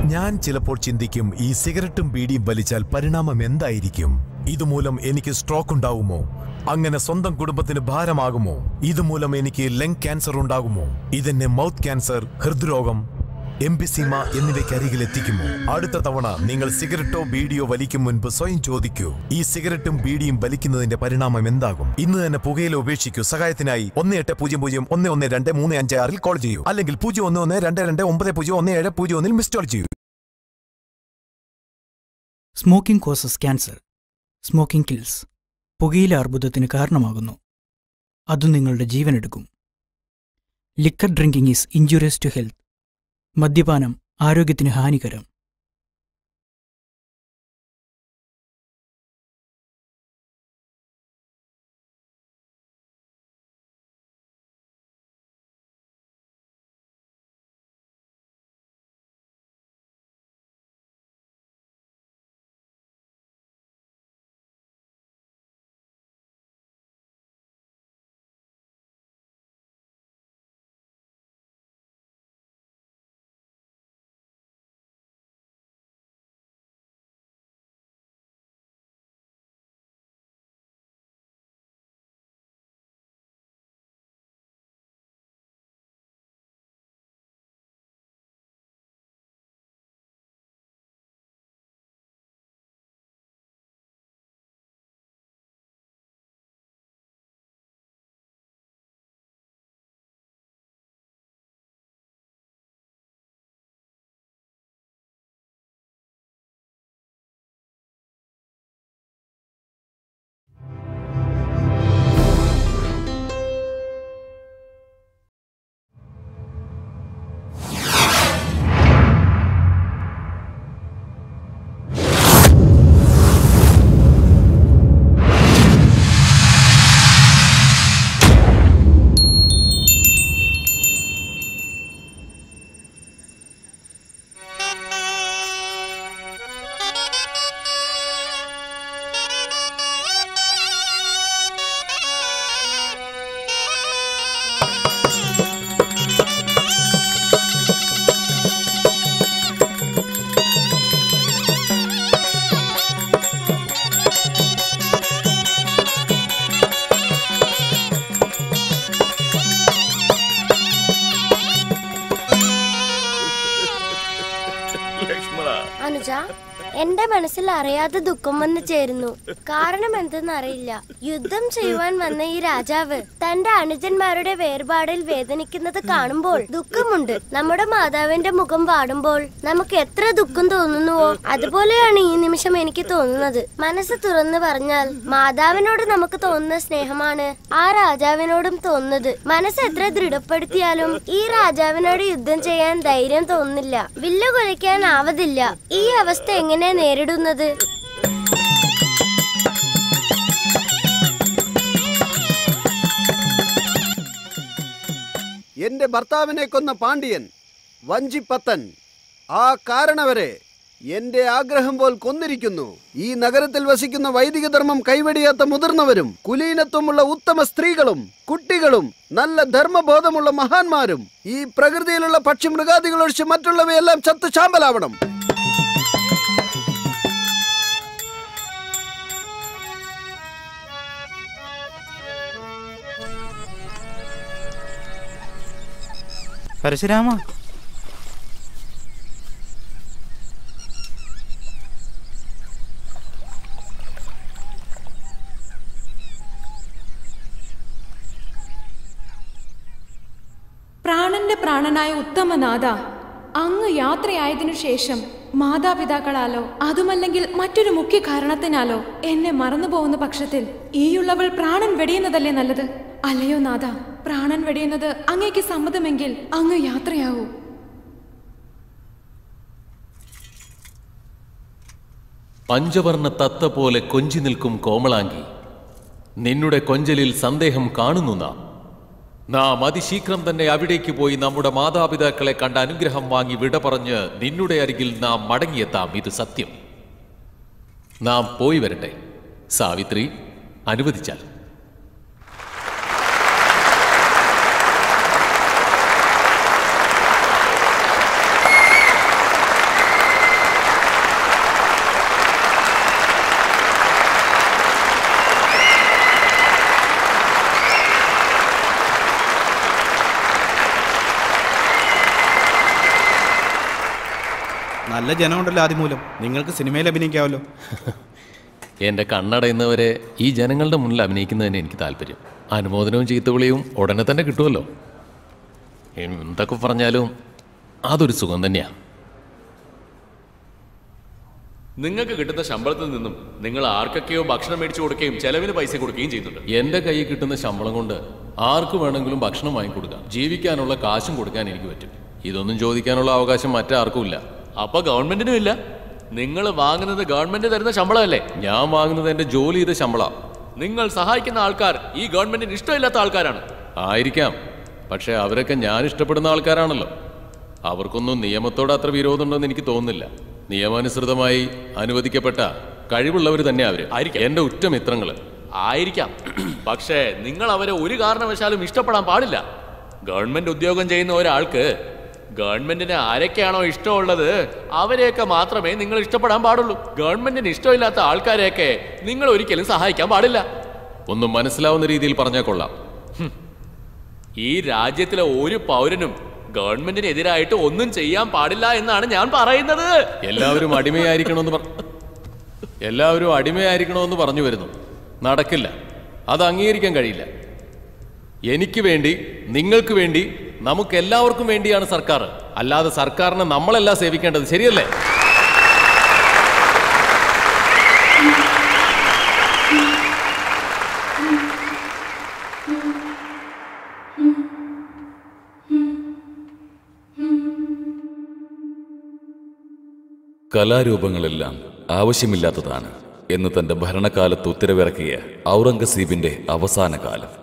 ഞാൻ ചിലപ്പോൾ ചിന്തിക്കും ഈ സിഗരറ്റും ബീഡിയും വലിച്ചാൽ പരിണാമം എന്തായിരിക്കും ഇതുമൂലം എനിക്ക് സ്ട്രോക്ക് ഉണ്ടാകുമോ അങ്ങനെ സ്വന്തം കുടുംബത്തിന് ഭാരമാകുമോ ഇതുമൂലം എനിക്ക് ലങ് ക്യാൻസർ ഉണ്ടാകുമോ ഇതെന്നെ മൗത്ത് ക്യാൻസർ ഹൃദ്രോഗം എംപിസീമ എന്നിവയ്ക്ക് അരികിൽ എത്തിക്കുമോ അടുത്ത തവണ നിങ്ങൾ സിഗരറ്റോ ബീഡിയോ വലിക്കും മുൻപ് സ്വയം ചോദിക്കൂ ഈ സിഗരറ്റും ബീഡിയും വലിക്കുന്നതിന്റെ പരിണാമം എന്താകും ഇന്ന് തന്നെ പുകയില ഉപേക്ഷിക്കൂ സഹായത്തിനായി ഒന്ന് എട്ട് പൂജ്യം പൂജ്യം ഒന്ന് ഒന്ന് രണ്ട് മൂന്ന് അഞ്ച് ആറിൽ കോൾ ചെയ്യൂ അല്ലെങ്കിൽ പൂജ്യം ഒന്ന് ഒന്ന് രണ്ട് രണ്ട് ഒമ്പത് പൂജ്യം ഒന്ന് ഏഴ് പൂജ്യം ഒന്നിൽ മിസ് കോൾ ചെയ്യൂ smoking causes cancer smoking kills പുകയില അർബുദത്തിന് കാരണമാകുന്നു അത് നിങ്ങളുടെ ജീവനെടുക്കും liquor drinking is injurious to health മദ്യപാനം ആരോഗ്യത്തിന് ഹാനികരം അനുജ എന്റെ മനസ്സിൽ അറിയാതെ ദുഃഖം വന്നു ചേരുന്നു കാരണം എന്തെന്നറിയില്ല യുദ്ധം ചെയ്യുവാൻ വന്ന ഈ രാജാവ് തന്റെ അനുജന്മാരുടെ വേർപാടിൽ വേദനിക്കുന്നത് കാണുമ്പോൾ ദുഃഖമുണ്ട് നമ്മുടെ മാതാവിന്റെ മുഖം പാടുമ്പോൾ നമുക്ക് എത്ര ദുഃഖം തോന്നുന്നുവോ അതുപോലെയാണ് ഈ നിമിഷം എനിക്ക് തോന്നുന്നത് മനസ്സ് തുറന്നു പറഞ്ഞാൽ മാതാവിനോട് നമുക്ക് തോന്നുന്ന സ്നേഹമാണ് ആ രാജാവിനോടും തോന്നുന്നത് മനസ്സ് എത്ര ദൃഢപ്പെടുത്തിയാലും ഈ രാജാവിനോട് യുദ്ധം ചെയ്യാൻ ധൈര്യം തോന്നുന്നില്ല വില്ല് കൊലയ്ക്കാൻ ആവതില്ല ഈ അവസ്ഥ എങ്ങനെ നേരിടുന്നത് എന്റെ ഭർത്താവിനെ കൊന്ന പാണ്ഡ്യൻ വഞ്ചിപ്പത്തൻ ആ കാരണവരെ എന്റെ ആഗ്രഹം പോൽ കൊന്നിരിക്കുന്നു ഈ നഗരത്തിൽ വസിക്കുന്ന വൈദിക ധർമ്മം കൈവെടിയാത്ത മുതിർന്നവരും കുലീനത്വമുള്ള ഉത്തമ സ്ത്രീകളും കുട്ടികളും നല്ല ധർമ്മബോധമുള്ള മഹാന്മാരും ഈ പ്രകൃതിയിലുള്ള പക്ഷി മൃഗാദികൾ ഒഴിച്ച് മറ്റുള്ളവയെല്ലാം ചത്തു ചാമ്പലാവണം പരശുരാമ പ്രാണന്റെ പ്രാണനായ ഉത്തമനാഥ അങ്ങ് യാത്രയായതിനു ശേഷം മാതാപിതാക്കളാലോ അതുമല്ലെങ്കിൽ മറ്റൊരു മുഖ്യ കാരണത്തിനാലോ എന്നെ മറന്നുപോകുന്ന പക്ഷത്തിൽ ഈയുള്ളവൾ പ്രാണൻ വെടിയുന്നതല്ലേ നല്ലത് അല്ലയോ നാഥ പ്രാണൻ വെടിയുന്നത് അങ്ങേക്ക് സമ്മതമെങ്കിൽ അങ്ങ് യാത്രയാവൂ പഞ്ചവർണ്ണ തത്ത പോലെ കൊഞ്ചി നിൽക്കും കോമളാങ്കി നിന്നുടെ കൊഞ്ചലിൽ സന്ദേഹം കാണുന്നു നാം നാം അതിശീഘ്രം തന്നെ അവിടേക്ക് പോയി നമ്മുടെ മാതാപിതാക്കളെ കണ്ട അനുഗ്രഹം വാങ്ങി വിട പറഞ്ഞ് നിന്നുടെ അരികിൽ നാം മടങ്ങിയെത്താം ഇത് സത്യം നാം പോയി വരട്ടെ സാവിത്രി അനുവദിച്ചാൽ നല്ല ജനമുണ്ടല്ലോ ആദ്യം മൂലം നിങ്ങൾക്ക് സിനിമയിൽ അഭിനയിക്കാമല്ലോ എൻ്റെ കണ്ണടയുന്നവരെ ഈ ജനങ്ങളുടെ മുന്നിൽ അഭിനയിക്കുന്നതിന് എനിക്ക് താല്പര്യം അനുമോദനവും ചീത്തവിളിയും ഉടനെ തന്നെ കിട്ടുമല്ലോ എന്തൊക്കെ പറഞ്ഞാലും അതൊരു സുഖം തന്നെയാണ് നിങ്ങൾക്ക് കിട്ടുന്ന ശമ്പളത്തിൽ നിന്നും നിങ്ങൾ ആർക്കൊക്കെയോ ഭക്ഷണം മേടിച്ചു കൊടുക്കുകയും ചെലവിന് പൈസ കൊടുക്കുകയും ചെയ്യുന്നുണ്ട് എൻ്റെ കയ്യിൽ കിട്ടുന്ന ശമ്പളം കൊണ്ട് ആർക്ക് വേണമെങ്കിലും ഭക്ഷണം വാങ്ങിക്കൊടുക്കാം ജീവിക്കാനുള്ള കാശും കൊടുക്കാൻ എനിക്ക് പറ്റും ഇതൊന്നും ചോദിക്കാനുള്ള അവകാശം മറ്റാർക്കും ഇല്ല അപ്പൊ ഗവൺമെന്റിനും ഇല്ല നിങ്ങൾ വാങ്ങുന്നത് ഗവൺമെന്റ് തരുന്ന ശമ്പളമല്ലേ ഞാൻ വാങ്ങുന്നത് എൻ്റെ ജോലി ചെയ്ത ശമ്പളം നിങ്ങൾ സഹായിക്കുന്ന ആൾക്കാർ ഈ ഗവൺമെന്റിന് ഇഷ്ടമില്ലാത്ത ആൾക്കാരാണ് ആയിരിക്കാം പക്ഷെ അവരൊക്കെ ഞാൻ ഇഷ്ടപ്പെടുന്ന ആൾക്കാരാണല്ലോ അവർക്കൊന്നും നിയമത്തോട് അത്ര വിരോധമുണ്ടെന്ന് എനിക്ക് തോന്നുന്നില്ല നിയമാനുസൃതമായി അനുവദിക്കപ്പെട്ട കഴിവുള്ളവർ തന്നെ അവര് ആയിരിക്കാം. എന്റെ ഉറ്റ മിത്രങ്ങള് ആയിരിക്കാം പക്ഷേ നിങ്ങൾ അവരെ ഒരു കാരണവശാലും ഇഷ്ടപ്പെടാൻ പാടില്ല ഗവൺമെന്റ് ഉദ്യോഗം ചെയ്യുന്ന ഒരാൾക്ക് ഗവൺമെന്റിന് ആരൊക്കെയാണോ ഇഷ്ടമുള്ളത് അവരെയൊക്കെ മാത്രമേ നിങ്ങൾ ഇഷ്ടപ്പെടാൻ പാടുള്ളൂ ഗവൺമെന്റിന് ഇഷ്ടമില്ലാത്ത ആൾക്കാരെയൊക്കെ നിങ്ങൾ ഒരിക്കലും സഹായിക്കാൻ പാടില്ല ഒന്നും മനസ്സിലാവുന്ന രീതിയിൽ പറഞ്ഞാൽ കൊള്ളാം ഈ രാജ്യത്തിലെ ഒരു പൗരനും ഗവൺമെന്റിനെതിരായിട്ട് ഒന്നും ചെയ്യാൻ പാടില്ല എന്നാണ് ഞാൻ പറയുന്നത് എല്ലാവരും അടിമയായിരിക്കണമെന്ന് പറ എല്ലാവരും അടിമയായിരിക്കണമെന്ന് പറഞ്ഞു വരുന്നു നടക്കില്ല അത് അംഗീകരിക്കാൻ കഴിയില്ല എനിക്ക് വേണ്ടി നിങ്ങൾക്ക് വേണ്ടി നമുക്ക് എല്ലാവർക്കും വേണ്ടിയാണ് സർക്കാർ അല്ലാതെ സർക്കാരിനെ നമ്മളല്ല സേവിക്കേണ്ടത് ശരിയല്ലേ കലാരൂപങ്ങളെല്ലാം ആവശ്യമില്ലാത്തതാണ് എന്ന് തന്റെ ഭരണകാലത്ത് ഉത്തരവിറക്കിയ ഔറംഗസീബിന്റെ അവസാന കാലം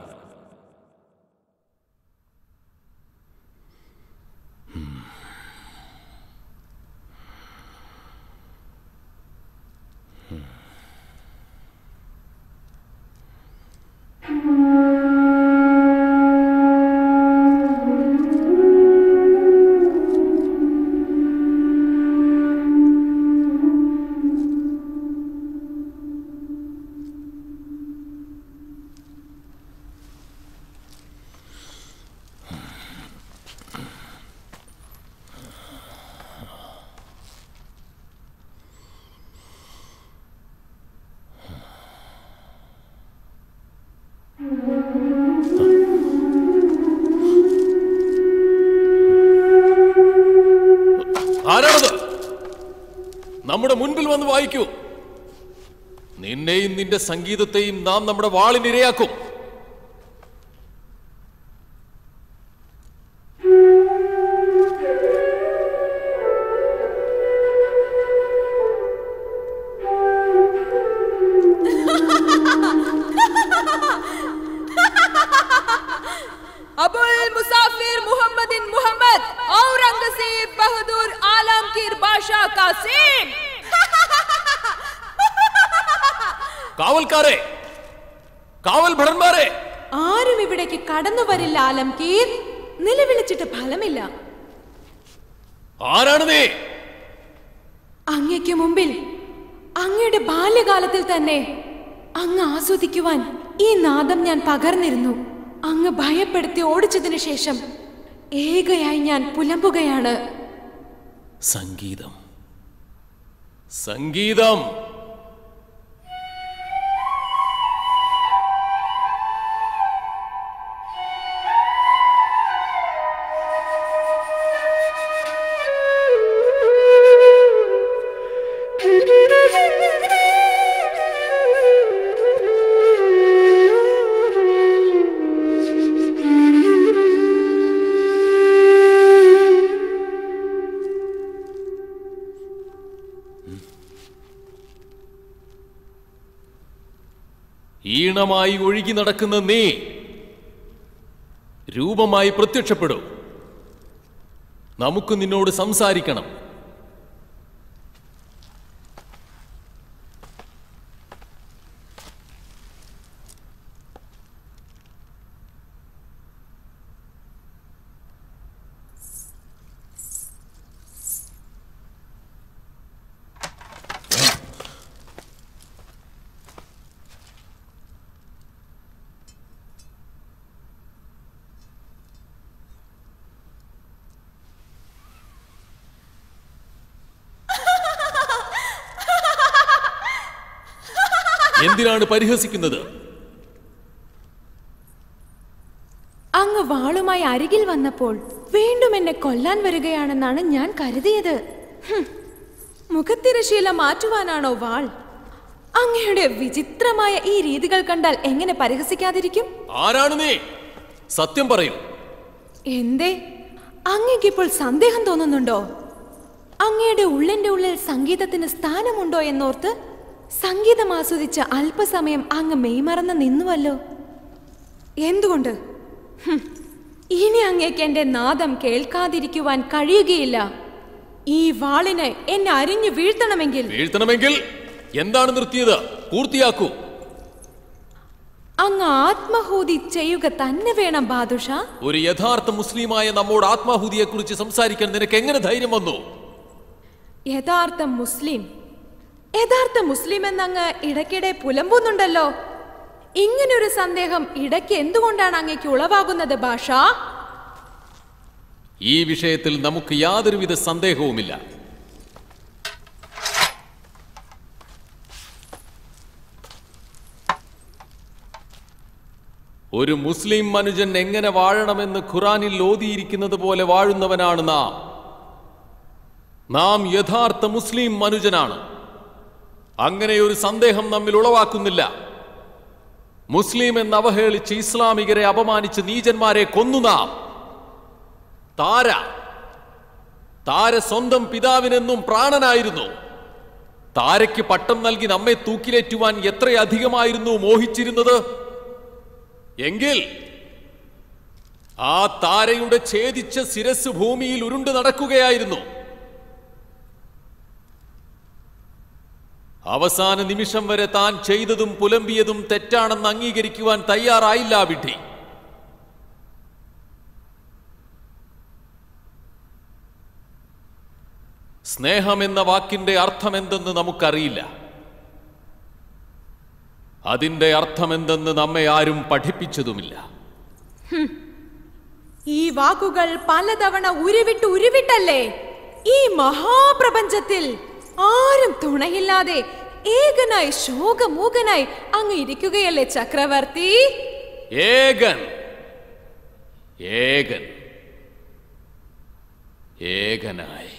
ആരാണത് നമ്മുടെ മുൻപിൽ വന്ന് വായിക്കൂ നിന്നെയും നിന്റെ സംഗീതത്തെയും നാം നമ്മുടെ വാളിനിരയാക്കും अबुल मुसाफिर मुहम्मदिन मुहम्मद औरंगजेब बहादुर आलमगीर बादशाह कासिम കാവൽക്കാരെ കാവൽ ഭടന്മാരെ ആരും ഇവിടേക്ക് കടന്നു വരില്ല ആലംകീർ നിലവിളിച്ചിട്ട് ഫലമില്ല ആരാണ് നീ അങ്ങയ്ക്ക് മുമ്പിൽ അങ്ങയുടെ ബാല്യകാലത്തിൽ തന്നെ അങ്ങ് ആസ്വദിക്കുവാൻ ഈ നാദം ഞാൻ പകർന്നിരുന്നു അങ്ങ് ഭയപ്പെടുത്തി ഓടിച്ചതിനു ശേഷം ഏകയായി ഞാൻ പുലമ്പുകയാണ് സംഗീതം സംഗീതം ഈണമായി ഒഴുകി നടക്കുന്ന നീ രൂപമായി പ്രത്യക്ഷപ്പെടൂ നമുക്ക് നിന്നോട് സംസാരിക്കണം എന്തിനാണ് പരിഹസിക്കുന്നത് അങ്ങ് വാളുമായി അരികിൽ വന്നപ്പോൾ വീണ്ടും എന്നെ കൊല്ലാൻ വരികയാണെന്നാണ് ഞാൻ കരുതിയത് ഹും. മുഖത്തിരശീല മാറ്റുവാനാണോ വാൾ അങ്ങയുടെ വിചിത്രമായ ഈ രീതികൾ കണ്ടാൽ എങ്ങനെ പരിഹസിക്കാതിരിക്കും ആരാണ് നീ സത്യം പറയൂ എന്തേ അങ്ങേക്കിപ്പോൾ സന്ദേഹം തോന്നുന്നുണ്ടോ അങ്ങയുടെ ഉള്ളിന്റെ ഉള്ളിൽ സംഗീതത്തിന് സ്ഥാനമുണ്ടോ എന്നോർത്ത് സംഗീതം ആസ്വദിച്ച അല്പസമയം അങ്ങ് മെയ്മറന്ന് നിന്നുവല്ലോ എന്തുകൊണ്ട് ഹും, ഇനി അങ്ങേക്ക് എന്റെ നാദം കേൾക്കാതിരിക്കുവാൻ കഴിയുകയില്ല ഈ വാളിന് എന്നെ അരിഞ്ഞു വീഴ്ത്തണമെങ്കിൽ വീഴ്ത്തണമെങ്കിൽ എന്താണ് നിർത്തിയത് പൂർത്തിയാക്കൂ അങ്ങ് ആത്മഹൂതി ചെയ്യുക തന്നെ വേണം ബാദുഷ ഒരു യഥാർത്ഥ മുസ്ലിമായ നമ്മോട് ആത്മാഹുതിയെ കുറിച്ച് സംസാരിക്കാൻ നിനക്ക് എങ്ങനെ ധൈര്യം വന്നു യഥാർത്ഥ മുസ്ലിം യഥാർത്ഥ മുസ്ലിം എന്നങ്ങ് ഇടയ്ക്കിടെ പുലമ്പുന്നുണ്ടല്ലോ ഇങ്ങനൊരു സന്ദേഹം ഇടയ്ക്ക് എന്തുകൊണ്ടാണ് അങ്ങേക്ക് ഉളവാകുന്നത് ഭാഷ ഈ വിഷയത്തിൽ നമുക്ക് യാതൊരുവിധ സന്ദേഹവുമില്ല ഒരു മുസ്ലിം മനുജൻ എങ്ങനെ വാഴണമെന്ന് ഖുറാനിൽ ഓതിയിരിക്കുന്നത് പോലെ വാഴുന്നവനാണ് നാം നാം യഥാർത്ഥ മുസ്ലിം മനുജനാണ് അങ്ങനെ ഒരു സന്ദേഹം നമ്മിൽ ഉളവാക്കുന്നില്ല മുസ്ലിം എന്ന് അവഹേളിച്ച് ഇസ്ലാമികരെ അപമാനിച്ച് നീചന്മാരെ കൊന്നു നാം താര താര സ്വന്തം പിതാവിനെന്നും പ്രാണനായിരുന്നു താരയ്ക്ക് പട്ടം നൽകി നമ്മെ തൂക്കിലേറ്റുവാൻ എത്രയധികമായിരുന്നു മോഹിച്ചിരുന്നത് എങ്കിൽ ആ താരയുടെ ഛേദിച്ച ശിരസ് ഭൂമിയിൽ ഉരുണ്ടു നടക്കുകയായിരുന്നു അവസാന നിമിഷം വരെ താൻ ചെയ്തതും പുലമ്പിയതും തെറ്റാണെന്ന് അംഗീകരിക്കുവാൻ തയ്യാറായില്ല ആ വിഡ്ഢി സ്നേഹം എന്ന വാക്കിന്റെ അർത്ഥമെന്തെന്ന് നമുക്കറിയില്ല അതിന്റെ അർത്ഥമെന്തെന്ന് നമ്മെ ആരും പഠിപ്പിച്ചതുമില്ല ഈ വാക്കുകൾ പലതവണ ഉരുവിട്ട് ഉരുവിട്ടല്ലേ ഈ മഹാപ്രപഞ്ചത്തിൽ ആരും തുണയില്ലാതെ ഏകനായി ശോകമൂകനായി അങ്ങ് ഇരിക്കുകയല്ലേ ചക്രവർത്തി ഏകൻ ഏകൻ ഏകനായി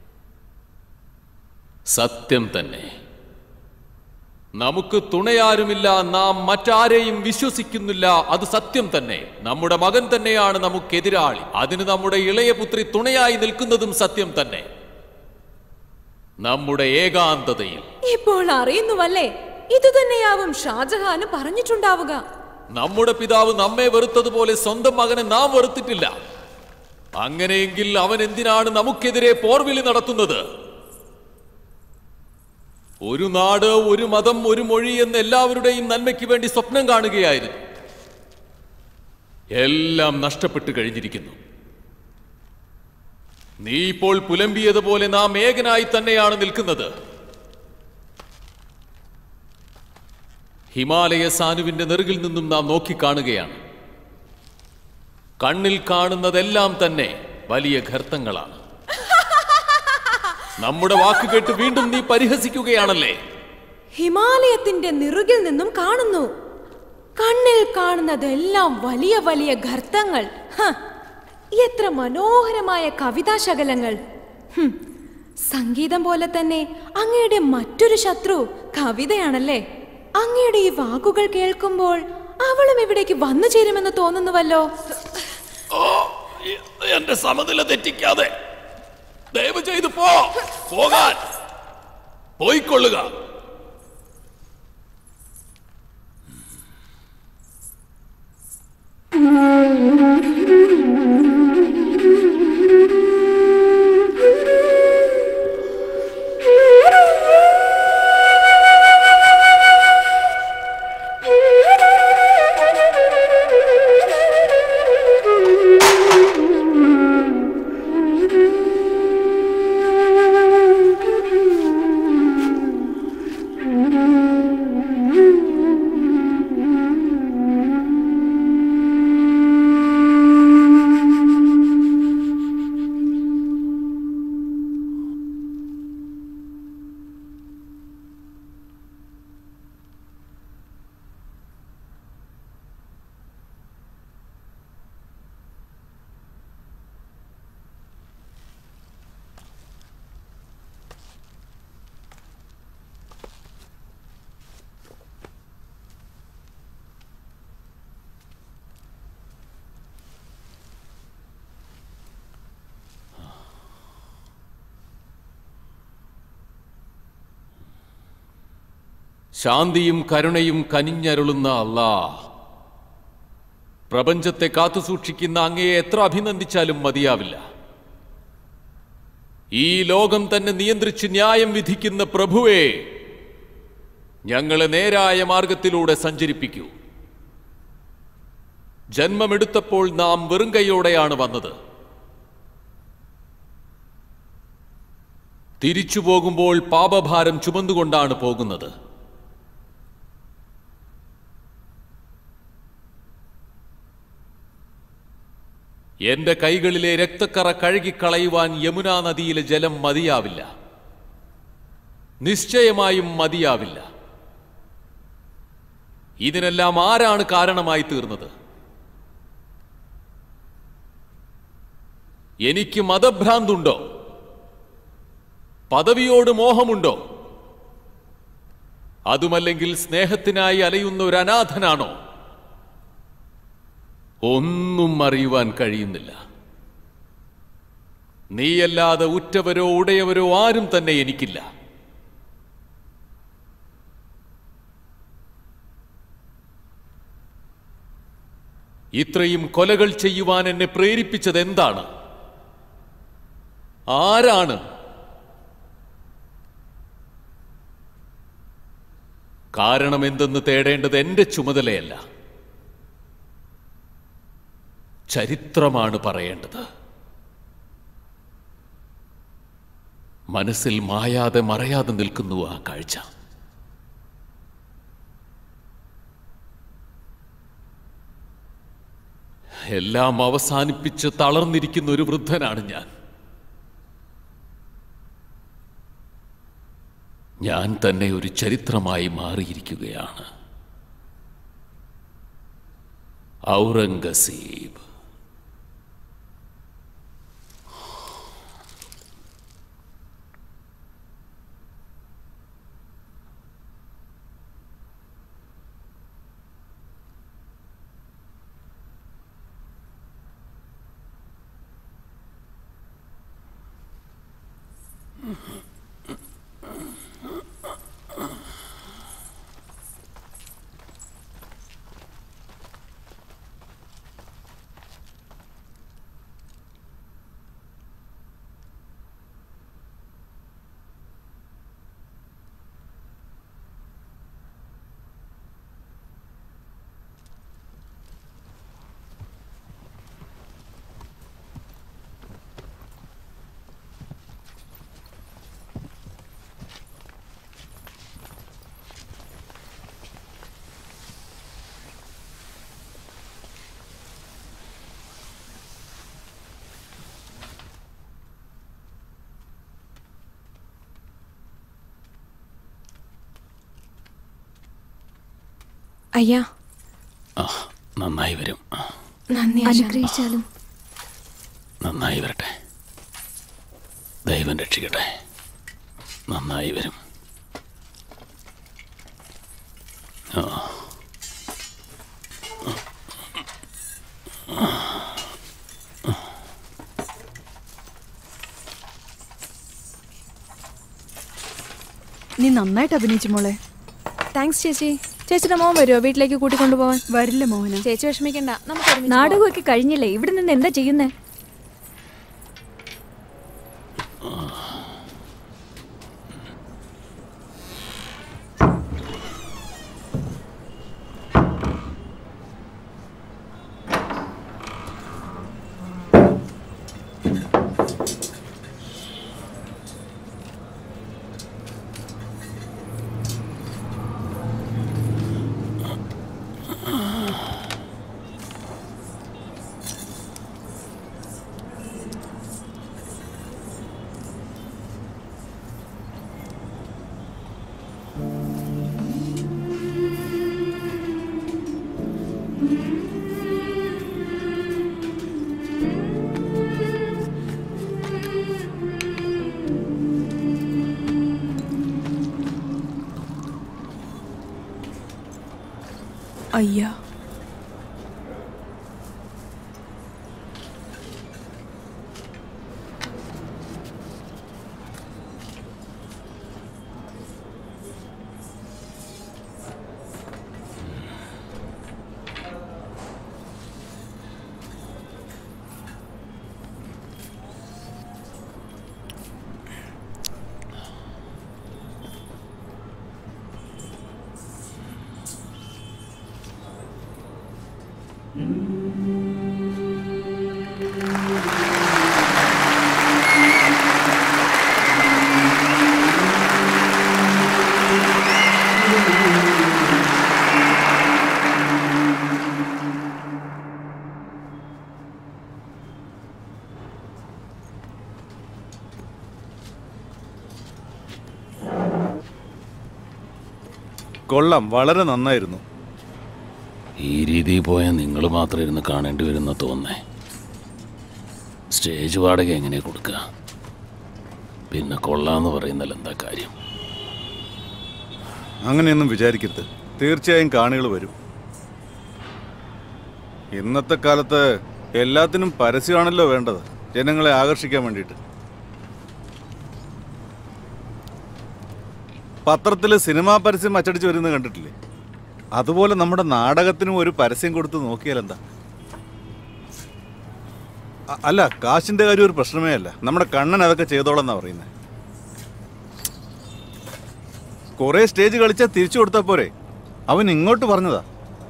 സത്യം തന്നെ നമുക്ക് തുണയാരുമില്ല നാം മറ്റാരെയും വിശ്വസിക്കുന്നില്ല അത് സത്യം തന്നെ നമ്മുടെ മകൻ തന്നെയാണ് നമുക്കെതിരാളി അതിന് നമ്മുടെ ഇളയ പുത്രി തുണയായി നിൽക്കുന്നതും സത്യം തന്നെ നമ്മുടെ ഏകാന്തതയിൽ ഇപ്പോൾ അറിയുന്നുവല്ലേ ഇതുതന്നെയാവും ഷാജഹാന് പറഞ്ഞിട്ടുണ്ടാവുക നമ്മുടെ പിതാവ് നമ്മെ വെറുത്തതുപോലെ സ്വന്തം മകനെ നാം വെറുത്തിട്ടില്ല അങ്ങനെയെങ്കിൽ അവൻ എന്തിനാണ് നമുക്കെതിരെ പോർവിളി നടത്തുന്നത് ഒരു നാട് ഒരു മതം ഒരു മൊഴി എന്ന് എല്ലാവരുടെയും നന്മയ്ക്ക് വേണ്ടി സ്വപ്നം കാണുകയായിരുന്നു എല്ലാം നഷ്ടപ്പെട്ടു കഴിഞ്ഞിരിക്കുന്നു നീ ഇപ്പോൾ പുലമ്പിയതുപോലെ നാം ഏകനായി തന്നെയാണ് നിൽക്കുന്നത് ഹിമാലയ സാനുവിന്റെ നെറുകിൽ നിന്നും നാം നോക്കിക്കാണുകയാണ് കണ്ണിൽ കാണുന്നതെല്ലാം തന്നെ വലിയ ഗർത്തങ്ങളാണ് നമ്മുടെ വാക്ക് കേട്ട് വീണ്ടും നീ പരിഹസിക്കുകയാണല്ലേ ഹിമാലയത്തിന്റെ നിറുകിൽ നിന്നും കാണുന്നു കണ്ണിൽ കാണുന്നതെല്ലാം വലിയ വലിയ ഗർത്തങ്ങൾ ഹ, എത്ര മനോഹരമായ കവിതാശകലങ്ങൾ ഹും, സംഗീതം പോലെ തന്നെ അങ്ങയുടെ മറ്റൊരു ശത്രു കവിതയാണല്ലേ അങ്ങയുടെ ഈ വാക്കുകൾ കേൾക്കുമ്പോൾ അവളും ഇവിടേക്ക് വന്നു ചേരുമെന്ന് തോന്നുന്നുവല്ലോ എന്റെ സമനില തെറ്റിക്കാതെ ദയവ് ചെയ്ത് പോ പോകാൻ പോയിക്കൊള്ളുക ശാന്തിയും കരുണയും കനിഞ്ഞരുളുന്ന അല്ലാ പ്രപഞ്ചത്തെ കാത്തുസൂക്ഷിക്കുന്ന അങ്ങയെ എത്ര അഭിനന്ദിച്ചാലും മതിയാവില്ല ഈ ലോകം തന്നെ നിയന്ത്രിച്ച് ന്യായം വിധിക്കുന്ന പ്രഭുവേ ഞങ്ങളെ നേരായ മാർഗത്തിലൂടെ സഞ്ചരിപ്പിക്കൂ ജന്മമെടുത്തപ്പോൾ നാം വെറും കൈയോടെയാണ് വന്നത് തിരിച്ചു പോകുമ്പോൾ പാപഭാരം ചുമന്നുകൊണ്ടാണ് പോകുന്നത് എന്റെ കൈകളിലെ രക്തക്കറ കഴുകിക്കളയുവാൻ യമുനാ നദിയിലെ ജലം മതിയാവില്ല നിശ്ചയമായും മതിയാവില്ല ഇതിനെല്ലാം ആരാണ് കാരണമായി തീർന്നത് എനിക്ക് മതഭ്രാന്തുണ്ടോ പദവിയോട് മോഹമുണ്ടോ അതുമല്ലെങ്കിൽ സ്നേഹത്തിനായി അലയുന്ന ഒരു അനാഥനാണോ ഒന്നും അറിയുവാൻ കഴിയുന്നില്ല നീയല്ലാതെ ഉറ്റവരോ ഉടയവരോ ആരും തന്നെ എനിക്കില്ല ഇത്രയും കൊലകൾ ചെയ്യുവാൻ എന്നെ പ്രേരിപ്പിച്ചത് എന്താണ് ആരാണ് കാരണം എന്തെന്ന് തേടേണ്ടത് എന്റെ ചുമതലയല്ല ചരിത്രമാണ് പറയേണ്ടത് മനസ്സിൽ മായാതെ മറയാതെ നിൽക്കുന്നു ആ കാഴ്ച എല്ലാം അവസാനിപ്പിച്ച് തളർന്നിരിക്കുന്ന ഒരു വൃദ്ധനാണ് ഞാൻ ഞാൻ തന്നെ ഒരു ചരിത്രമായി മാറിയിരിക്കുകയാണ് ഔറംഗസീബ് അയ്യാ ആ നന്നായി വരും നന്ദി ആശാ. അനുഗ്രഹിച്ചാലും നന്നായി വരട്ടെ ദൈവം രക്ഷിക്കട്ടെ നന്നായി വരും ആ നീ നന്നായിട്ട് അഭിനയിച്ചു മോളെ താങ്ക്സ് ചേച്ചി ചേച്ചിയുടെ മോൻ വരുമോ വീട്ടിലേക്ക് കൂട്ടിക്കൊണ്ടുപോവാൻ വരില്ല മോഹന ചേച്ചി വിഷമിക്കണ്ട നമുക്ക് ഒരുമിച്ച് പോവാം. നാടകമൊക്കെ കഴിഞ്ഞില്ലേ ഇവിടെ നിന്ന് എന്താ ചെയ്യുന്നേ അയ്യാ കൊള്ളാം വളരെ നന്നായിരുന്നു ഈ രീതിയിൽ പോയാൽ നിങ്ങൾ മാത്രം ഇരുന്ന് കാണേണ്ടി വരുന്ന തോന്നേ സ്റ്റേജ് വാടക എങ്ങനെ കൊടുക്കുക പിന്നെ കൊള്ളാന്ന് പറയുന്നതിൽ എന്താ കാര്യം അങ്ങനെയൊന്നും വിചാരിക്കരുത് തീർച്ചയായും കാണികൾ വരും ഇന്നത്തെ കാലത്ത് എല്ലാത്തിനും പരസ്യമാണല്ലോ വേണ്ടത് ജനങ്ങളെ ആകർഷിക്കാൻ വേണ്ടിയിട്ട് പത്രത്തിൽ സിനിമാ പരസ്യം അച്ചടിച്ച് വരുന്നത് കണ്ടിട്ടില്ലേ അതുപോലെ നമ്മുടെ നാടകത്തിനും ഒരു പരസ്യം കൊടുത്ത് നോക്കിയാൽ എന്താ അ- അല്ല കാശിന്റെ കാര്യം ഒരു പ്രശ്നമേ അല്ല നമ്മുടെ കണ്ണൻ അതൊക്കെ ചെയ്തോളാം എന്നാ പറയുന്നത് കുറെ സ്റ്റേജ് കളിച്ചാൽ തിരിച്ചു കൊടുത്താ പോരെ അവൻ ഇങ്ങോട്ട് പറഞ്ഞതാ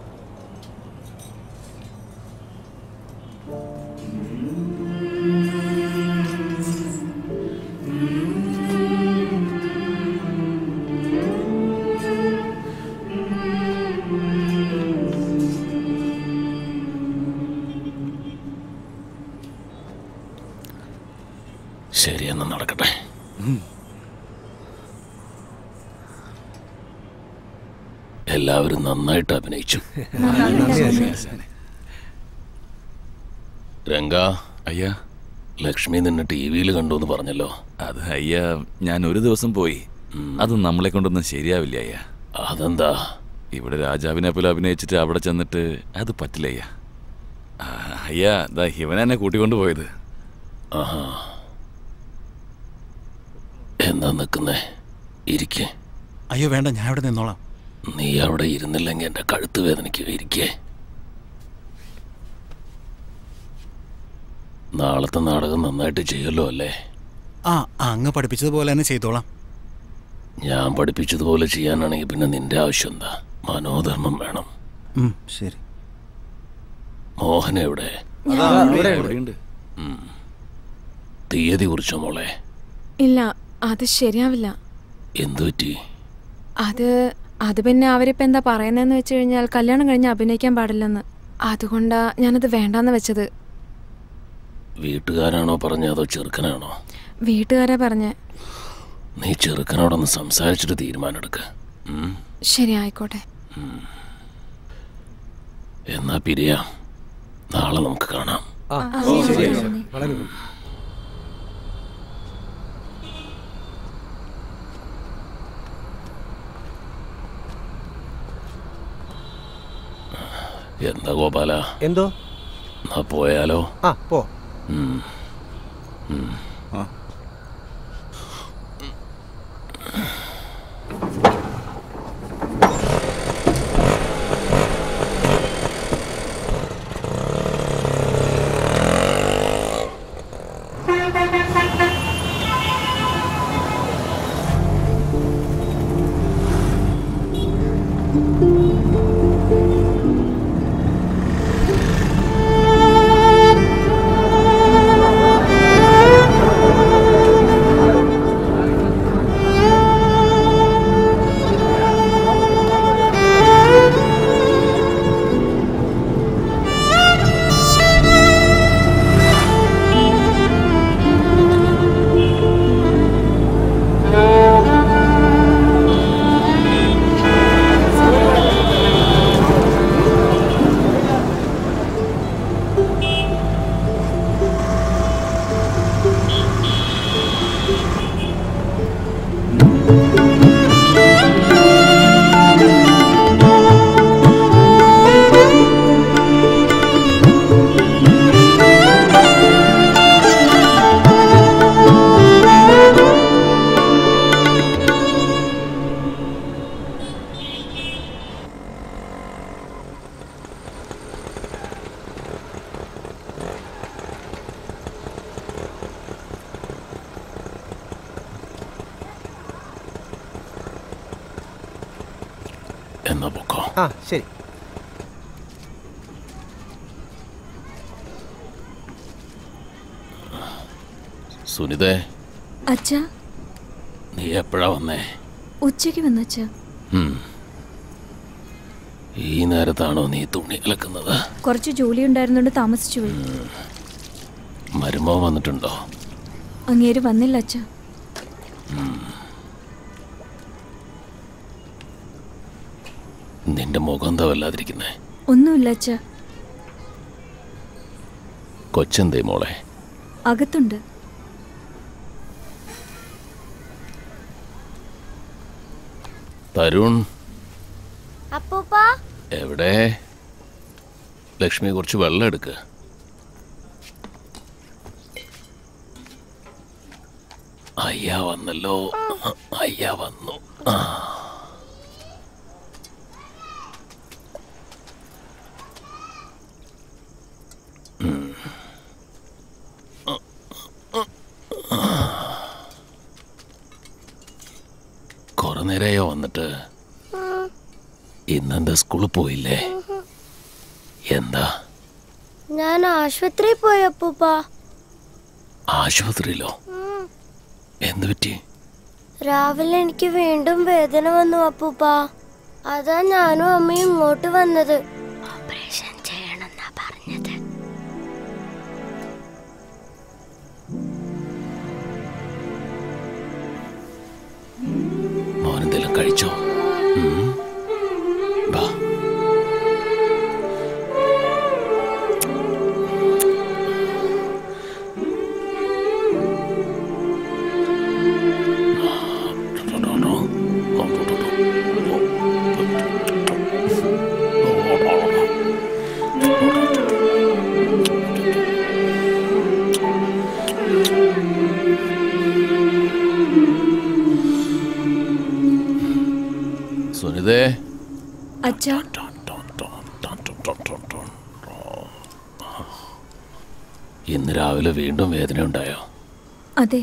ശരി എന്നാ നടക്കട്ടെ എല്ലാവരും നന്നായിട്ട് അഭിനയിച്ചു രംഗ അയ്യാ ലക്ഷ്മി നിന്നെ ടി വിയിൽ കണ്ടു എന്ന് പറഞ്ഞല്ലോ അത് അയ്യാ ഞാൻ ഒരു ദിവസം പോയി അത് നമ്മളെ കൊണ്ടൊന്നും ശരിയാവില്ല അയ്യാ അതെന്താ ഇവിടെ രാജാവിനെ പോലെ അഭിനയിച്ചിട്ട് അവിടെ ചെന്നിട്ട് അത് പറ്റില്ല അയ്യാ ആ, അയ്യാ ദാ ഇവനെന്നെ കൂട്ടിക്കൊണ്ട് പോയത് ആഹാ എന്താ നിൽക്കുന്നേ ഇരിക്കേ അയ്യോ വേണ്ട ഞാൻ ഇവിടെ നിന്നോളാം നീ അവിടെ ഇരുന്നില്ലെങ്കിൽ എന്റെ കഴുത്ത് വേദനയ്ക്ക് ഇരിക്കേ നാളത്തെ നാടകം നന്നായിട്ട് ചെയ്യുമല്ലോ അല്ലേ ആ അങ്ങ് പഠിപ്പിച്ചതുപോലെ തന്നെ ചെയ്തോളാം ഞാൻ പഠിപ്പിച്ചതുപോലെ ചെയ്യാനാണെങ്കിൽ പിന്നെ നിന്റെ ആവശ്യം എന്താ മനോധർമ്മം വേണം ഉം, ശരി മോഹൻ എവിടെ ഇവിടെയുണ്ട്. ഉം. തീയതി കുറിച്ചോ മോളെ ഇല്ല അത് ശരിയാവില്ല എന്തു പറ്റി അത് അത് പിന്നെ അവരിപ്പോ എന്താ പറയുന്നതെന്ന് വെച്ച് കഴിഞ്ഞാൽ കല്യാണം കഴിഞ്ഞ് അഭിനയിക്കാൻ പാടില്ലെന്ന് അതുകൊണ്ടാ ഞാനത് വേണ്ടാന്ന് വെച്ചത് വീട്ടുകാരാണോ പറഞ്ഞ അതോ ചെറുക്കനാണോ വീട്ടുകാരെ പറഞ്ഞ് നീ ചെറുക്കനോടൊന്ന് സംസാരിച്ചിട്ട് തീരുമാനമെടുക്ക ഉം. ശരി ആയിക്കോട്ടെ എന്നാ പിരിയാം നാളെ നമുക്ക് കാണാം എന്താ ഗോപാല എന്തോ എന്നാ പോയാലോ ആ പോ ഉം. ഉം. എന്നാ പൊക്കോ ആ ശരി സുനിതേ അച്ഛാ നീ എപ്പോഴാ വന്നേ ഉച്ചയ്ക്ക് വന്നച്ഛാ ഉം. ഈ നേരത്താണോ നീ തുണി അലക്കുന്നത് കുറച്ച് ജോലി ഉണ്ടായിരുന്നോണ്ട് താമസിച്ചു പോയി മരുമോ വന്നിട്ടുണ്ടോ അങ്ങേര് വന്നില്ല അച്ഛാ നിന്റെ മുഖം എന്താ വല്ലാതിരിക്കുന്നേ ഒന്നുമില്ല അച്ഛാ കൊച്ചെന്തേ മോളെ അകത്തുണ്ട് തരുൺ അപ്പൂപ്പ എവിടെ ലക്ഷ്മി കുറച്ച് വെള്ളം എടുക്ക് അയ്യ വന്നല്ലോ അയ്യ വന്നു ആ. ഉം. കുറെ നേരമായോ വന്നിട്ട് ഇന്നെന്താ സ്കൂളിൽ പോയില്ലേ എന്താ ഞാൻ ആശുപത്രിയിൽ പോയി അപ്പൂപ്പ ആശുപത്രിയിലോ എന്ത് പറ്റി രാവിലെ എനിക്ക് വീണ്ടും വേദന വന്നു അപ്പൂപ്പ അതാ ഞാനും അമ്മയും ഇങ്ങോട്ട് വന്നത് ഓപ്പറേഷൻ ചെയ്യണമെന്നാ പറഞ്ഞത് മോനെന്തെങ്കിലും കഴിച്ചോ ഉം. വാ സുനിതേ അച്ഛാ ഇന്ന് രാവിലെ വീണ്ടും വേദന ഉണ്ടായോ അതെ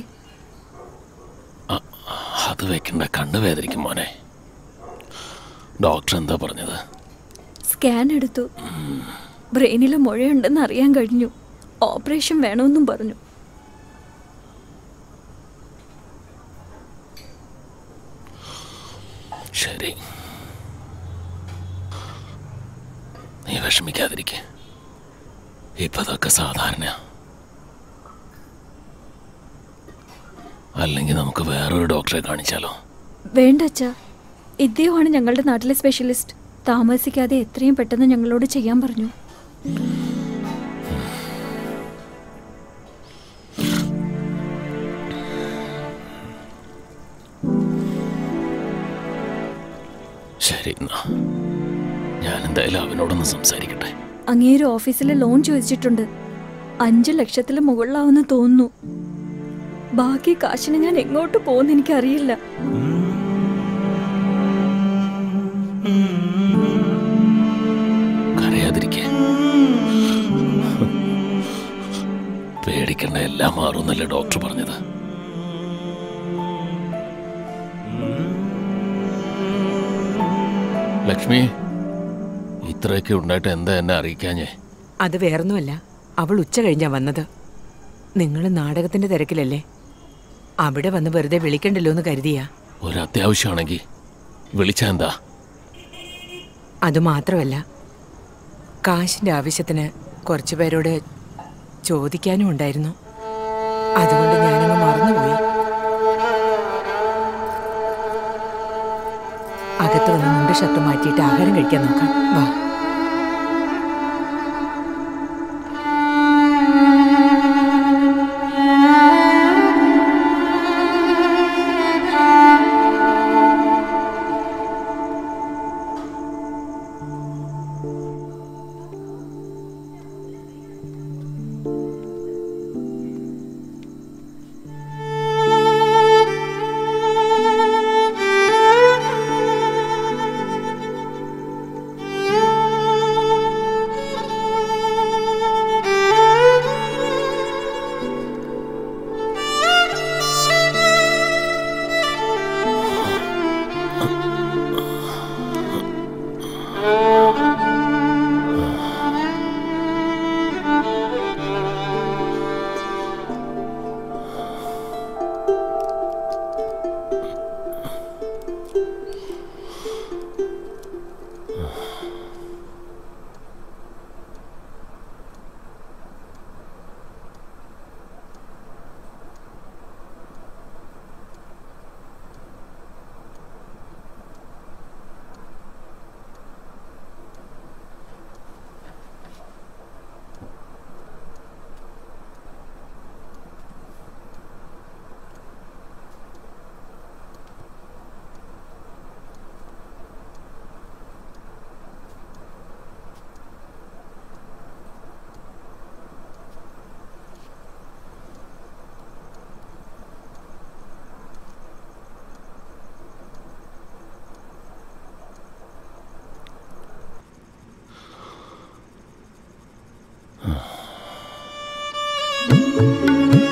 അത് വെക്കണ്ട കണ്ണ് വേദനിക്കും മോനെ ഡോക്ടർ എന്താ പറഞ്ഞത് സ്കാൻ എടുത്തു ബ്രെയിനിൽ മുഴയുണ്ടെന്ന് അറിയാൻ കഴിഞ്ഞു ഓപ്പറേഷൻ വേണമെന്നും പറഞ്ഞു ശരി നീ വിഷമിക്കാതിരിക്കെ ഇപ്പൊ അതൊക്കെ സാധാരണ അല്ലെങ്കിൽ നമുക്ക് വേറൊരു ഡോക്ടറെ കാണിച്ചാലോ വേണ്ട അച്ഛാ ഇദ്ദേഹമാണ് ഞങ്ങളുടെ നാട്ടിലെ സ്പെഷ്യലിസ്റ്റ് താമസിക്കാതെ എത്രയും പെട്ടെന്ന് ഞങ്ങളോട് ചെയ്യാൻ പറഞ്ഞു ശരി എന്നാ ഞാൻ എന്തായാലും അവനോടൊന്ന് സംസാരിക്കട്ടെ അങ്ങേര് ഓഫീസിൽ ലോൺ ചോദിച്ചിട്ടുണ്ട് അഞ്ച് ലക്ഷത്തിൽ മുകളിലാവുമെന്ന് തോന്നുന്നു ബാക്കി കാശിന് ഞാൻ എങ്ങോട്ട് പോകുന്ന എനിക്കറിയില്ല കരയാതിരിക്കെ പേടിക്കേണ്ട എല്ലാം മാറുന്നല്ലേ ഡോക്ടർ പറഞ്ഞത് ലക്ഷ്മി ഇത്രയൊക്കെ ഉണ്ടായിട്ട് എന്താ എന്നെ അറിയിക്കാഞ്ഞേ അത് വേറൊന്നുമല്ല അവൾ ഉച്ച കഴിഞ്ഞാ വന്നത് നിങ്ങൾ നാടകത്തിന്റെ തിരക്കിലല്ലേ അവിടെ വന്ന് വെറുതെ വിളിക്കണ്ടല്ലോ എന്ന് കരുതിയാ ഒരു അത്യാവശ്യമാണെങ്കിൽ വിളിച്ചാ എന്താ അത് മാത്രമല്ല കാശിന്റെ ആവശ്യത്തിന് കുറച്ചു പേരോട് ചോദിക്കാനും ഉണ്ടായിരുന്നു അതുകൊണ്ട് ഞാനങ്ങ് മറന്നുപോയി അകത്ത് വന്ന് മുണ്ട് ഷർട്ട് മാറ്റിയിട്ട് ആഹാരം കഴിക്കാൻ നോക്കാം വാ ആ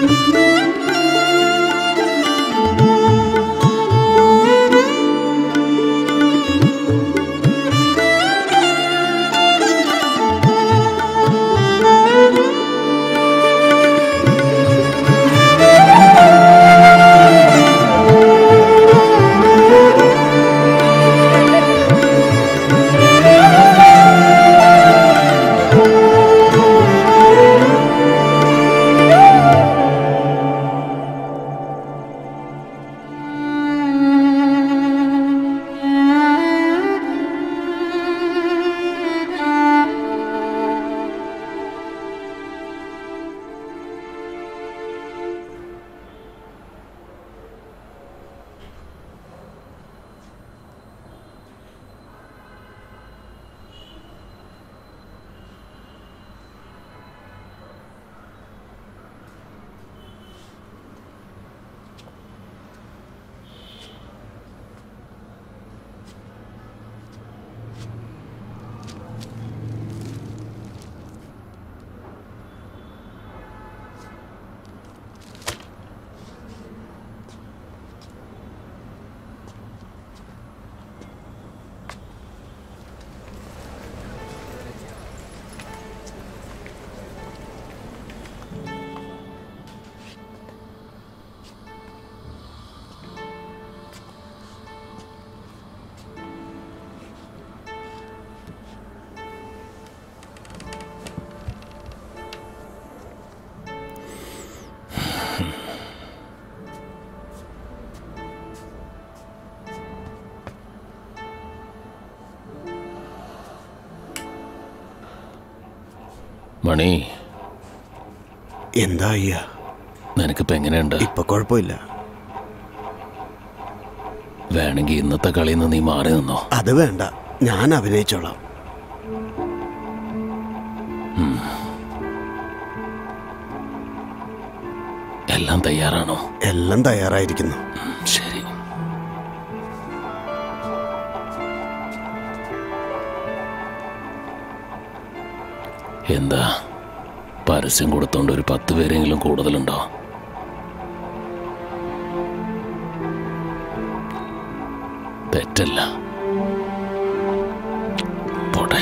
മണി എന്താ അയ്യ നിനക്കിപ്പോ എങ്ങനെയുണ്ട് ഇപ്പൊ കുഴപ്പമില്ല വേണമെങ്കിൽ ഇന്നത്തെ കളിയിൽ നിന്ന് നീ മാറി നിന്നോ അത് വേണ്ട ഞാൻ അഭിനയിച്ചോളാം എല്ലാം തയ്യാറാണോ എല്ലാം തയ്യാറായിരിക്കുന്നു ശരി എന്താ പരസ്യം കൊടുത്തോണ്ട് ഒരു പത്ത് പേരെങ്കിലും കൂടുതലുണ്ടോ തെറ്റല്ല പോട്ടെ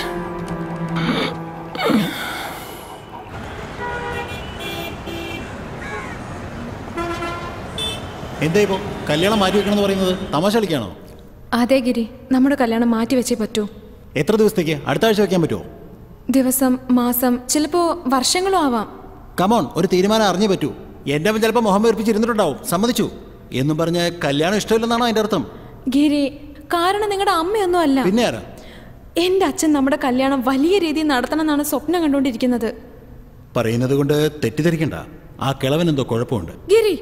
എന്താ ഇപ്പോ കല്യാണം മാറ്റി വെക്കണമെന്ന് പറയുന്നത് തമാശ കളിക്കാണോ അതെ ഗിരി നമ്മുടെ കല്യാണം മാറ്റി വെച്ചേ പറ്റൂ എത്ര ദിവസത്തേക്ക് അടുത്ത ആഴ്ച വെക്കാൻ പറ്റുമോ ദിവസം മാസം ചിലപ്പോ വർഷങ്ങളും ആവാം കമോൺ ഒരു തീരുമാനം അറിഞ്ഞേ പറ്റൂ എൻ്റെ അവൻ ചിലപ്പോൾ മുഖം വീർപ്പിച്ചിരുന്നിട്ടുണ്ടാവും സമ്മതിച്ചു എന്നും പറഞ്ഞ് കല്യാണം ഇഷ്ടമില്ലെന്നാണോ അതിൻ്റെ അർത്ഥം ഗിരി കാരണം നിങ്ങളുടെ അമ്മയൊന്നും അല്ല പിന്നെ ആരാ എന്റെ അച്ഛൻ നമ്മുടെ കല്യാണം വലിയ രീതിയിൽ നടത്തണം എന്നാണ് സ്വപ്നം കണ്ടുകൊണ്ടിരിക്കുന്നത് പറയുന്നത് കൊണ്ട് തെറ്റിദ്ധരിക്കണ്ട ആ കിളവൻ എന്തോ കുഴപ്പമുണ്ട് ഗിരി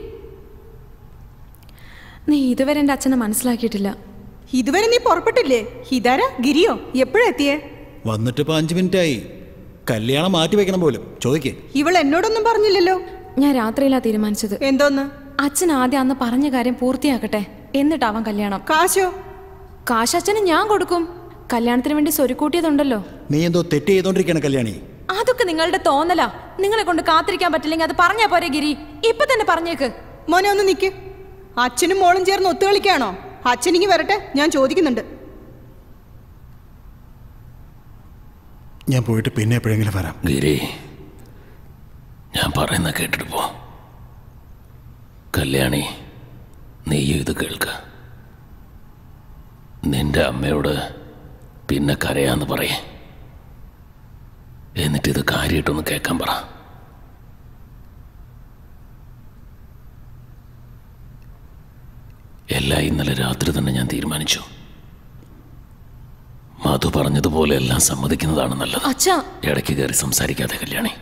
നീ ഇതുവരെ എന്റെ അച്ഛനെ മനസ്സിലാക്കിയിട്ടില്ല ഇതുവരെ നീ പുറപ്പെട്ടില്ലേ ഇതാരാ ഗിരിയോ എപ്പോഴാ എത്തിയേ വന്നിട്ട് ഇപ്പൊ അഞ്ചു മിനിറ്റ് ആയി കല്യാണം മാറ്റി വെക്കണം പോലും ചോദിക്കേ ഇവൾ എന്നോടൊന്നും പറഞ്ഞില്ലല്ലോ ഞാൻ രാത്രിയിലാ തീരുമാനിച്ചത് എന്തോന്ന് അച്ഛൻ ആദ്യം അന്ന് പറഞ്ഞ കാര്യം പൂർത്തിയാക്കട്ടെ എന്നിട്ടാവാം കല്യാണം കാശോ കാശ് അച്ഛന് ഞാൻ കൊടുക്കും കല്യാണത്തിന് വേണ്ടി സ്വരുക്കൂട്ടിയതുണ്ടല്ലോ നീ എന്തോ തെറ്റ് ചെയ്തോണ്ടിരിക്കണ കല്യാണി അതൊക്കെ നിങ്ങളുടെ തോന്നലാ നിങ്ങളെ കൊണ്ട് കാത്തിരിക്കാൻ പറ്റില്ലെങ്കിൽ അത് പറഞ്ഞാ പോരെ ഗിരി ഇപ്പൊ തന്നെ പറഞ്ഞേക്ക് മോനെ ഒന്ന് നിക്ക് അച്ഛനും മോളും ചേർന്ന് ഒത്തുകളിക്കാണോ അച്ഛനിങ്ങി വരട്ടെ ഞാൻ ചോദിക്കുന്നുണ്ട് ഞാൻ പോയിട്ട് പിന്നെ എപ്പോഴെങ്കിലും വരാം ഗിരി ഞാൻ പറയുന്ന കേട്ടിട്ട് പോ കല്യാണി നീയും ഇത് കേൾക്ക നിന്റെ അമ്മയോട് പിന്നെ കരയാന്ന് പറയേ എന്നിട്ട് ഇത് കാര്യമായിട്ടൊന്ന് കേൾക്കാൻ പറ എല്ലാം ഇന്നലെ രാത്രി തന്നെ ഞാൻ തീരുമാനിച്ചു മധു പറഞ്ഞതുപോലെ എല്ലാം സമ്മതിക്കുന്നതാണ് നല്ലത് അച്ഛാ ഇടയ്ക്ക് കയറി സംസാരിക്കാതെ കല്യാണി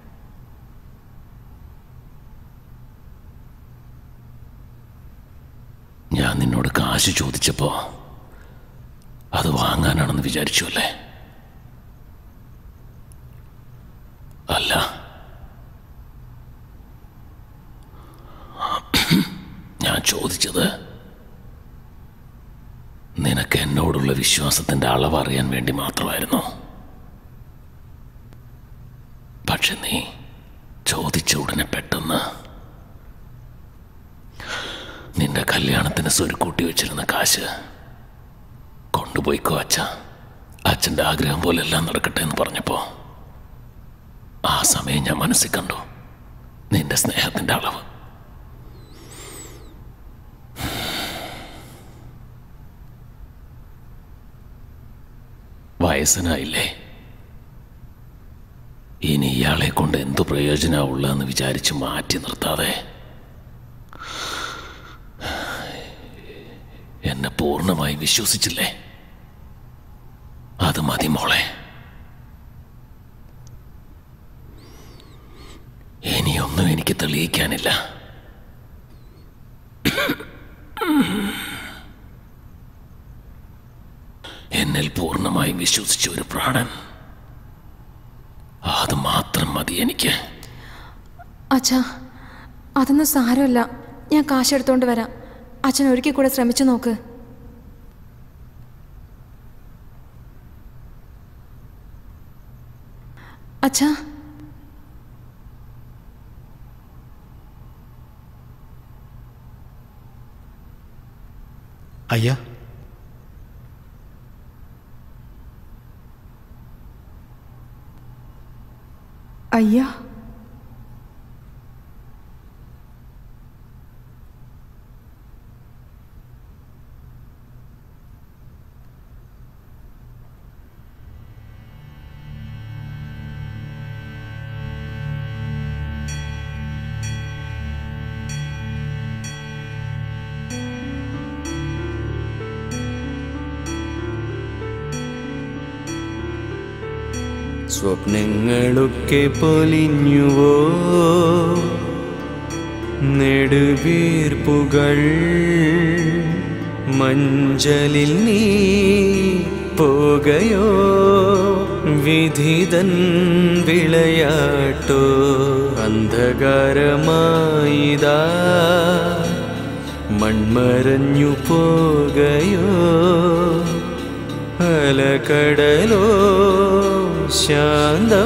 ഞാൻ നിന്നോട് കാശ് ചോദിച്ചപ്പോ അത് വാങ്ങാനാണെന്ന് വിചാരിച്ചു അല്ലേ അല്ല ഞാൻ ചോദിച്ചത് നിനക്ക് എന്നോടുള്ള വിശ്വാസത്തിന്റെ അളവ് അറിയാൻ വേണ്ടി മാത്രമായിരുന്നു പക്ഷെ നീ ചോദിച്ച ഉടനെ പെട്ടെന്ന് നിന്റെ കല്യാണത്തിന് സ്വരുക്കൂട്ടി വെച്ചിരുന്ന കാശ് കൊണ്ടുപോയിക്കോ അച്ഛ അച്ഛൻ്റെ ആഗ്രഹം പോലെ എല്ലാം നടക്കട്ടെ എന്ന് പറഞ്ഞപ്പോ ആ സമയം ഞാൻ മനസ്സിൽ കണ്ടു നിന്റെ സ്നേഹത്തിന്റെ അളവ് വയസ്സനായില്ലേ ഇനി ഇയാളെ കൊണ്ട് എന്തു പ്രയോജനമുള്ളതെന്ന് വിചാരിച്ച് മാറ്റി നിർത്താതെ എന്നെ പൂർണ്ണമായി വിശ്വസിച്ചില്ലേ അത് മതി മോളെ ഇനിയൊന്നും എനിക്ക് തെളിയിക്കാനില്ല എന്നിൽ പൂർണ്ണമായും വിശ്വസിച്ച ഒരു പ്രാണൻ അത് മാത്രം മതി എനിക്ക് അച്ഛാ അതൊന്നും സാരമല്ല ഞാൻ കാശെടുത്തോണ്ട് വരാം അച്ഛൻ ഒരിക്കൽ കൂടെ ശ്രമിച്ചു നോക്ക് അച്ഛാ അയ്യാ അയ്യാ സ്വപ്നങ്ങളൊക്കെ പൊലിഞ്ഞുവോ നെടുവീർപ്പുകൾ മഞ്ചലിൽ നീ പോകയോ വിധിതൻ വിളയാട്ടോ അന്ധകാരമായിതാ മൺമറഞ്ഞു പോകയോ അലകടലോ ശാന്തം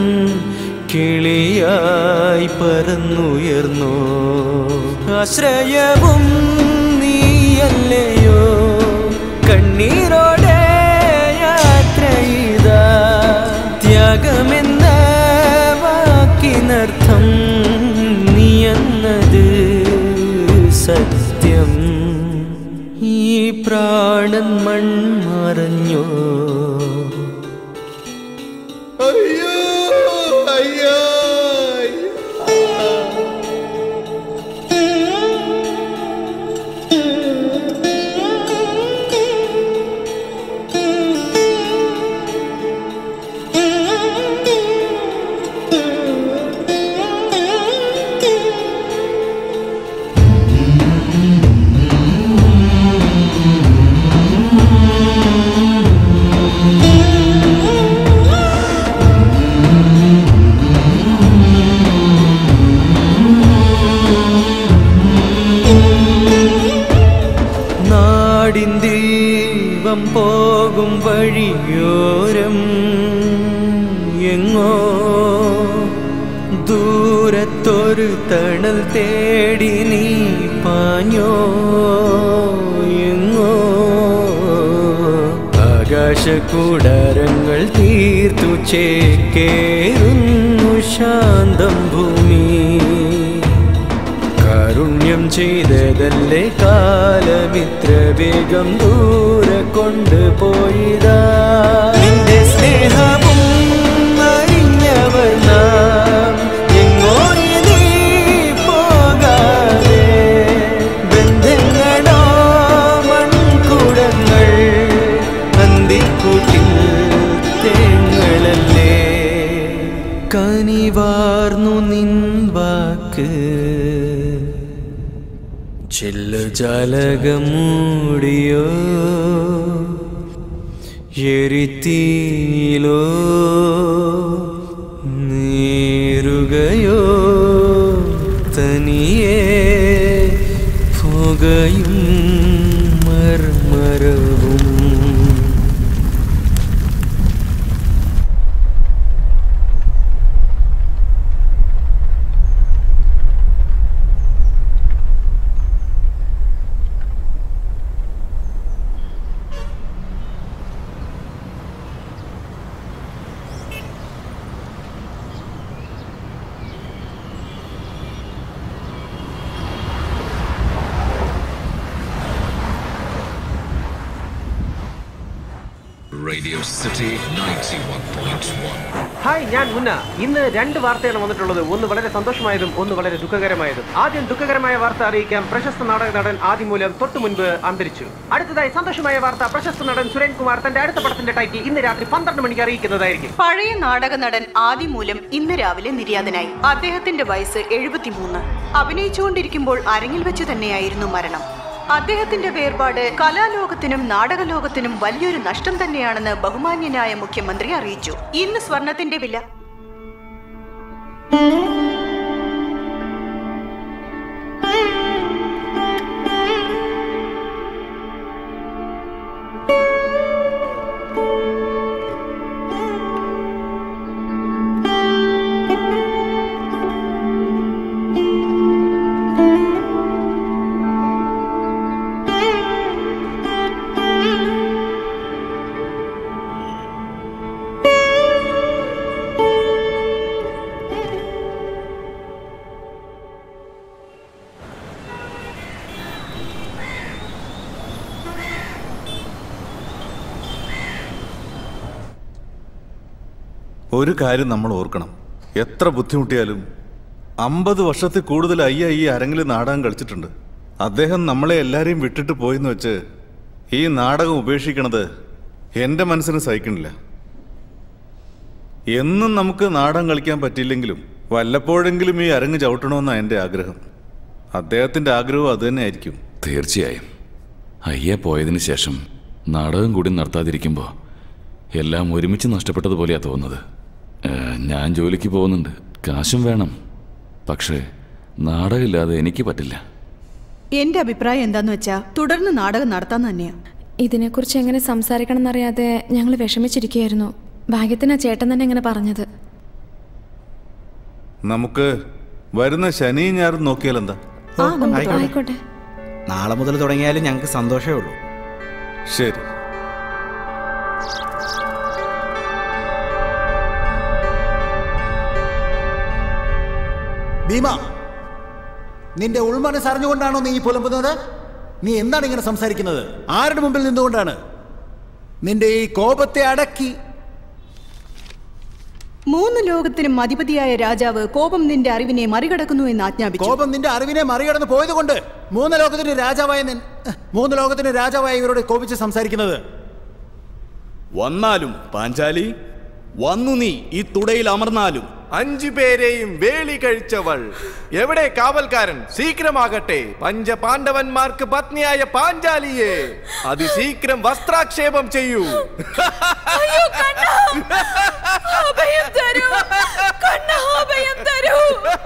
കിളിയായി പറന്നുയർന്നോ ആശ്രയവും നീയല്ലയോ കണ്ണീരോടെ യാത്രയിതാ ത്യാഗമെന്ന വാക്കിനർത്ഥം നീ എന്നത് സത്യം ഈ പ്രാണൻ മൺമറഞ്ഞോ അയ്യോ അയ്യോ നാടിൻ ദീപം പോകും വഴിയോരം എങ്ങോ ദൂരത്തൊരു തണൽ തേടി നീ പാഞ്ഞോ എങ്ങോ ആകാശകൂടാരങ്ങൾ തീർത്തു ചേക്കേറുന്നു ശാന്തം ഭൂമി കാരുണ്യം ചെയ്തതല്ലേ കാലമിത്ര വേഗം ദൂരെ കൊണ്ടുപോയിതാ നിന്റെ സ്നേഹവും അറിഞ്ഞവർ നാം എങ്ങോ ഇനി പോകാതെ ബന്ധങ്ങളോ മൺകുടങ്ങൾ അന്തിക്കൂട്ടിൽ തേങ്ങളല്ലേ കനിവാർന്നു നിൻ വാക്ക് ചെല്ലുജാലകമൂടിയോ എരിത്തീലോ നീറുകയോ തനിയെ പുകയും മർമരവും Radio City 91.1. ഹായ് ഞാൻ മുന്ന ഇന്ന് രണ്ട് വാർത്തയാണ് വന്നിട്ടുള്ളത് ഒന്ന് വളരെ സന്തോഷമായതും ഒന്ന് വളരെ ദുഃഖകരമായതും ആദ്യം ദുഃഖകരമായ വാർത്ത അറിയിക്കാം പ്രശസ്ത നാടക നടൻ ആദിമൂലം തൊട്ടു മുൻപ് അന്തരിച്ചു അടുത്തതായി സന്തോഷമായ വാർത്ത പ്രശസ്ത നടൻ സുരേൻ കുമാർ തന്റെ അടുത്ത പടത്തിന്റെ ടൈറ്റിൽ ഇന്ന് രാത്രി പന്ത്രണ്ട് മണിക്ക് അറിയിക്കുന്നതായിരിക്കും പഴയ നാടക നടൻ ആദിമൂലം ഇന്ന് രാവിലെ നിര്യാതനായി അദ്ദേഹത്തിന്റെ വയസ്സ് എഴുപത്തിമൂന്ന് അഭിനയിച്ചുകൊണ്ടിരിക്കുമ്പോൾ അരങ്ങിൽ വെച്ച് തന്നെയായിരുന്നു മരണം അദ്ദേഹത്തിന്റെ വേർപാട് കലാലോകത്തിനും നാടകലോകത്തിനും വലിയൊരു നഷ്ടം തന്നെയാണെന്ന് ബഹുമാന്യനായ മുഖ്യമന്ത്രി അറിയിച്ചു ഇന്ന് സ്വർണത്തിന്റെ വില ഒരു കാര്യം നമ്മൾ ഓർക്കണം എത്ര ബുദ്ധിമുട്ടിയാലും അമ്പത് വർഷത്തിൽ കൂടുതൽ അയ്യ ഈ അരങ്ങിൽ നാടകം കളിച്ചിട്ടുണ്ട് അദ്ദേഹം നമ്മളെ എല്ലാരെയും വിട്ടിട്ട് പോയെന്ന് വെച്ച് ഈ നാടകം ഉപേക്ഷിക്കണത് എൻ്റെ മനസ്സിന് സഹിക്കണില്ല എന്നും നമുക്ക് നാടകം കളിക്കാൻ പറ്റിയില്ലെങ്കിലും വല്ലപ്പോഴെങ്കിലും ഈ അരങ്ങ് ചവിട്ടണമെന്നാണ് എൻ്റെ ആഗ്രഹം അദ്ദേഹത്തിൻ്റെ ആഗ്രഹവും അതുതന്നെ ആയിരിക്കും തീർച്ചയായും അയ്യ പോയതിനു ശേഷം നാടകം കൂടി നടത്താതിരിക്കുമ്പോൾ എല്ലാം ഒരുമിച്ച് നഷ്ടപ്പെട്ടതുപോലെയാ തോന്നുന്നത് ഏ, ഞാൻ ജോലിക്ക് പോകുന്നുണ്ട് കാശും വേണം പക്ഷേ നാടകമില്ലാതെ എനിക്ക് പറ്റില്ല എന്റെ അഭിപ്രായം എന്താന്ന് വെച്ചാ തുടർന്ന് നാടകം നടത്താൻ തന്നെയാ ഇതിനെക്കുറിച്ച് എങ്ങനെ സംസാരിക്കണം എന്നറിയാതെ ഞങ്ങൾ വിഷമിച്ചിരിക്കുകയായിരുന്നു ഭാഗ്യത്തിന് ആ ചേട്ടൻ തന്നെ ഇങ്ങനെ പറഞ്ഞത് നമുക്ക് വരുന്ന ശനി ഞായറും നോക്കിയാൽ എന്താ ആ നമുക്ക് ആയിക്കോട്ടെ നാളെ മുതൽ തുടങ്ങിയാലും ഞങ്ങൾക്ക് സന്തോഷമേ ഉള്ളൂ ശരി ഭീമ നിന്റെ ഉൾമനസ് അറിഞ്ഞുകൊണ്ടാണോ നീ ഈ പുലമ്പുന്നത് നീ എന്താണ് ഇങ്ങനെ സംസാരിക്കുന്നത് ആരുടെ മുമ്പിൽ നിന്നുകൊണ്ടാണ് നിന്റെ ഈ കോപത്തെ അടക്കി മൂന്ന് ലോകത്തിനും അധിപതിയായ രാജാവ് കോപം നിന്റെ അറിവിനെ മറികടക്കുന്നു എന്ന് ആജ്ഞാപിച്ചു കോപം നിന്റെ അറിവിനെ മറികടന്ന് പോയത് കൊണ്ട് മൂന്ന് ലോകത്തിന് രാജാവായ നിൻ മൂന്ന് ലോകത്തിന് രാജാവായ ഇവരോട് കോപിച്ച് സംസാരിക്കുന്നത് വന്നാലും പാഞ്ചാലി വന്നു നീ ഈ തുടയിൽ അമർന്നാലും അഞ്ചു പേരെയും വേളി കഴിച്ചവൾ എവിടെ കാവൽക്കാരൻ ശീഘ്രമാകട്ടെ പഞ്ചപാണ്ഡവന്മാർക്ക് പത്നിയായ പാഞ്ചാലിയെ അതിശീഘ്രം വസ്ത്രാക്ഷേപം ചെയ്യൂ അഭയം തരൂ കണ്ണ അഭയം തരൂ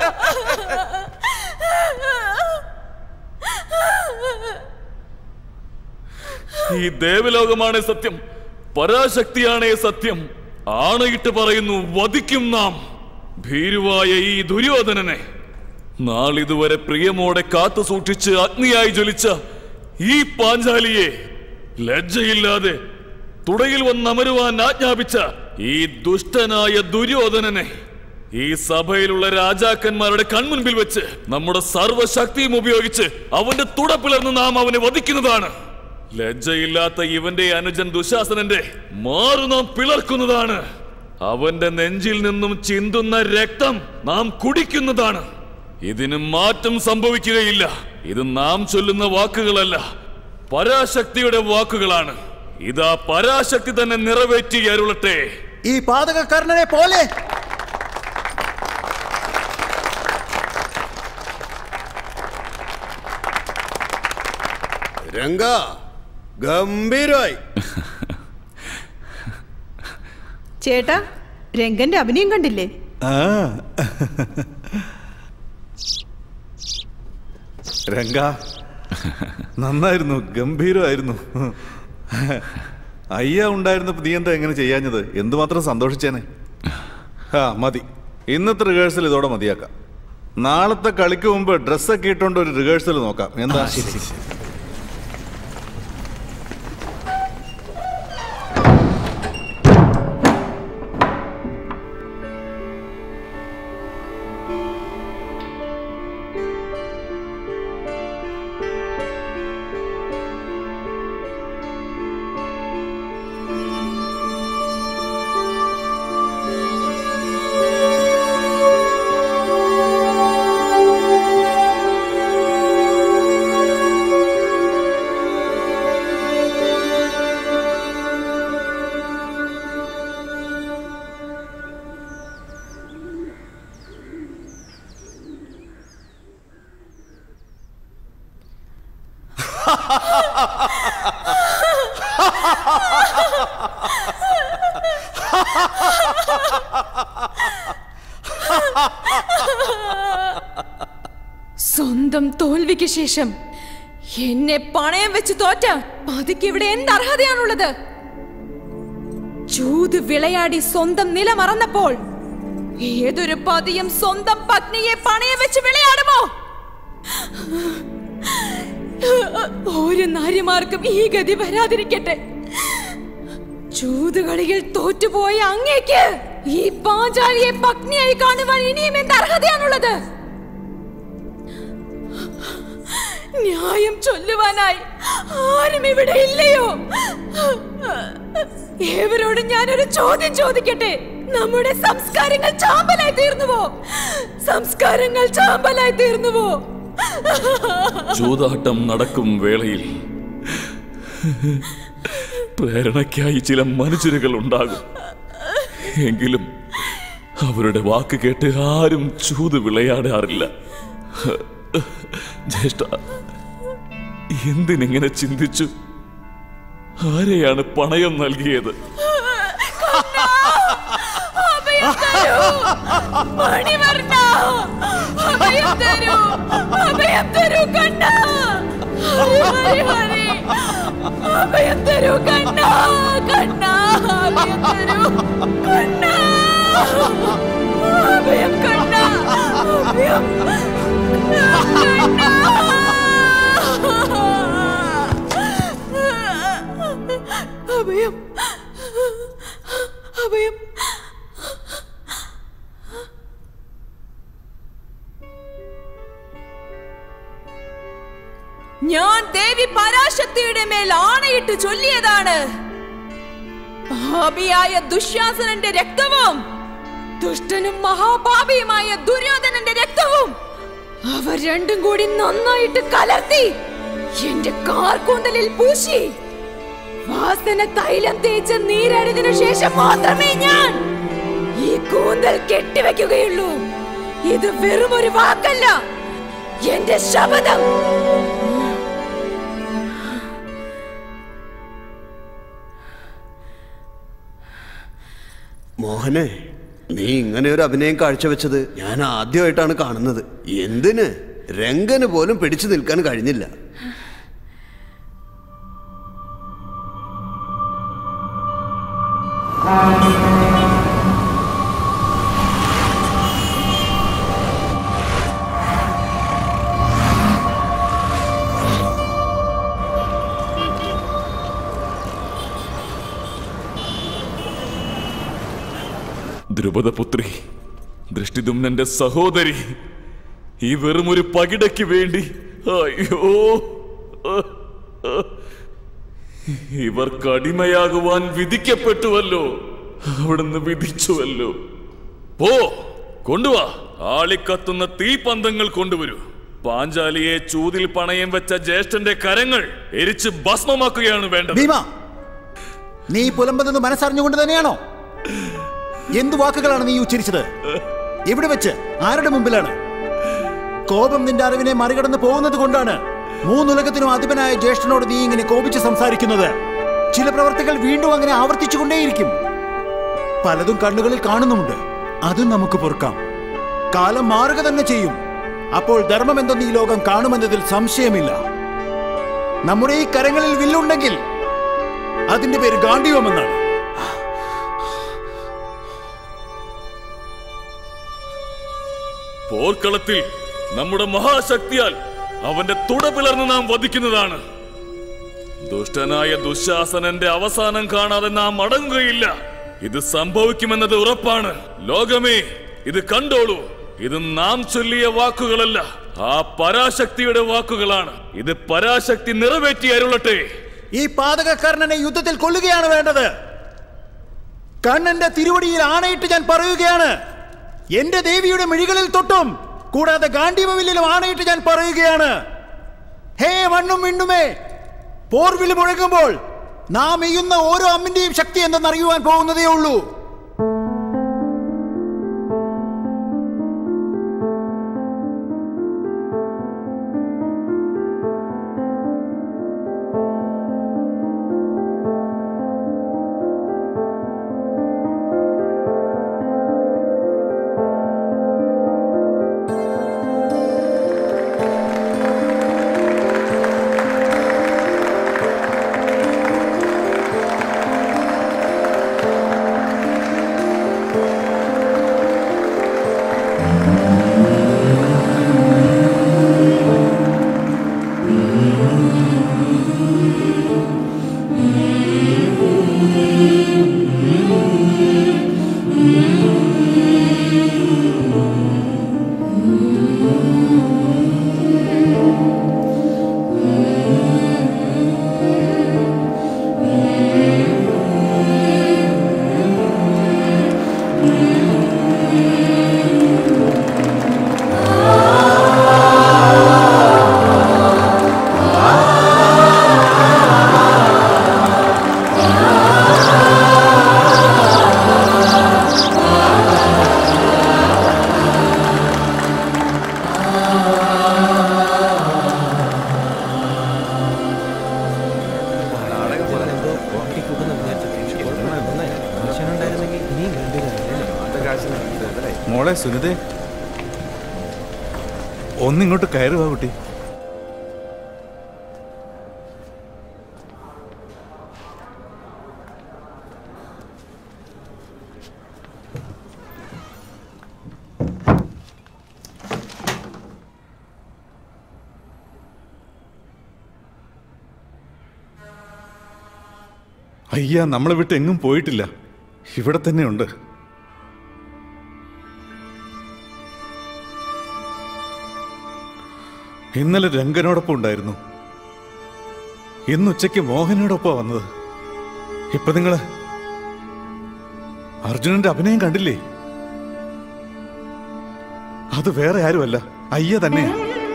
ഈ ദേവലോകമാണ് സത്യം പരാശക്തിയാണ് സത്യം ആണയിട്ട് പറയുന്നു വധിക്കും നാം ഭീരുവായ ഈ ദുര്യോധനനെ നാളിതുവരെ പ്രിയമോടെ കാത്തു സൂക്ഷിച്ച് അഗ്നിയായി ജ്വലിച്ച ഈ പാഞ്ചാലിയെ ലജ്ജയില്ലാതെ തുടയിൽ വന്നമരുവാൻ ആജ്ഞാപിച്ച ഈ ദുഷ്ടനായ ദുര്യോധനനെ ഈ സഭയിലുള്ള രാജാക്കന്മാരുടെ കൺമുൻപിൽ വെച്ച് നമ്മുടെ സർവശക്തിയും ഉപയോഗിച്ച് അവന്റെ തുട പിളർന്ന് നാം അവനെ വധിക്കുന്നതാണ് ലജ്ജയില്ലാത്ത ഇവന്റെ അനുജൻ ദുശാസനന്റെ മാറു നാം പിളർക്കുന്നതാണ് അവന്റെ നെഞ്ചിൽ നിന്നും ചിന്തുന്ന രക്തം നാം കുടിക്കുന്നതാണ് ഇതിന് മാറ്റം സംഭവിക്കുകയില്ല ഇത് നാം ചൊല്ലുന്ന വാക്കുകളല്ല പരാശക്തിയുടെ വാക്കുകളാണ് ഇതാ പരാശക്തി തന്നെ നിറവേറ്റി അരുളട്ടെ ഈ പാതകകർണനെ പോലെ രംഗ ഗംഭീരമായി ചേട്ടാ രംഗന്റെ അഭിനയം കണ്ടില്ലേ ആ രംഗ നന്നായിരുന്നു ഗംഭീരമായിരുന്നു അയ്യ ഉണ്ടായിരുന്നപ്പോ നീ എന്താ എങ്ങനെ ചെയ്യാഞ്ഞത് എന്തുമാത്രം സന്തോഷിച്ചേനെ ആ മതി ഇന്നത്തെ റിഹേഴ്സൽ ഇതോടെ മതിയാക്കാം നാളത്തെ കളിക്ക് മുമ്പ് ഡ്രസ്സൊക്കെ ഇട്ടുകൊണ്ട് ഒരു റിഹേഴ്സൽ നോക്കാം എന്താ ശരി സ്വന്തം തോൽവിക്ക് ശേഷം എന്നെ പണയം വെച്ച് തോറ്റ പതിക്ക് ഇവിടെ എന്ത് അർഹതയാണുള്ളത് ചൂത് വിളയാടി സ്വന്തം നില മറന്നപ്പോൾ ഏതൊരു പതിയും സ്വന്തം പത്നിയെ പണയം വെച്ച് വിളയാടുമോ ഒരു നാര്യമാർക്കും ഈ ഗതി വരാതിരിക്കട്ടെ ചൂതുകളിയിൽ തോറ്റുപോയ അങ്ങേക്ക് ഈ പാഞ്ചാലിയെ പത്നിയായി കാണുവാൻ ഇനിയും എന്ത് അർഹതയാണുള്ളത് ന്യായം ചൊല്ലുവാനായി ആരും ഇവിടെ ഇല്ലയോ ഏവരോടും ഞാനൊരു ചോദ്യം ചോദിക്കട്ടെ നമ്മുടെ സംസ്കാരങ്ങൾ ചാമ്പലായി തീർന്നുവോ സംസ്കാരങ്ങൾ ചാമ്പലായി തീർന്നുവോ ചൂതാട്ടം നടക്കും വേളയിൽ പ്രേരണയ്ക്കായി ചില മനുഷ്യരുകൾ ഉണ്ടാകും എങ്കിലും അവരുടെ വാക്ക് കേട്ട് ആരും ചൂത് വിളയാടാറില്ല ജ്യേഷ്ഠ എന്തിനിങ്ങനെ ചിന്തിച്ചു ആരെയാണ് പണയം നൽകിയത് അഭയം തരൂ മണിവർണ്ണ അഭയം തരൂ അഭയം തരൂ കണ്ണ ഹരി ഹരി ഹരി അഭയം തരൂ കണ്ണ കണ്ണ അഭയം തരൂ കണ്ണ അഭയം കണ്ണ അഭയം അഭയം അഭയം ഞാൻ ദേവി പരാശക്തിയുടെ മേൽ ആണയിട്ട് ചൊല്ലിയതാണ് പാപിയായ ദുശ്യാസനന്റെ രക്തവും ദുഷ്ടനും മഹാപാപിയുമായ ദുര്യോധനന്റെ രക്തവും അവർ രണ്ടും കൂടി നന്നായിട്ട് കലർത്തി എന്റെ കാർക്കൂന്തലിൽ പൂശി വാസന തൈലം തേച്ച് നീരടിതിനു ശേഷം മാത്രമേ ഞാൻ ഈ കൂന്തൽ കെട്ടിവെക്കുകയുള്ളൂ ഇത് വെറും ഒരു വാക്കല്ല എന്റെ ശപഥം മോഹനെ നീ ഇങ്ങനെ ഒരു അഭിനയം കാഴ്ചവെച്ചത് ഞാൻ ആദ്യമായിട്ടാണ് കാണുന്നത് എന്തിന് രംഗന് പോലും പിടിച്ചു നിൽക്കാൻ കഴിഞ്ഞില്ല ദ്രുപദപുത്രി ദൃഷ്ടിദുമ്നന്റെ സഹോദരി ഈ വെറും ഒരു പകിടയ്ക്ക് വേണ്ടി അയ്യോ ഇവർക്ക് അടിമയാകുവാൻ വിധിക്കപ്പെട്ടുവല്ലോ അവിടുന്ന് വിധിച്ചുവല്ലോ പോ കൊണ്ടുവാ ആളിക്കത്തുന്ന തീപന്തങ്ങൾ കൊണ്ടുവരൂ പാഞ്ചാലിയെ ചൂതിൽ പണയം വെച്ച ജ്യേഷ്ഠന്റെ കരങ്ങൾ എരിച്ച് ഭസ്മമാക്കുകയാണ് വേണ്ടത് ഭീമ നീ പുലമ്പതെന്ന് മനസ്സറിഞ്ഞുകൊണ്ട് തന്നെയാണോ എന്തു വാക്കുകളാണ് നീ ഉച്ചരിച്ചത് എവിടെ വെച്ച് ആരുടെ മുമ്പിലാണ് കോപം നിന്റെ അറിവിനെ മറികടന്ന് പോകുന്നത് കൊണ്ടാണ് മൂന്നുലകത്തിനും അധിപനായ ജ്യേഷ്ഠനോട് നീ ഇങ്ങനെ കോപിച്ച് സംസാരിക്കുന്നത് ചില പ്രവർത്തികൾ വീണ്ടും അങ്ങനെ ആവർത്തിച്ചുകൊണ്ടേയിരിക്കും പലതും കണ്ണുകളിൽ കാണുന്നുമുണ്ട് അതും നമുക്ക് പൊറുക്കാം കാലം മാറുക തന്നെ ചെയ്യും അപ്പോൾ ധർമ്മം എന്തെന്ന് ഈ ലോകം കാണുമെന്നതിൽ സംശയമില്ല നമ്മുടെ ഈ കരങ്ങളിൽ വില്ലുണ്ടെങ്കിൽ അതിന്റെ പേര് ഗാന്ധിവമെന്നാണ് പോർക്കളത്തിൽ നമ്മുടെ മഹാശക്തിയാൽ അവന്റെ തുട പിളർന്ന് നാം വധിക്കുന്നതാണ് ദുഷ്ടനായ ദുശാസനന്റെ അവസാനം കാണാതെ നാം അടങ്ങുകയില്ല ഇത് സംഭവിക്കുമെന്നത് ഉറപ്പാണ് ലോകമേ ഇത് കണ്ടോളൂ ഇത് നാം ചൊല്ലിയ വാക്കുകളല്ല ആ പരാശക്തിയുടെ വാക്കുകളാണ് ഇത് പരാശക്തി നിറവേറ്റി അരുളട്ടെ ഈ പാതകക്കാരനെ യുദ്ധത്തിൽ കൊല്ലുകയാണ് വേണ്ടത് കണ്ണന്റെ തിരുവടിയിൽ ആണയിട്ട് ഞാൻ പറയുകയാണ് എന്റെ ദേവിയുടെ മിഴികളിൽ തൊട്ടും കൂടാതെ ഗാന്ഡീവവില്ലിലും ആണയിട്ട് ഞാൻ പറയുകയാണ് ഹേ മണ്ണും മിണ്ണുമേ പോർവിളി മുഴങ്ങുമ്പോൾ നാം എയ്യുന്ന ഓരോ അമ്മിന്റെയും ശക്തി എന്തെന്നറിയുവാൻ പോകുന്നതേ ഉള്ളൂ മോളെ സുനിതേ ഒന്നിങ്ങോട്ട് കയറുവാ കുട്ടി അയ്യ നമ്മളെ വിട്ട് എങ്ങും പോയിട്ടില്ല ഇവിടെ തന്നെയുണ്ട് ഇന്നലെ രംഗനോടൊപ്പം ഉണ്ടായിരുന്നു ഇന്ന് ഉച്ചയ്ക്ക് മോഹനോടൊപ്പം വന്നത് ഇപ്പൊ നിങ്ങള് അർജുനന്റെ അഭിനയം കണ്ടില്ലേ അത് വേറെ ആരുമല്ല അയ്യ തന്നെയാ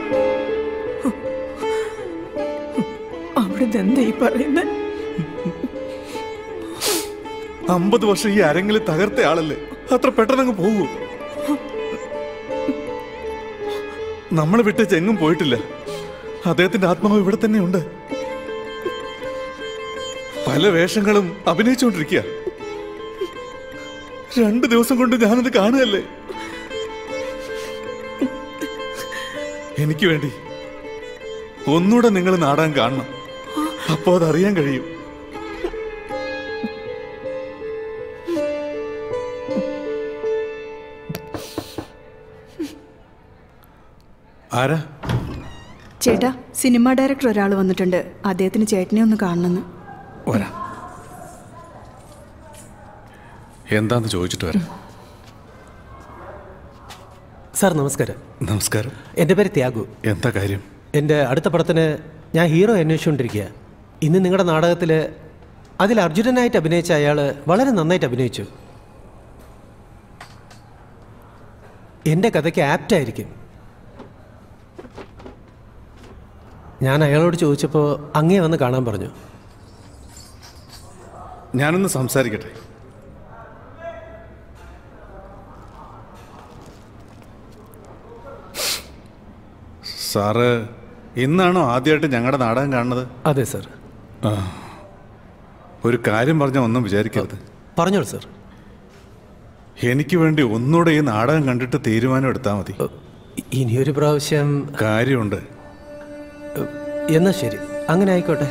അവിടുന്ന് എന്താ ഈ പറയുന്നത് അമ്പത് വർഷം ഈ അരങ്ങിൽ തകർത്ത ആളല്ലേ അത്ര പെട്ടെന്നങ്ങ് പോകൂ നമ്മളെ വിട്ട് ചെങ്ങും പോയിട്ടില്ല അദ്ദേഹത്തിന്റെ ആത്മാവ് ഇവിടെ തന്നെയുണ്ട് പല വേഷങ്ങളും അഭിനയിച്ചുകൊണ്ടിരിക്കുക രണ്ട് ദിവസം കൊണ്ട് ഞാനത് കാണുകയല്ലേ എനിക്ക് വേണ്ടി ഒന്നുകൂടെ നിങ്ങൾ നാടാൻ കാണണം അപ്പോ അതറിയാൻ കഴിയും ആരാ ചേട്ടാ സിനിമ ഡയറക്ടർ ഒരാൾ വന്നിട്ടുണ്ട് അദ്ദേഹത്തിന് ചേട്ടനെ ഒന്ന് കാണണമെന്ന് വരാം എന്താന്ന് ചോദിച്ചിട്ട് വരാം സാർ നമസ്കാരം നമസ്കാരം എൻ്റെ പേര് ത്യാഗു എന്താ കാര്യം എൻ്റെ അടുത്ത പടത്തിന് ഞാൻ ഹീറോ അന്വേഷിച്ചുകൊണ്ടിരിക്കുക ഇന്ന് നിങ്ങളുടെ നാടകത്തിൽ അതിൽ അർജുനനായിട്ട് അഭിനയിച്ച അയാൾ വളരെ നന്നായിട്ട് അഭിനയിച്ചു എൻ്റെ കഥയ്ക്ക് ആപ്റ്റായിരിക്കും ഞാൻ അയാളോട് ചോദിച്ചപ്പോൾ അങ്ങേ വന്ന് കാണാൻ പറഞ്ഞു ഞാനൊന്ന് സംസാരിക്കട്ടെ സാറ് ഇന്നാണോ ആദ്യമായിട്ട് ഞങ്ങളുടെ നാടകം കാണുന്നത് അതെ സർ ആ ഒരു കാര്യം പറഞ്ഞാൽ ഒന്നും വിചാരിക്കരുത് പറഞ്ഞോളൂ സർ എനിക്ക് വേണ്ടി ഒന്നുകൂടെ ഈ നാടകം കണ്ടിട്ട് തീരുമാനം എടുത്താൽ മതി ഇനിയൊരു പ്രാവശ്യം കാര്യമുണ്ട് എന്നാ ശരി അങ്ങനെ ആയിക്കോട്ടെ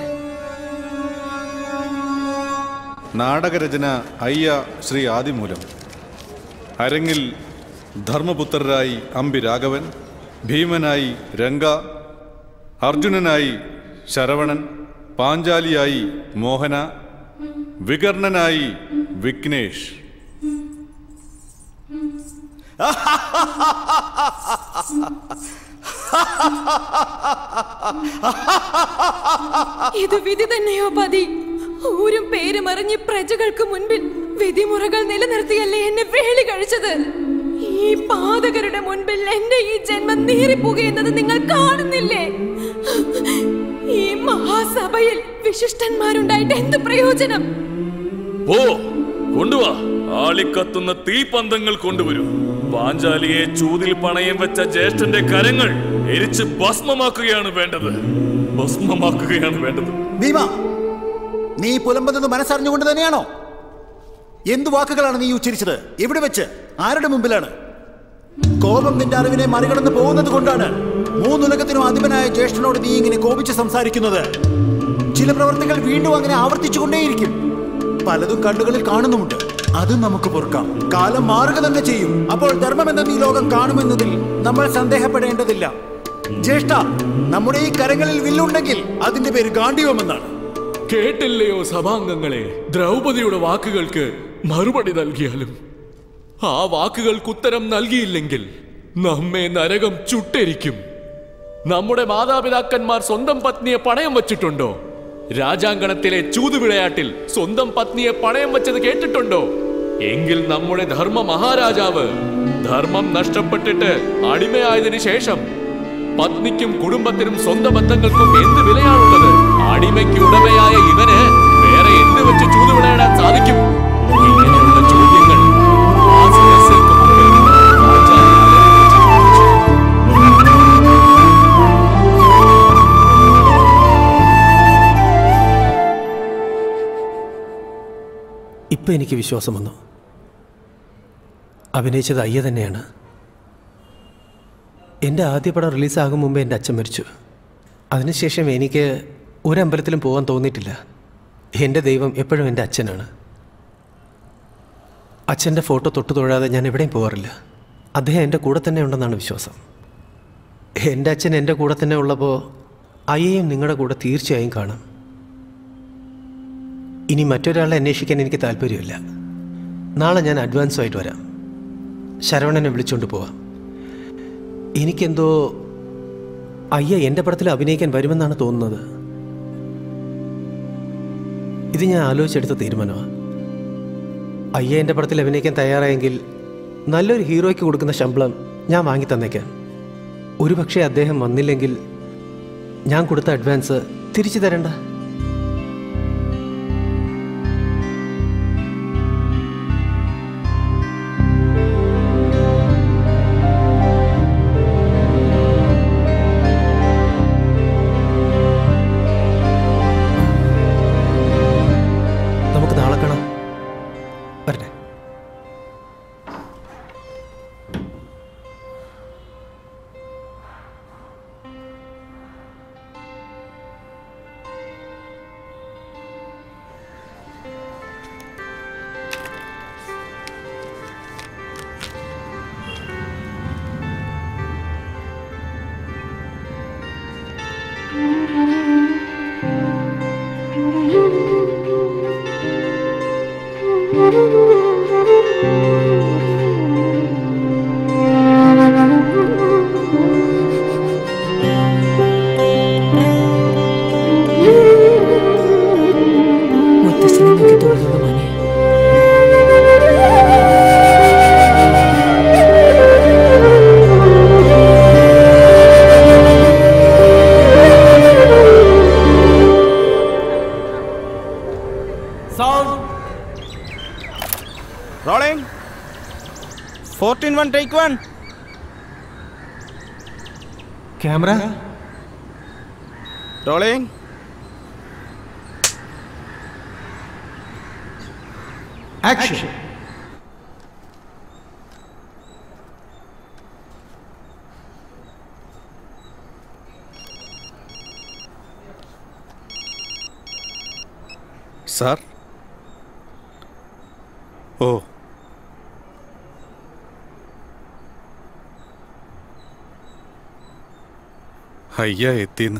നാടകരചന അയ്യ ശ്രീ ആദിമൂലം അരങ്ങിൽ ധർമ്മപുത്രരായി അമ്പി രാഘവൻ ഭീമനായി രംഗ അർജുനനായി ശരവണൻ പാഞ്ചാലിയായി മോഹന വികർണനായി വിഘ്നേഷ് ഇത് വിധി തന്നെയോ പതി ഊരും പേരും അറിഞ്ഞ് പ്രജകൾക്ക് മുൻപിൽ വിധിമുറകൾ നിലനിർത്തിയല്ലേ എന്നെ വേളി കഴിച്ചത് ഈ പാതകരുടെ മുൻപിൽ എന്റെ ഈ ജന്മം നീറിപ്പുകയെന്നത് നിങ്ങൾ കാണുന്നില്ലേ ഈ മഹാസഭയിൽ വിശിഷ്ടന്മാരുണ്ടായിട്ട് എന്ത് പ്രയോജനം ഓ കൊണ്ടുവാ ആളിക്കത്തുന്ന തീപന്തങ്ങൾ കൊണ്ടുവരൂ പാഞ്ചാലിയെ ചൂതിൽ പണയം വെച്ച ജ്യേഷ്ഠന്റെ കരങ്ങൾ എരിച്ച് ഭസ്മമാക്കുകയാണ് വേണ്ടത് ഭസ്മമാക്കുകയാണ് വേണ്ടത് ഭീമ നീ പുലമ്പതെന്ന് മനസ്സറിഞ്ഞുകൊണ്ട് തന്നെയാണോ എന്തു വാക്കുകളാണ് നീ ഉച്ചരിച്ചത് എവിടെ വെച്ച് ആരുടെ മുമ്പിലാണ് കോപം നിന്റെ അറിവിനെ മറികടന്ന് പോകുന്നത് കൊണ്ടാണ് മൂന്നുലകത്തിനും അധിപനായ ജ്യേഷ്ഠനോട് നീ ഇങ്ങനെ കോപിച്ച് സംസാരിക്കുന്നത് ചില പ്രവർത്തികൾ വീണ്ടും അങ്ങനെ ആവർത്തിച്ചുകൊണ്ടേയിരിക്കും പലതും കണ്ണുകളിൽ കാണുന്നുമുണ്ട് അതും നമുക്ക് പൊറുക്കാം കാലം മാറുക തന്നെ ചെയ്യും അപ്പോൾ ധർമ്മമെന്ന ഈ ലോകം കാണുമെന്നതിൽ നമ്മൾ സന്ദേഹപ്പെടേണ്ടതില്ല ജ്യേഷ്ഠ നമ്മുടെ ഈ കരങ്ങളിൽ വില്ലുണ്ടെങ്കിൽ അതിന്റെ പേര് ഗാന്ഡീവമെന്നാണ് കേട്ടില്ലയോ സഭാംഗങ്ങളെ ദ്രൗപദിയുടെ വാക്കുകൾക്ക് മറുപടി നൽകിയാലും ആ വാക്കുകൾക്ക് ഉത്തരം നൽകിയില്ലെങ്കിൽ നമ്മെ നരകം ചുട്ടരിക്കും നമ്മുടെ മാതാപിതാക്കന്മാർ സ്വന്തം പത്നിയെ പണയം വച്ചിട്ടുണ്ടോ രാജാങ്കണത്തിലെ ചൂതുവിളയാട്ടിൽ സ്വന്തം പത്നിയെ പണയം വെച്ചത് കേട്ടിട്ടുണ്ടോ എങ്കിൽ നമ്മുടെ ധർമ്മ മഹാരാജാവ് ധർമ്മം നഷ്ടപ്പെട്ടിട്ട് അടിമയായതിനു ശേഷം പത്നിക്കും കുടുംബത്തിനും സ്വന്തം ബന്ധങ്ങൾക്കും എന്ത് വിലയാണുള്ളത് അടിമയ്ക്ക് ഉടമയായ ഇവന് വേറെ എന്ത് വെച്ച് ചൂതുവിളയാടാൻ സാധിക്കും ഇങ്ങനെയുള്ള ചോദ്യങ്ങൾ ആ സദസ്യർക്ക് മുമ്പിൽ ആചാര്യൻ നിലവിളിച്ച് ചോദിച്ചു. ഇപ്പം എനിക്ക് വിശ്വാസം വന്നു അഭിനയിച്ചത് അയ്യ തന്നെയാണ് എൻ്റെ ആദ്യ പടം റിലീസാകും മുമ്പേ എൻ്റെ അച്ഛൻ മരിച്ചു അതിനുശേഷം എനിക്ക് ഒരമ്പലത്തിലും പോകാൻ തോന്നിയിട്ടില്ല എൻ്റെ ദൈവം എപ്പോഴും എൻ്റെ അച്ഛനാണ് അച്ഛൻ്റെ ഫോട്ടോ തൊട്ടു തൊഴാതെ ഞാൻ എവിടെയും പോകാറില്ല അദ്ദേഹം എൻ്റെ കൂടെ തന്നെ ഉണ്ടെന്നാണ് വിശ്വാസം എൻ്റെ അച്ഛൻ എൻ്റെ കൂടെ തന്നെ ഉള്ളപ്പോൾ അയ്യയും നിങ്ങളുടെ കൂടെ തീർച്ചയായും കാണും ഇനി മറ്റൊരാളെ അന്വേഷിക്കാൻ എനിക്ക് താല്പര്യമില്ല നാളെ ഞാൻ അഡ്വാൻസുമായിട്ട് വരാം ശരവണനെ വിളിച്ചുകൊണ്ട് പോവാം എനിക്കെന്തോ അയ്യ എൻ്റെ പടത്തിൽ അഭിനയിക്കാൻ വരുമെന്നാണ് തോന്നുന്നത് ഇത് ഞാൻ ആലോചിച്ചെടുത്ത തീരുമാനമാണ് അയ്യ എൻ്റെ പടത്തിൽ അഭിനയിക്കാൻ തയ്യാറായെങ്കിൽ നല്ലൊരു ഹീറോയ്ക്ക് കൊടുക്കുന്ന ശമ്പളം ഞാൻ വാങ്ങി തന്നേക്കാം ഒരുപക്ഷെ അദ്ദേഹം വന്നില്ലെങ്കിൽ ഞാൻ കൊടുത്ത അഡ്വാൻസ് തിരിച്ചു തരണ്ട നമുക്ക് നാളെ കാണാം വരട്ടെ മുത്തശ്ശനെ നോക്കി തൊഴുതുള്ളൂ മോനെ Sound. Rolling. 14 1 take 1. Camera Rolling. Action sir ഓ അയ്യ എത്തിന്ന്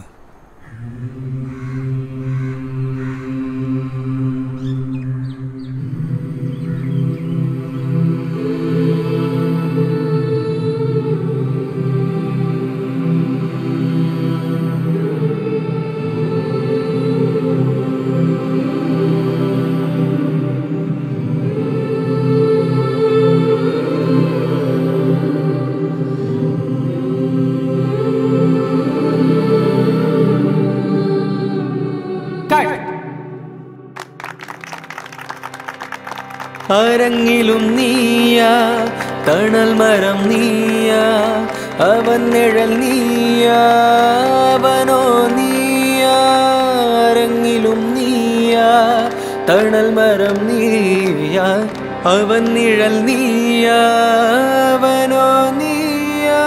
അരങ്ങിലും നീയാ തണൽ മരം നീയാ അവൻ നിഴൽ നീയാ അവനോ നീയാ അരങ്ങിലും നീയാ തണൽ മരം നീയാ അവൻ നിഴൽ നീയാ അവനോ നീയാ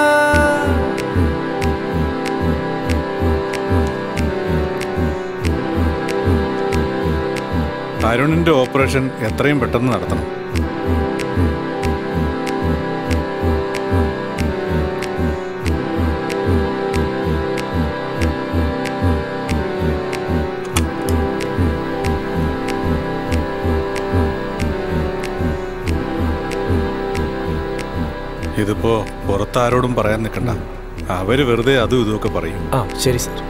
അരുണിന്റെ ഓപ്പറേഷൻ എത്രയും പെട്ടെന്ന് നടത്തണം ഇതിപ്പോ പുറത്താരോടും പറയാൻ നിൽക്കണ്ട അവര് വെറുതെ അതും ഇതുമൊക്കെ പറയും ആ ശരി സാർ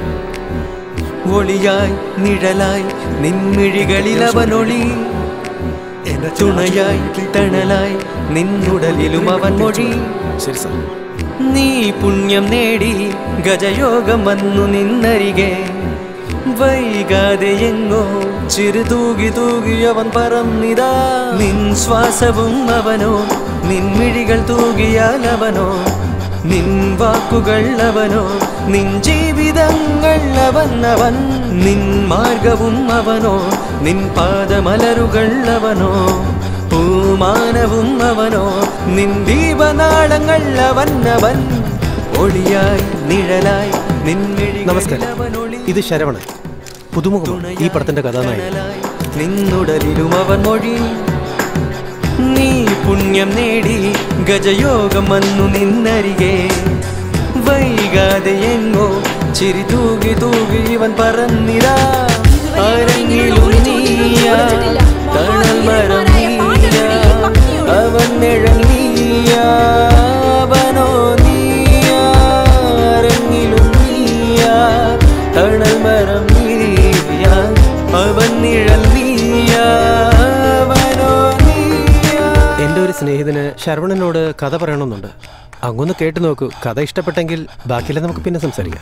ഒളിയായി നിഴലായി നിൻമിഴികളിൽ അവനൊളി തുണയായി തണലായി നിന്നുടലിലും അവൻ മൊഴി ശരി സാർ നീ പുണ്യം നേടി ഗജയോഗം വന്നു നിന്നരികെ വൈകാതെ എങ്ങോ ചിറുതൂകി തൂകി അവൻ പറന്നിതാ നിൻ ശ്വാസവും അവനോ നിൻ മിഴികൾ തൂകിയാൽ അവനോ നിൻ വാക്കുകൾ അവനോ നിൻ ജീവിതങ്ങൾ അവൻ അവൻ നിൻ മാർഗവും അവനോ നിൻ പാദമലരുകൾ അവനോ പൂമാനവും അവനോ നിൻ ദീപനാളങ്ങൾ അവൻ അവൻ ഒളിയായി നിഴലായി നിൻ നമസ്കാരം ഇത് ശരവണൻ പുതുമുഖമാണ് ഈ പടത്തിന്റെ കഥാനായകൻ നിന്നുടലിലും അവൻ മൊഴി നീ പുണ്യം നേടി ഗജയോഗം വന്നു നിന്നരികെ വൈകാതെ എങ്ങോ ചിരി തൂകി തൂകി ഇവൻ പറന്നിരാ അരങ്ങിലും നീയാ തണൽ മരം നീയാ അവൻ നിഴൽ നീയാ അവനോ നീയാ അരങ്ങിലും നീയാ തണൽ മരം നീയാ അവൻ നിഴൽ നീയാ അവനോ എൻ്റെ ഒരു സ്നേഹിതന് ശരവണനോട് കഥ പറയണമെന്നുണ്ട് അങ്ങൊന്ന് കേട്ടു നോക്കൂ കഥ ഇഷ്ടപ്പെട്ടെങ്കിൽ ബാക്കിയെല്ലാം നമുക്ക് പിന്നെ സംസാരിക്കാം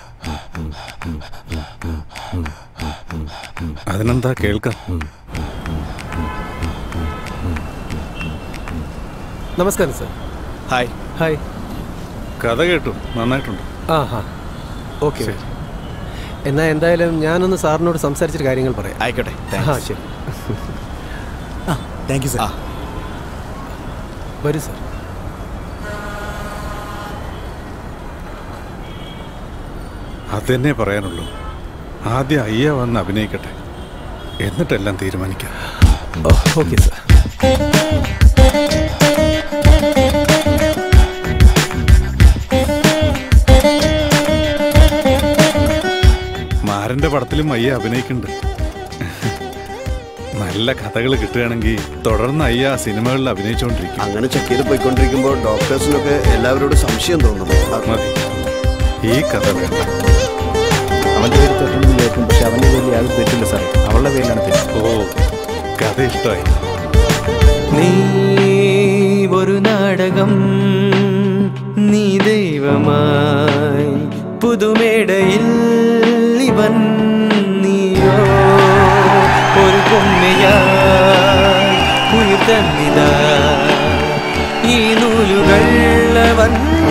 അതിനെന്താ കേൾക്കാം നമസ്കാരം സർ ഹായ് ഹായ് കഥ കേട്ടു നന്നായിട്ടുണ്ട് ആ ഹാ ഓക്കെ എന്നാൽ എന്തായാലും ഞാനൊന്ന് സാറിനോട് സംസാരിച്ചിട്ട് കാര്യങ്ങൾ പറയാം ആയിക്കോട്ടെ ആ ശരി താങ്ക് യു സാർ വരൂ സർ അതെന്നെ പറയാനുള്ളൂ ആദ്യം അയ്യ വന്ന് അഭിനയിക്കട്ടെ എന്നിട്ടെല്ലാം തീരുമാനിക്കാം ഓക്കെ സർ മാരന്റെ പടത്തിലും അയ്യ അഭിനയിക്കുന്നുണ്ട് നല്ല കഥകൾ കിട്ടുകയാണെങ്കിൽ തുടർന്ന് അയ്യ ആ സിനിമകളിൽ അഭിനയിച്ചുകൊണ്ടിരിക്കും അങ്ങനെ ചെക്ക് ചെയ്ത് പോയിക്കൊണ്ടിരിക്കുമ്പോൾ ഡോക്ടേഴ്സിനൊക്കെ എല്ലാവരോടും സംശയം തോന്നും മതി ഈ കഥ വേണ്ട അവന്റെ പേര് തെറ്റെന്ന് വിചാരിക്കും പക്ഷെ അവന്റെ പേരിൽ യാതൊരു തെറ്റില്ല സാറേ അവളുടെ പേരിലാണ് തെറ്റ് ഓ കഥ ഇഷ്ടമായി നീ ഒരു നാടകം നീ ദൈവമായി പുതുമേടയിൽ ഇവൻ നീയോ ഒരു പൊമ്മയായി ഉയർ തന്നിതാ ഈ നൂലുകൾ അവൻ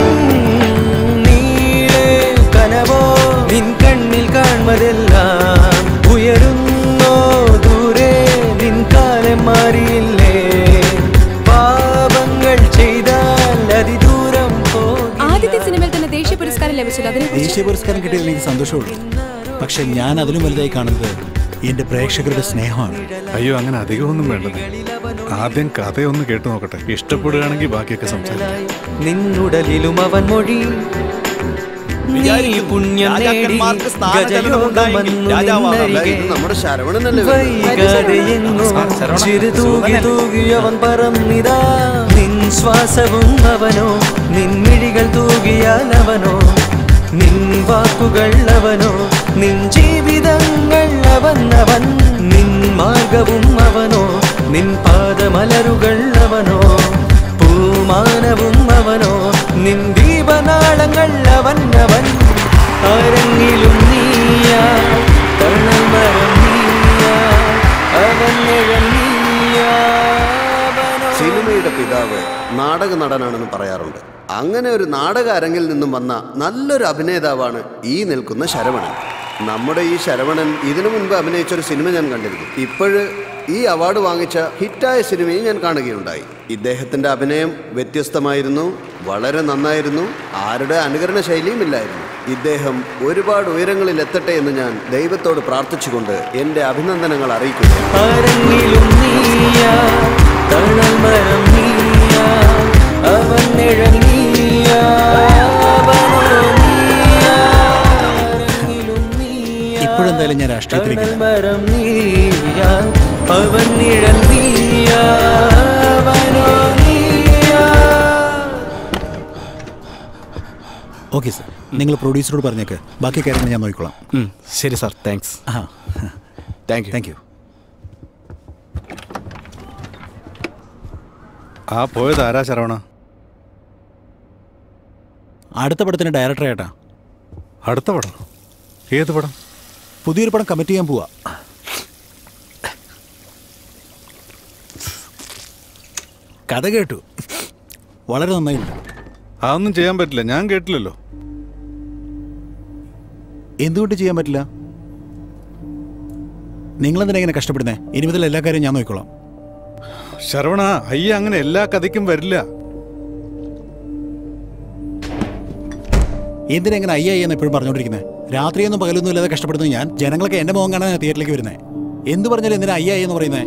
നീളെ കനവോ നിൻ കണ്ണിൽ കാൺമതെല്ലാം ഉയരുന്നോ ദൂരെ നിൻ കാലം മാറിയില്ലേ പാപങ്ങൾ ചെയ്താൽ അതിദൂരം ആദ്യത്തെ സിനിമയിൽ തന്നെ ദേശീയ പുരസ്കാരം ലഭിച്ചല്ലോ അതിനെ ദേശീയ പുരസ്കാരം കിട്ടിയതിൽ എനിക്ക് സന്തോഷമുള്ളൂ പക്ഷെ ഞാൻ അതിലും വലുതായി കാണുന്നത് എന്റെ പ്രേക്ഷകരുടെ സ്നേഹമാണ് അയ്യോ അങ്ങനെ അധികമൊന്നും വേണ്ടത് ആദ്യം കഥയൊന്ന് കേട്ടു നോക്കട്ടെ ഇഷ്ടപ്പെടുകയാണെങ്കിൽ ബാക്കിയൊക്കെ സംസാരിക്കാം നിന്നുടലിലും അവൻ മൊഴി നീ പുണ്യം നേടി ഗജയോഗം വന്നു നിന്നരികെ നമ്മുടെ ശരവണനല്ലേ വൈകാതെ എങ്ങോ ചിരു തൂകി തൂകി അവൻ പറന്നിതാ നിൻ ശ്വാസവും അവനോ നിൻ മിഴികൾ തൂകിയാൽ അവനോ നിൻ വാക്കുകൾ അവനോ നിൻ ജീവിതങ്ങൾ അവൻ അവൻ നിൻ മാർഗവും അവനോ നിൻ പാദമലരുകൾ അവനോ പൂമാനവും അവനോ നിൻ ദീപനാളങ്ങൾ അവൻ അവൻ അരങ്ങിലും നീയാ തണൽ മരം നീയാ അവൻ നിഴൽ നീയാ സിനിമയുടെ പിതാവ് നാടക നടനാണെന്ന് പറയാറുണ്ട് അങ്ങനെ ഒരു നാടക അരങ്ങിൽ നിന്നും വന്ന നല്ലൊരു അഭിനേതാവാണ് ഈ നിൽക്കുന്ന ശരവണൻ നമ്മുടെ ഈ ശരവണൻ ഇതിനു മുൻപ് അഭിനയിച്ച ഒരു സിനിമ ഞാൻ കണ്ടിരുന്നു ഇപ്പോഴ് ഈ അവാർഡ് വാങ്ങിച്ച ഹിറ്റായ സിനിമയും ഞാൻ കാണുകയുണ്ടായി ഇദ്ദേഹത്തിന്റെ അഭിനയം വ്യത്യസ്തമായിരുന്നു വളരെ നന്നായിരുന്നു ആരുടെ അനുകരണ ശൈലിയും ഇല്ലായിരുന്നു ഇദ്ദേഹം ഒരുപാട് ഉയരങ്ങളിൽ എത്തട്ടെ എന്ന് ഞാൻ ദൈവത്തോട് പ്രാർത്ഥിച്ചുകൊണ്ട് എൻ്റെ അഭിനന്ദനങ്ങൾ അറിയിക്കുന്നു അരങ്ങിലും നീയാ തണൽ മരം നീയാ അവൻ നിഴൽ നീയാ അവനോ നീയാ ഇപ്പോഴെന്തായാലും ഞാൻ രാഷ്ട്രീയത്തിലേക്ക് തണൽ മരം നീയാ അവൻ നിഴൽ നീയാ അവനോ നീയാ ഓക്കെ സാർ നിങ്ങൾ പ്രൊഡ്യൂസറോട് പറഞ്ഞേക്ക് ബാക്കി കാര്യങ്ങൾ ഞാൻ നോക്കിക്കോളാം ശരി സാർ താങ്ക്സ് ആ താങ്ക് യു താങ്ക് യു ആ പോയത് ആരാ ശരവണ അടുത്ത പടത്തിന് ഡയറക്ടർ ഏട്ടാ അടുത്ത പടം ഏത് പടം പുതിയൊരു പടം കമ്മിറ്റ് ചെയ്യാൻ പോവാ കഥ കേട്ടു വളരെ നന്നായിട്ടുണ്ട് അതൊന്നും ചെയ്യാൻ പറ്റില്ല ഞാൻ കേട്ടില്ലല്ലോ എന്തുകൊണ്ട് ചെയ്യാൻ പറ്റില്ല നിങ്ങളെന്തിനാ ഇങ്ങനെ കഷ്ടപ്പെടുന്നേ ഇനി മുതൽ എല്ലാ കാര്യവും ഞാൻ നോക്കിക്കോളാം ശരവണ അയ്യ അങ്ങനെ എല്ലാ കഥയ്ക്കും വരില്ല എന്തിനാ ഇങ്ങനെ അയ്യ എന്ന് എപ്പോഴും പറഞ്ഞുകൊണ്ടിരിക്കുന്നത് രാത്രിയൊന്നും പകലൊന്നും ഇല്ലാതെ കഷ്ടപ്പെടുന്നത് ഞാൻ ജനങ്ങളൊക്കെ എന്റെ മുഖം കാണാൻ തിയേറ്ററിലേക്ക് വരുന്നത് എന്ത് പറഞ്ഞാലും എന്തിനാ അയ്യ എന്ന് പറയുന്നത്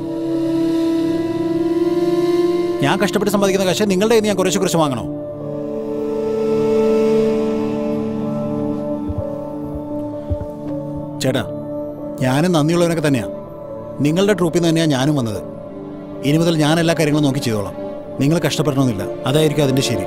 ഞാൻ കഷ്ടപ്പെട്ട് സമ്പാദിക്കുന്ന കാശ് നിങ്ങളുടെ കയ്യിൽ നിന്ന് ഞാൻ കുറച്ച് കുറച്ച് വാങ്ങണോ ചേട്ടാ ഞാനും നന്ദിയുള്ളവനൊക്കെ തന്നെയാണ് നിങ്ങളുടെ ട്രൂപ്പിൽ നിന്ന് തന്നെയാണ് ഞാനും വന്നത് ഇനി മുതൽ ഞാൻ എല്ലാ കാര്യങ്ങളും നോക്കി ചെയ്തോളാം നിങ്ങൾ കഷ്ടപ്പെടണമെന്നില്ല അതായിരിക്കും അതിൻ്റെ ശരി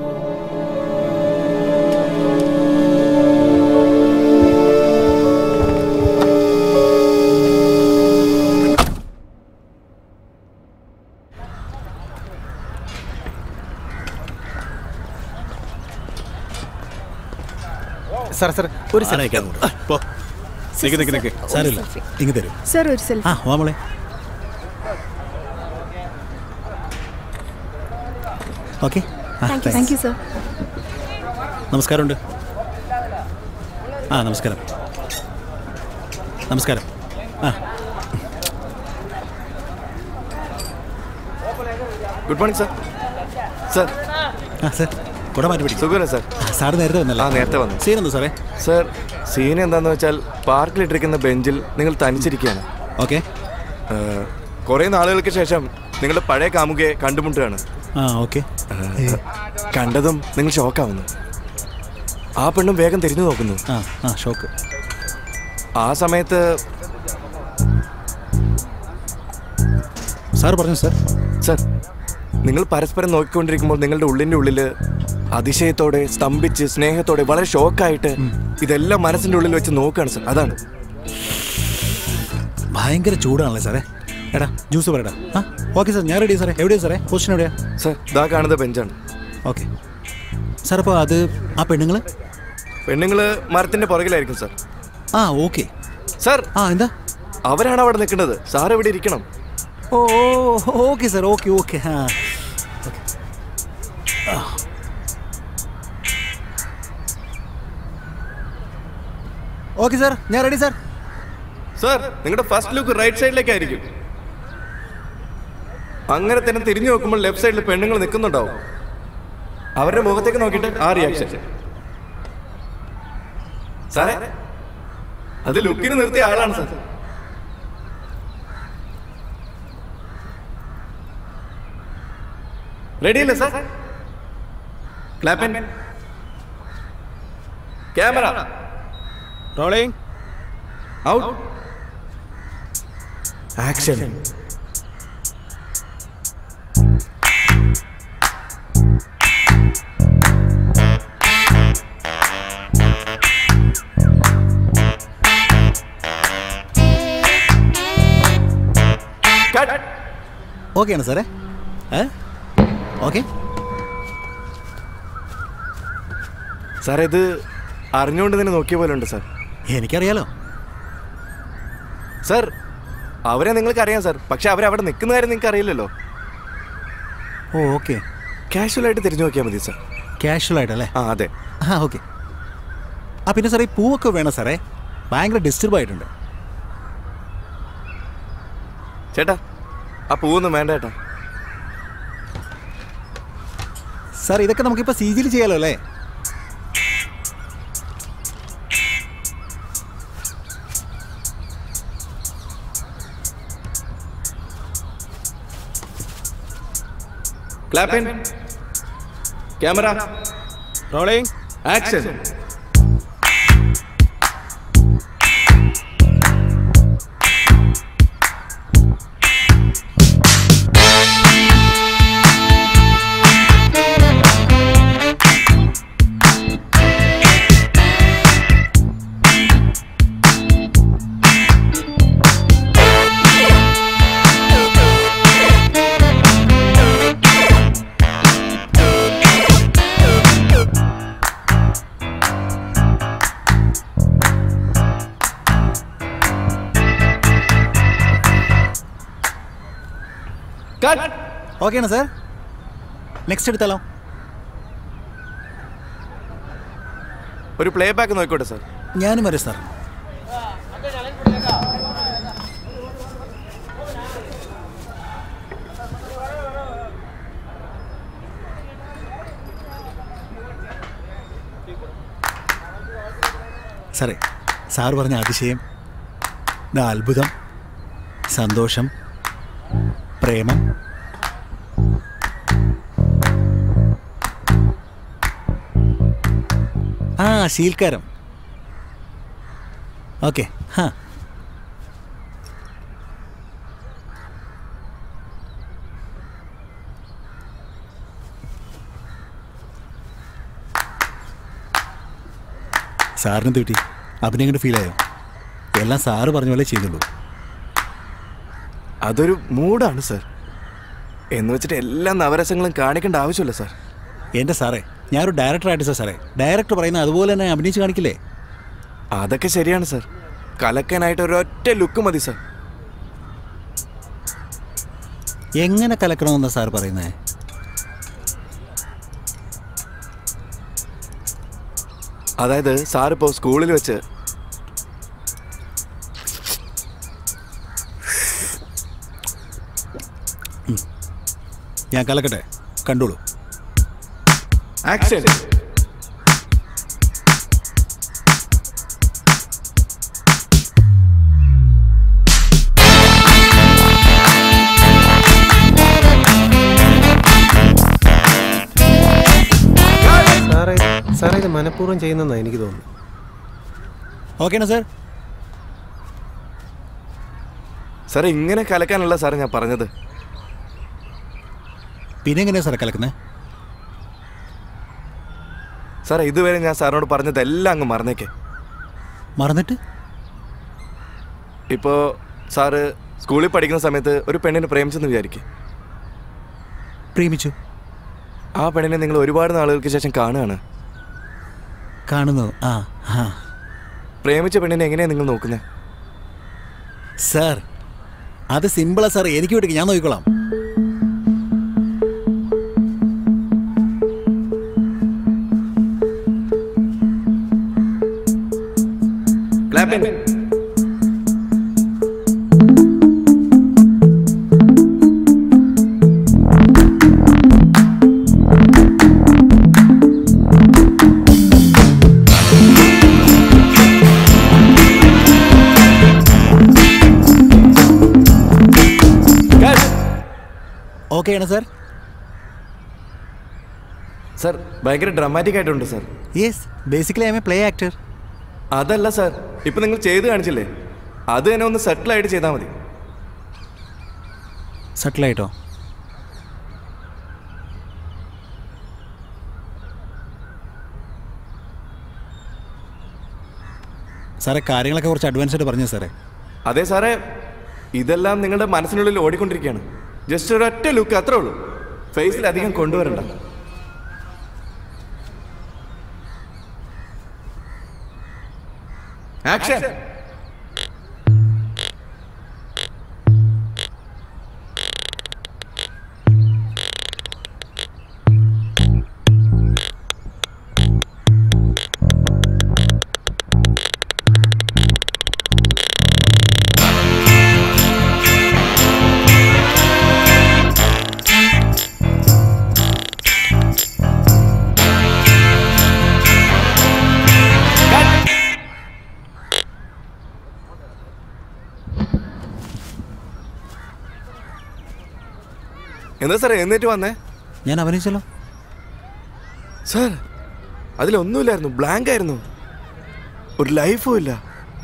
സാർ സാർ ഒരു ആടെ നിൽക്കാൻ അങ്ങോട്ട്. പോ. നിക്ക് നിക്ക് നിക്ക് സാരമില്ല ഇങ്ങ് തരും സാർ ഒരു സെൽഫി ആ വാ മോളെ ഓക്കെ താങ്ക് യു സാർ നമസ്കാരമുണ്ട് ആ നമസ്കാരം നമസ്കാരം ആ ഗുഡ് മോർണിംഗ് സാർ സാർ ആ സാർ കൂടെ മാറ്റി പിടിക്കും സുഖമല്ലേ സാർ സാർ നേരത്തെ വന്നല്ലോ ആ നേരത്തെ വന്നു സീനെന്താ സാറേ സാർ സീൻ എന്താന്ന് വെച്ചാൽ പാർക്കിലിട്ടിരിക്കുന്ന ബെഞ്ചിൽ നിങ്ങൾ തനിച്ചിരിക്കുകയാണ് ഓക്കെ കുറേ നാളുകൾക്ക് ശേഷം നിങ്ങളുടെ പഴയ കാമുകയെ കണ്ടുമുട്ടുകയാണ് ആ ഓക്കെ കണ്ടതും നിങ്ങൾ ഷോക്കാവുന്നു ആ പെണ്ണും വേഗം തിരിഞ്ഞു നോക്കുന്നു ആ ആ ഷോക്ക് ആ സമയത്ത് സാർ പറഞ്ഞു സാർ സാർ നിങ്ങൾ പരസ്പരം നോക്കിക്കൊണ്ടിരിക്കുമ്പോൾ നിങ്ങളുടെ ഉള്ളിൻ്റെ ഉള്ളിൽ അതിശയത്തോടെ സ്തംഭിച്ച് സ്നേഹത്തോടെ വളരെ ഷോക്കായിട്ട് ഇതെല്ലാം മനസ്സിൻ്റെ ഉള്ളിൽ വെച്ച് നോക്കുകയാണ് സാർ അതാണ് ഭയങ്കര ചൂടാണല്ലേ സാറേ എടാ ജ്യൂസ് പറയടാ ആ ഓക്കെ സാർ ഞാൻ റെഡി സാറേ എവിടെയാ സാറേ പൊസിഷൻ എവിടെയാ സാർ ഇതാ കാണുന്ന ബെഞ്ചാണ് ഓക്കെ സാർ അപ്പോൾ അത് ആ പെണ്ണുങ്ങൾ പെണ്ണുങ്ങൾ മരത്തിന്റെ പുറകിലായിരിക്കും സാർ ആ ഓക്കെ സാർ ആ എന്താ അവരാണ് അവിടെ നിൽക്കുന്നത് സാർ ഇവിടെ ഇരിക്കണം ഓ ഓക്കെ സാർ ഓക്കെ ഓക്കെ ആ ഓക്കെ സാർ ഞാൻ റെഡി സാർ സാർ നിങ്ങളുടെ ഫസ്റ്റ് ലുക്ക് റൈറ്റ് സൈഡിലേക്കായിരിക്കും അങ്ങനെ തന്നെ തിരിഞ്ഞു നോക്കുമ്പോൾ ലെഫ്റ്റ് സൈഡിൽ പെണ്ണുങ്ങൾ നിൽക്കുന്നുണ്ടാവും അവരുടെ മുഖത്തേക്ക് നോക്കിയിട്ട് ആ റിയാക്ഷൻ സാറേ അത് ലുക്കിന് നിർത്തിയ ആളാണ് സാർ റെഡിയല്ലേ സാർ ക്ലാപ്പൻ ക്യാമറ റോളിംഗ് ഔട്ട് ആക്ഷൻ ഓക്കെയാണ് സാറേ ഏ ഓക്കെ സാർ ഇത് അറിഞ്ഞുകൊണ്ട് തന്നെ നോക്കിയ പോലെ ഉണ്ട് സാർ എനിക്കറിയാലോ സാർ അവരെ നിങ്ങൾക്ക് അറിയാം സാർ പക്ഷെ അവരവിടെ നിൽക്കുന്ന കാര്യം നിങ്ങൾക്ക് അറിയില്ലല്ലോ ഓ ഓക്കെ കാഷ്വൽ ആയിട്ട് തിരിഞ്ഞു നോക്കിയാൽ മതി സാർ കാഷ്വൽ ആയിട്ടല്ലേ ആ അതെ ആ ഓക്കെ ആ പിന്നെ സാറേ ഈ പൂവൊക്കെ വേണം സാറേ ഭയങ്കര ഡിസ്റ്റർബ് ആയിട്ടുണ്ട് ചേട്ടാ ആ പൂവൊന്നും വേണ്ട ചേട്ടാ സാർ ഇതൊക്കെ നമുക്കിപ്പോൾ സി ജിയിൽ ചെയ്യാലോ അല്ലേ ക്ലാപ്പിൻ ക്യാമറ റോളിംഗ് ആക്ഷൻ ഓക്കെയാണ് സാർ നെക്സ്റ്റ് എടുത്താലോ ഒരു പ്ലേ ബാക്ക് നോക്കിക്കോട്ടെ സാർ ഞാനും വരും സാർ സാറേ സാർ പറഞ്ഞ അതിശയം ദാ അത്ഭുതം സന്തോഷം പ്രേമം ആ ശീൽക്കാരം ഓക്കെ ഹാ സാറിന് കിട്ടി അഭിനയം കണ്ട് ഫീലായോ എല്ലാം സാറ് പറഞ്ഞ പോലെ ചെയ്തുള്ളൂ അതൊരു മൂഡാണ് സാർ എന്ന് വെച്ചിട്ട് എല്ലാ നവരസങ്ങളും കാണിക്കേണ്ട ആവശ്യമില്ല സാർ എൻ്റെ സാറേ ഞാനൊരു ഡയറക്ടർ ആയിട്ട് സാറേ ഡയറക്ടർ പറയുന്ന അതുപോലെ തന്നെ അഭിനയിച്ച് കാണിക്കില്ലേ അതൊക്കെ ശരിയാണ് സാർ കലക്കാനായിട്ട് ഒരൊറ്റ ലുക്ക് മതി സാർ എങ്ങനെ കലക്കണമെന്നാ സാർ പറയുന്നത് അതായത് സാർ ഇപ്പോൾ സ്കൂളിൽ വെച്ച് ഞാൻ കലക്കട്ടെ കണ്ടോളൂ ആക്ഷൻ സാറേ സാറേ ഇത് മനഃപൂർവ്വം ചെയ്യുന്നെന്നാണ് എനിക്ക് തോന്നുന്നു ഓക്കെയാണോ സാർ സാർ ഇങ്ങനെ കലക്കാനല്ല സാർ ഞാൻ പറഞ്ഞത് പിന്നെ എങ്ങനെയാ സാറേ കലക്കുന്നത് സാർ ഇതുവരെ ഞാൻ സാറിനോട് പറഞ്ഞതെല്ലാം അങ്ങ് മറന്നേക്കെ മറന്നിട്ട് ഇപ്പോൾ സാറ് സ്കൂളിൽ പഠിക്കുന്ന സമയത്ത് ഒരു പെണ്ണിനെ പ്രേമിച്ചെന്ന് വിചാരിക്കും പ്രേമിച്ചു ആ പെണ്ണിനെ നിങ്ങൾ ഒരുപാട് നാളുകൾക്ക് ശേഷം കാണുകയാണ് കാണുന്നു ആ ആ പ്രേമിച്ച പെണ്ണിനെ എങ്ങനെയാണ് നിങ്ങൾ നോക്കുന്നത് സാർ അത് സിമ്പിളാ സാർ എനിക്ക് വിട്ടിക്ക് ഞാൻ നോക്കിക്കോളാം ക്ലാപ്പിൻ ഓക്കെയാണ് സാർ സാർ ഭയങ്കര ഡ്രാമാറ്റിക് ആയിട്ടുണ്ട് sir yes basically I am a play actor അതല്ല സാർ ഇപ്പൊ നിങ്ങൾ ചെയ്ത് കാണിച്ചില്ലേ അത് തന്നെ ഒന്ന് സെറ്റിൽ ആയിട്ട് ചെയ്താൽ മതി സെറ്റിലായിട്ടോ സാറേ കാര്യങ്ങളൊക്കെ കുറച്ച് അഡ്വാൻസ് ആയിട്ട് പറഞ്ഞു സാറേ അതെ സാറേ ഇതെല്ലാം നിങ്ങളുടെ മനസ്സിനുള്ളിൽ ഓടിക്കൊണ്ടിരിക്കുകയാണ് ജസ്റ്റ് ഒരൊറ്റ ലുക്ക് അത്രേ ഉള്ളൂ ഫേസിൽ അധികം കൊണ്ടുവരണ്ട ആക്ഷൻ എന്താ സാറേ എന്നിട്ട് വന്നേ ഞാൻ അഭിനയിച്ചല്ലോ സാർ അതിലൊന്നുമില്ലായിരുന്നു ബ്ലാങ്ക് ആയിരുന്നു ഒരു ലൈഫും ഇല്ല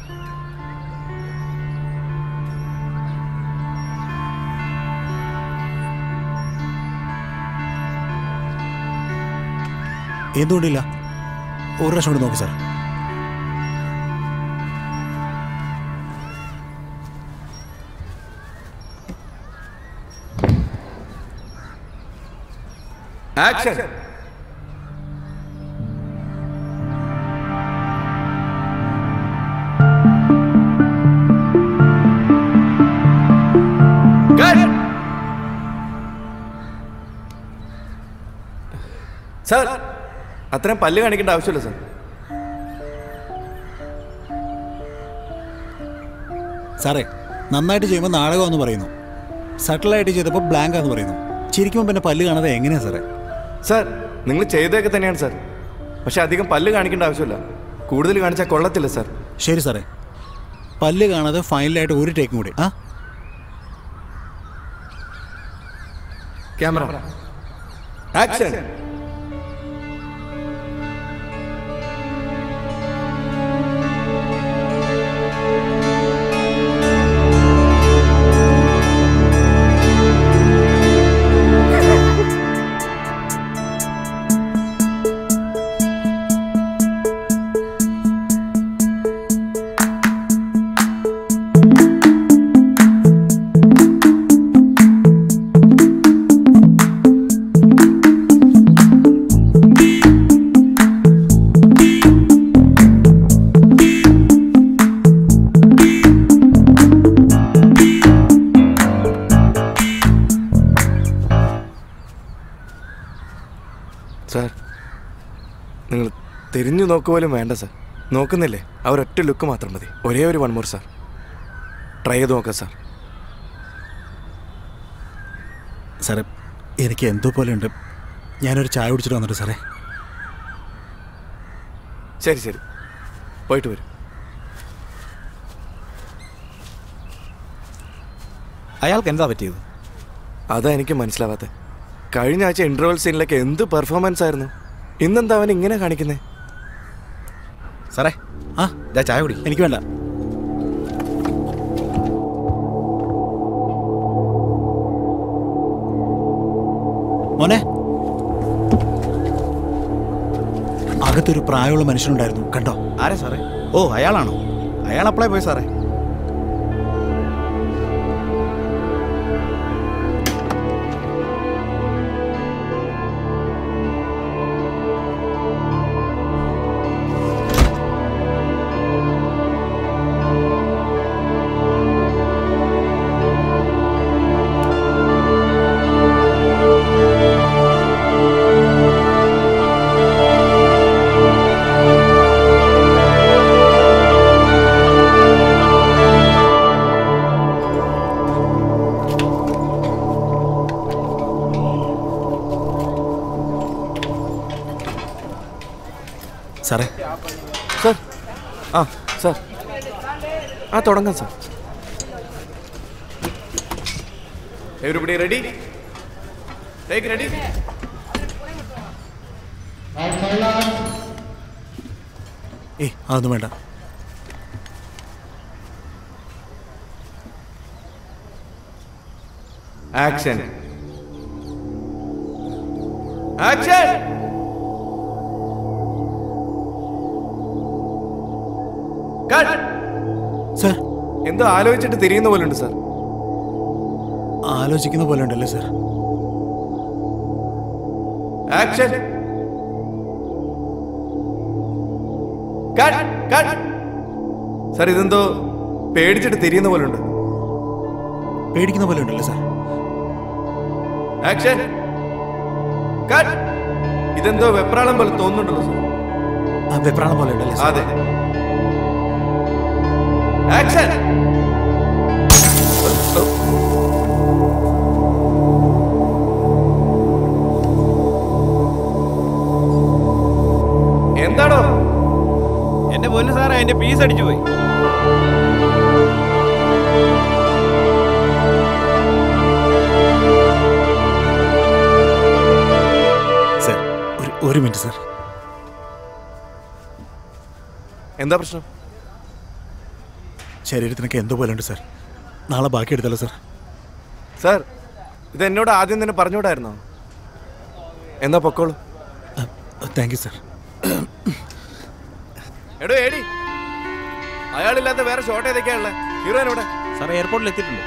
എന്തുകൊണ്ടില്ല ഒരു പ്രാവശ്യം കൂടി നോക്ക് സാർ ആക്ഷൻ സാർ അത്രയും പല്ല് കാണിക്കേണ്ട ആവശ്യമില്ല സാർ സാറേ നന്നായിട്ട് ചെയ്യുമ്പോൾ നാടകമെന്ന് പറയുന്നു സട്ടിലായിട്ട് ചെയ്തപ്പോൾ ബ്ലാങ്ക് എന്ന് പറയുന്നു ചിരിക്കുമ്പോൾ പിന്നെ പല്ല് കാണാതെ എങ്ങനെയാ സാറേ സാർ നിങ്ങൾ ചെയ്തതൊക്കെ തന്നെയാണ് സാർ പക്ഷെ അധികം പല്ല് കാണിക്കേണ്ട ആവശ്യമില്ല കൂടുതൽ കാണിച്ചാൽ കൊള്ളത്തില്ല സാർ ശരി സാറേ പല്ല് കാണാതെ ഫൈനലായിട്ട് ഒരു ടേക്കും കൂടി ആ ക്യാമറ ആക്ഷൻ സാർ നിങ്ങൾ തിരിഞ്ഞു നോക്കുപോലും വേണ്ട സാർ നോക്കുന്നില്ലേ ആ ഒരൊറ്റ ലുക്ക് മാത്രം മതി ഒരേ ഒരു വൺ മോർ സാർ ട്രൈ ചെയ്ത് നോക്കാം സാർ സാറേ എനിക്ക് എന്തോ പോലെ ഉണ്ട് ഞാനൊരു ചായ കുടിച്ചിട്ട് വന്നിട്ട് സാറേ ശരി ശരി പോയിട്ട് വരും അയാൾക്ക് എന്താ പറ്റിയത് അതാ എനിക്ക് മനസ്സിലാവാത്ത കഴിഞ്ഞ ആഴ്ച ഇന്റർവൽ സീനിലൊക്കെ എന്ത് പെർഫോമൻസ് ആയിരുന്നു ഇന്നെന്താ അവൻ ഇങ്ങനെ കാണിക്കുന്നേ സാറേ ആ ഇതാ ചായ കുടി എനിക്ക് വേണ്ട മോനെ അകത്തൊരു പ്രായമുള്ള മനുഷ്യനുണ്ടായിരുന്നു കണ്ടോ ആരാ സാറേ ഓ അയാളാണോ അയാൾ അപ്ലൈ പോയി സാറേ സാറേ സാർ ആ സാർ ആ തുടങ്ങാം sir everybody ready take ready ഏയ് അതൊന്നും വേണ്ട ആക്ഷൻ ആക്ഷൻ സാർ എന്തോ ആലോചിച്ചിട്ട് തിരിയുന്ന പോലെ ഉണ്ട് സാർ ആലോചിക്കുന്ന പോലെ ഉണ്ടല്ലേ സാർ ആക്ഷൻ സാർ ഇതെന്തോ പേടിച്ചിട്ട് തിരിയുന്ന പോലെ ഉണ്ട് പേടിക്കുന്ന പോലെ ഉണ്ടല്ലേ സാർ ആക്ഷൻ ഇതെന്തോ വെപ്രാളം പോലെ തോന്നുന്നുണ്ടല്ലോ സാർ ആ വെപ്രാളം പോലെ ഉണ്ടല്ലേ സാർ അതെ ആക്ഷൻ എന്താണോ എന്റെ പൊന്നു സാറേ അതിന്റെ പീസ് അടിച്ചു പോയി സാർ ഒരു ഒരു മിനിറ്റ് സാർ എന്താ പ്രശ്നം ശരീരത്തിനൊക്കെ എന്തോ പോലെ ഉണ്ട് സാർ നാളെ ബാക്കി എടുത്തല്ലോ സാർ സാർ ഇത് എന്നോട് ആദ്യം തന്നെ പറഞ്ഞുകൂടായിരുന്നോ എന്നാ പൊക്കോളൂ താങ്ക് യു സാർ എടോ ഏടി അയാളില്ലാത്ത വേറെ ഷോട്ട് ഏതൊക്കെയാണുള്ളത് ഹീറോയിൻ ഇവിടെ സാർ എയർപോർട്ടിൽ എത്തിയിട്ടുണ്ട്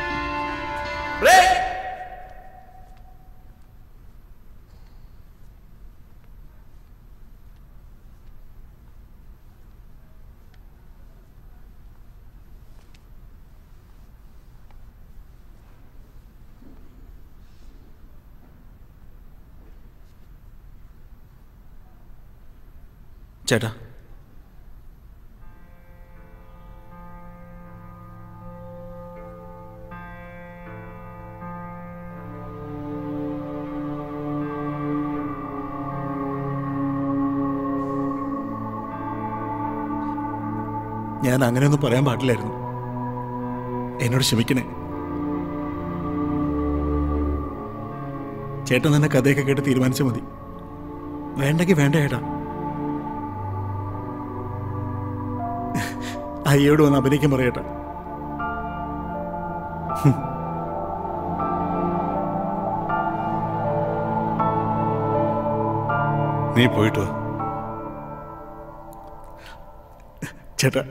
ചേട്ടാ ഞാൻ അങ്ങനെയൊന്നും പറയാൻ പാടില്ലായിരുന്നു എന്നോട് ക്ഷമിക്കണേ ചേട്ടൻ തന്നെ കഥയൊക്കെ കേട്ട് തീരുമാനിച്ചാൽ മതി വേണ്ടെങ്കിൽ വേണ്ട ചേട്ടാ അയ്യോട് വന്ന് അഭിനയിക്കാൻ പറയട്ടെ നീ പോയിട്ട് വാ ചേട്ടാ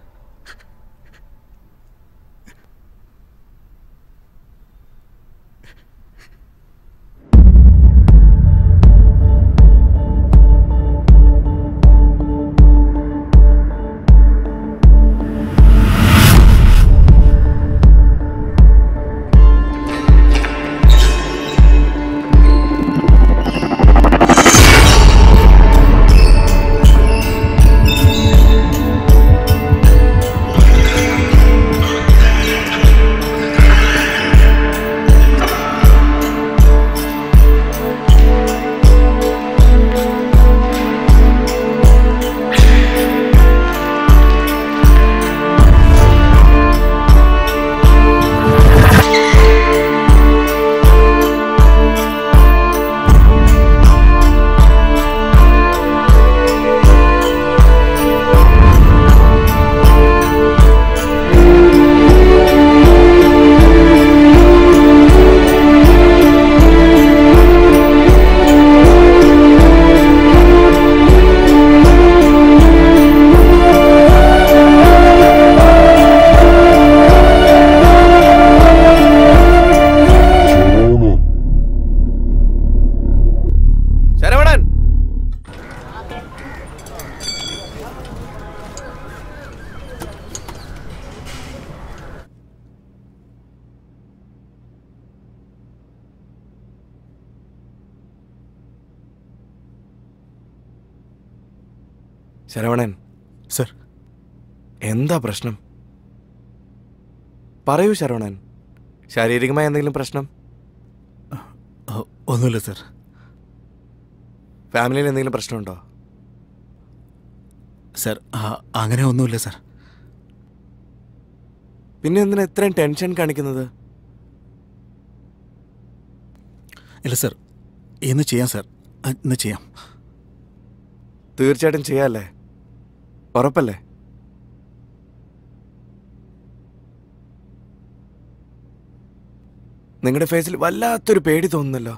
ശരവണൻ ശരവണൻ സർ എന്താ പ്രശ്നം പറയൂ ശരവണൻ ശാരീരികമായ എന്തെങ്കിലും പ്രശ്നം ഒന്നുമില്ല സർ ഫാമിലിയിൽ എന്തെങ്കിലും പ്രശ്നമുണ്ടോ സർ ആ- അങ്ങനെ ഒന്നുമില്ല സർ പിന്നെ എന്തിനാ ഇത്രയും ടെൻഷൻ കാണിക്കുന്നത് ഇല്ല സർ ഇന്ന് ചെയ്യാം സർ ആ, ഇന്ന് ചെയ്യാം തീർച്ചയായിട്ടും ചെയ്യാല്ലേ ഉറപ്പല്ലേ നിങ്ങളുടെ ഫേസിൽ വല്ലാത്തൊരു പേടി തോന്നുന്നല്ലോ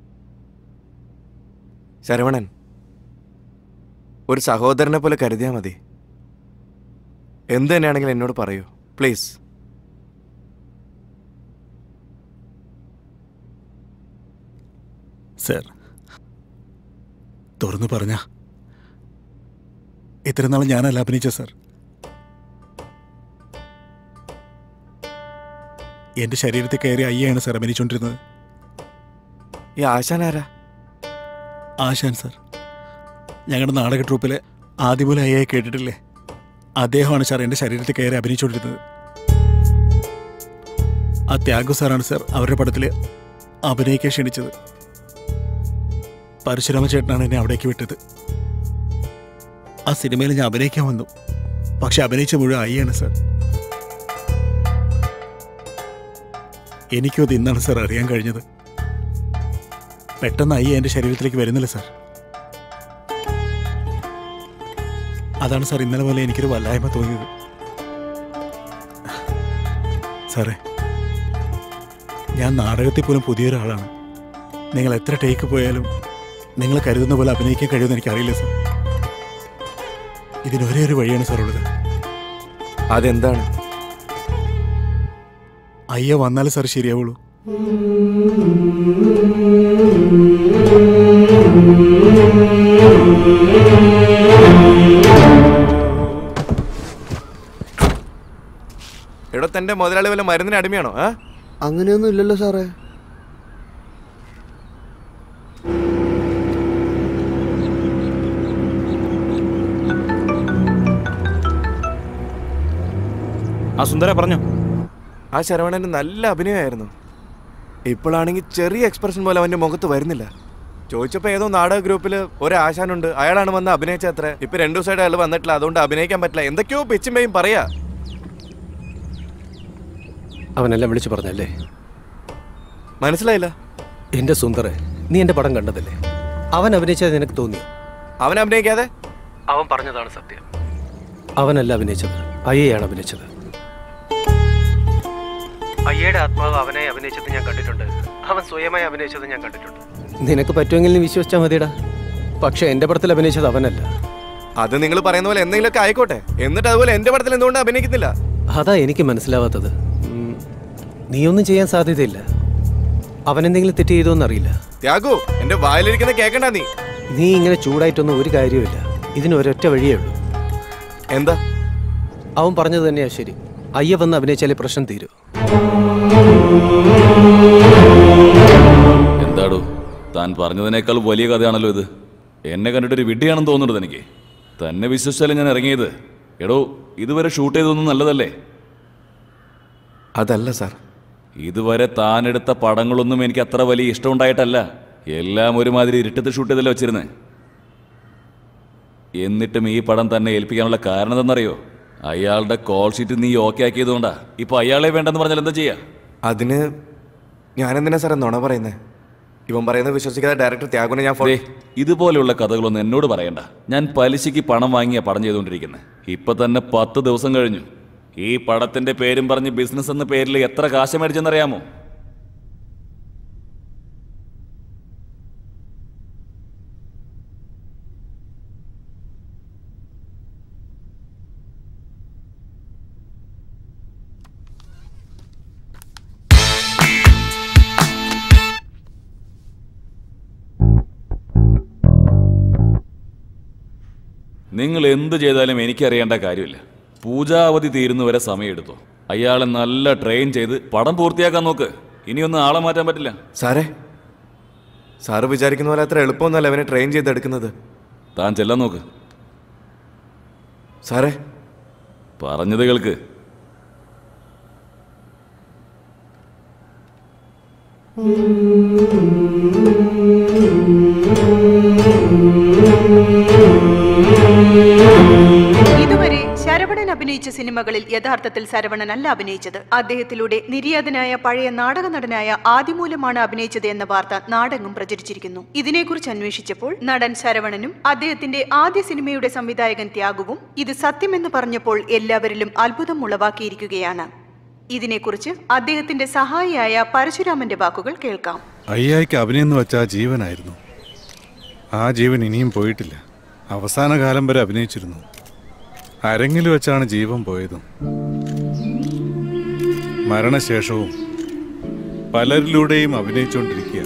ശരവണൻ ഒരു സഹോദരനെ പോലെ കരുതിയാൽ മതി എന്ത് തന്നെയാണെങ്കിലും എന്നോട് പറയൂ പ്ലീസ് സർ തുറന്നു പറഞ്ഞ ഇത്ര നാൾ ഞാനല്ല അഭിനയിച്ച സർ എന്റെ ശരീരത്തിൽ കയറി അയ്യാണ് സർ അഭിനയിച്ചുകൊണ്ടിരുന്നത് ഈ ആശാൻ ആരാ ആശാൻ സർ ഞങ്ങളുടെ നാടക ട്രൂപ്പിലെ ആദ്യമൂല അയ്യയെ കേട്ടിട്ടില്ലേ അദ്ദേഹമാണ് സാർ എൻ്റെ ശരീരത്തിൽ കയറി അഭിനയിച്ചുകൊണ്ടിരുന്നത് ആ ത്യാഗു സാറാണ് സാർ അവരുടെ പടത്തിൽ അഭിനയിക്കാൻ ക്ഷണിച്ചത് പരശുരാമ ചേട്ടനാണ് എന്നെ അവിടേക്ക് വിട്ടത് ആ സിനിമയിൽ ഞാൻ അഭിനയിക്കാൻ വന്നു പക്ഷെ അഭിനയിച്ച മുഴുവൻ അയ്യാണ് സാർ എനിക്കും അത് ഇന്നാണ് സാർ അറിയാൻ കഴിഞ്ഞത് പെട്ടെന്ന് അയ്യ എൻ്റെ ശരീരത്തിലേക്ക് വരുന്നില്ല സാർ അതാണ് സാർ ഇന്നലെ പോലെ എനിക്കൊരു വല്ലായ്മ തോന്നിയത് സാറേ ഞാൻ നാടകത്തിൽ പോലും പുതിയൊരാളാണ് നിങ്ങൾ എത്ര ടേക്ക് പോയാലും നിങ്ങൾ കരുതുന്ന പോലെ അഭിനയിക്കാൻ കഴിയുമെന്ന് എനിക്കറിയില്ല സാർ ഇതിനൊരേ ഒരു വഴിയാണ് സാർ ഉള്ളത് അതെന്താണ് അയ്യ വന്നാലേ സാർ ശരിയാവുള്ളൂ എടോ തന്റെ മുതലാളി വല്ല മരുന്നിന് അടിമയാണോ ആ അങ്ങനെയൊന്നും ഇല്ലല്ലോ സാറേ സുന്ദര പറഞ്ഞു ആ ശരവണന് നല്ല അഭിനയമായിരുന്നു ഇപ്പോഴാണെങ്കിൽ ചെറിയ എക്സ്പ്രഷൻ പോലെ അവന്റെ മുഖത്ത് വരുന്നില്ല ചോദിച്ചപ്പോൾ ഏതോ നാടക ഗ്രൂപ്പിൽ ഒരു ആശാനുണ്ട് അയാളാണ് വന്ന് അഭിനയിച്ച അത്ര ഇപ്പൊ രണ്ടു ദിവസമായിട്ട് അയാൾ വന്നിട്ടില്ല അതുകൊണ്ട് അഭിനയിക്കാൻ പറ്റില്ല എന്തൊക്കെയോ പിച്ചുമ്പയും പറയാ അവനെല്ലാം വിളിച്ചു പറഞ്ഞല്ലേ മനസ്സിലായില്ല എന്റെ സുന്ദറെ നീ എന്റെ പടം കണ്ടതല്ലേ അവൻ അഭിനയിച്ചത് നിനക്ക് തോന്നി അവൻ അഭിനയിക്കാതെ അവൻ പറഞ്ഞതാണ് സത്യം അവനല്ല അഭിനയിച്ചത് അയ്യയാണ് അഭിനയിച്ചത് അയ്യയുടെ ആത്മാവ് അവനെ അഭിനയിച്ചത് ഞാൻ കണ്ടിട്ടുണ്ട് അവൻ സ്വയമായി അഭിനയിച്ചത് ഞാൻ കണ്ടിട്ടുണ്ട് നിനക്ക് പറ്റുമെങ്കിൽ നീ വിശ്വസിച്ചാൽ മതിടാ പക്ഷെ എന്റെ പടത്തിൽ അഭിനയിച്ചത് അവനല്ല അത് നിങ്ങൾ പറയുന്ന പോലെ എന്തെങ്കിലുമൊക്കെ ആയിക്കോട്ടെ എന്നിട്ട് അതുപോലെ എന്റെ പടത്തിൽ എന്തുകൊണ്ട് അഭിനയിക്കുന്നില്ല അതാ എനിക്ക് മനസ്സിലാവാത്തത് ഉം, നീയൊന്നും ചെയ്യാൻ സാധ്യതയില്ല അവൻ എന്തെങ്കിലും തെറ്റ് ചെയ്തോന്നറിയില്ല ത്യാഗു എന്റെ വായിലിരിക്കുന്ന കേക്കണ്ട നീ നീ ഇങ്ങനെ ചൂടായിട്ടൊന്നും ഒരു കാര്യമില്ല ഇതിന് ഒരൊറ്റ വഴിയേ ഉള്ളൂ എന്താ അവൻ പറഞ്ഞത് തന്നെയാ ശരി അയ്യ വന്ന് അഭിനയിച്ചാലേ പ്രശ്നം തീരൂ എന്താടോ താൻ പറഞ്ഞതിനേക്കാൾ വലിയ കഥയാണല്ലോ ഇത് എന്നെ കണ്ടിട്ടൊരു വിഡ്ഢിയാണെന്ന് തോന്നുന്നുണ്ട് എനിക്ക് തന്നെ വിശ്വസിച്ചാലേ ഞാൻ ഇറങ്ങിയത് എടോ ഇതുവരെ ഷൂട്ട് ചെയ്തൊന്നും നല്ലതല്ലേ അതല്ല സാർ ഇതുവരെ താനെടുത്ത പടങ്ങളൊന്നും എനിക്ക് അത്ര വലിയ ഇഷ്ടമുണ്ടായിട്ടല്ല എല്ലാം ഒരുമാതിരി ഇരുട്ടത്ത് ഷൂട്ട് ചെയ്തല്ലേ വെച്ചിരുന്നേ എന്നിട്ടും ഈ പടം തന്നെ ഏൽപ്പിക്കാനുള്ള കാരണം എന്തെന്നറിയോ അയാളുടെ കോൾ ഷീറ്റ് നീ ഓക്കെ ആക്കിയതുകൊണ്ടാ ഇപ്പൊ അയാളെ വേണ്ടെന്ന് പറഞ്ഞാൽ എന്താ ചെയ്യാ അതിന് ഞാനെന്തിനാ സാറേ നുണ പറയുന്നത് ഇവൻ പറയുന്നത് വിശ്വസിക്കാതെ ഡയറക്ടർ ത്യാഗുനെ ഞാൻ ദേ, ഇതുപോലെയുള്ള കഥകളൊന്നും എന്നോട് പറയണ്ട ഞാൻ പലിശയ്ക്ക് പണം വാങ്ങിയ പടം ചെയ്തുകൊണ്ടിരിക്കുന്നത് ഇപ്പൊ തന്നെ പത്ത് ദിവസം കഴിഞ്ഞു ഈ പടത്തിന്റെ പേരും പറഞ്ഞ് ബിസിനസ് എന്ന പേരിൽ എത്ര കാശ് മേടിച്ചെന്നറിയാമോ നിങ്ങൾ എന്ത് ചെയ്താലും എനിക്കറിയേണ്ട കാര്യമില്ല പൂജാവധി തീരുന്നവരെ സമയമെടുത്തു അയാളെ നല്ല ട്രെയിൻ ചെയ്ത് പടം പൂർത്തിയാക്കാൻ നോക്ക് ഇനിയൊന്നും ആളെ മാറ്റാൻ പറ്റില്ല സാറേ സാറ് വിചാരിക്കുന്ന പോലെ അത്ര എളുപ്പമൊന്നുമല്ല അവനെ ട്രെയിൻ ചെയ്തെടുക്കുന്നത് താൻ ചെല്ലാൻ നോക്ക് സാറേ പറഞ്ഞത് കേൾക്ക് ഇതുവരെ ശരവണൻ അഭിനയിച്ച സിനിമകളിൽ യഥാർത്ഥത്തിൽ ശരവണനല്ല അഭിനയിച്ചത് അദ്ദേഹത്തിലൂടെ നിര്യാതനായ പഴയ നാടക നടനായ ആദിമൂലമാണ് അഭിനയിച്ചത് എന്ന വാർത്ത നാടെങ്ങും പ്രചരിച്ചിരിക്കുന്നു ഇതിനെക്കുറിച്ച് അന്വേഷിച്ചപ്പോൾ നടൻ ശരവണനും അദ്ദേഹത്തിന്റെ ആദ്യ സിനിമയുടെ സംവിധായകൻ ത്യാഗുവും ഇത് സത്യമെന്ന് പറഞ്ഞപ്പോൾ എല്ലാവരിലും അത്ഭുതം ഉളവാക്കിയിരിക്കുകയാണ് ഇതിനെക്കുറിച്ച് അദ്ദേഹത്തിന്റെ സഹായിയായ പരശുരാമന്റെ വാക്കുകൾ കേൾക്കാം അയ്യായിക്ക് അഭിനയം എന്ന് വെച്ചാൽ ജീവനായിരുന്നു ആ ജീവൻ ഇനിയും പോയിട്ടില്ല അവസാന കാലം വരെ അഭിനയിച്ചിരുന്നു അരങ്ങിൽ വെച്ചാണ് ജീവൻ പോയതും മരണശേഷവും പലരിലൂടെയും അഭിനയിച്ചുകൊണ്ടിരിക്കുക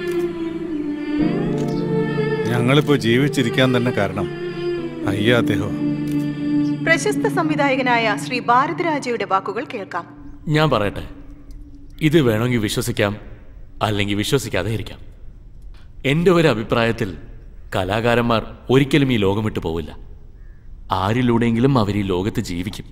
ഞങ്ങളിപ്പോൾ ജീവിച്ചിരിക്കാൻ തന്നെ കാരണം അയ്യ അദ്ദേഹം പ്രശസ്ത സംവിധായകനായ ശ്രീ ഭാരതരാജയുടെ വാക്കുകൾ കേൾക്കാം ഞാൻ പറയട്ടെ ഇത് വേണമെങ്കിൽ വിശ്വസിക്കാം അല്ലെങ്കിൽ വിശ്വസിക്കാതെ ഇരിക്കാം എൻ്റെ ഒരു അഭിപ്രായത്തിൽ കലാകാരന്മാർ ഒരിക്കലും ഈ ലോകം വിട്ടു പോവില്ല ആരിലൂടെയെങ്കിലും അവർ ഈ ലോകത്ത് ജീവിക്കും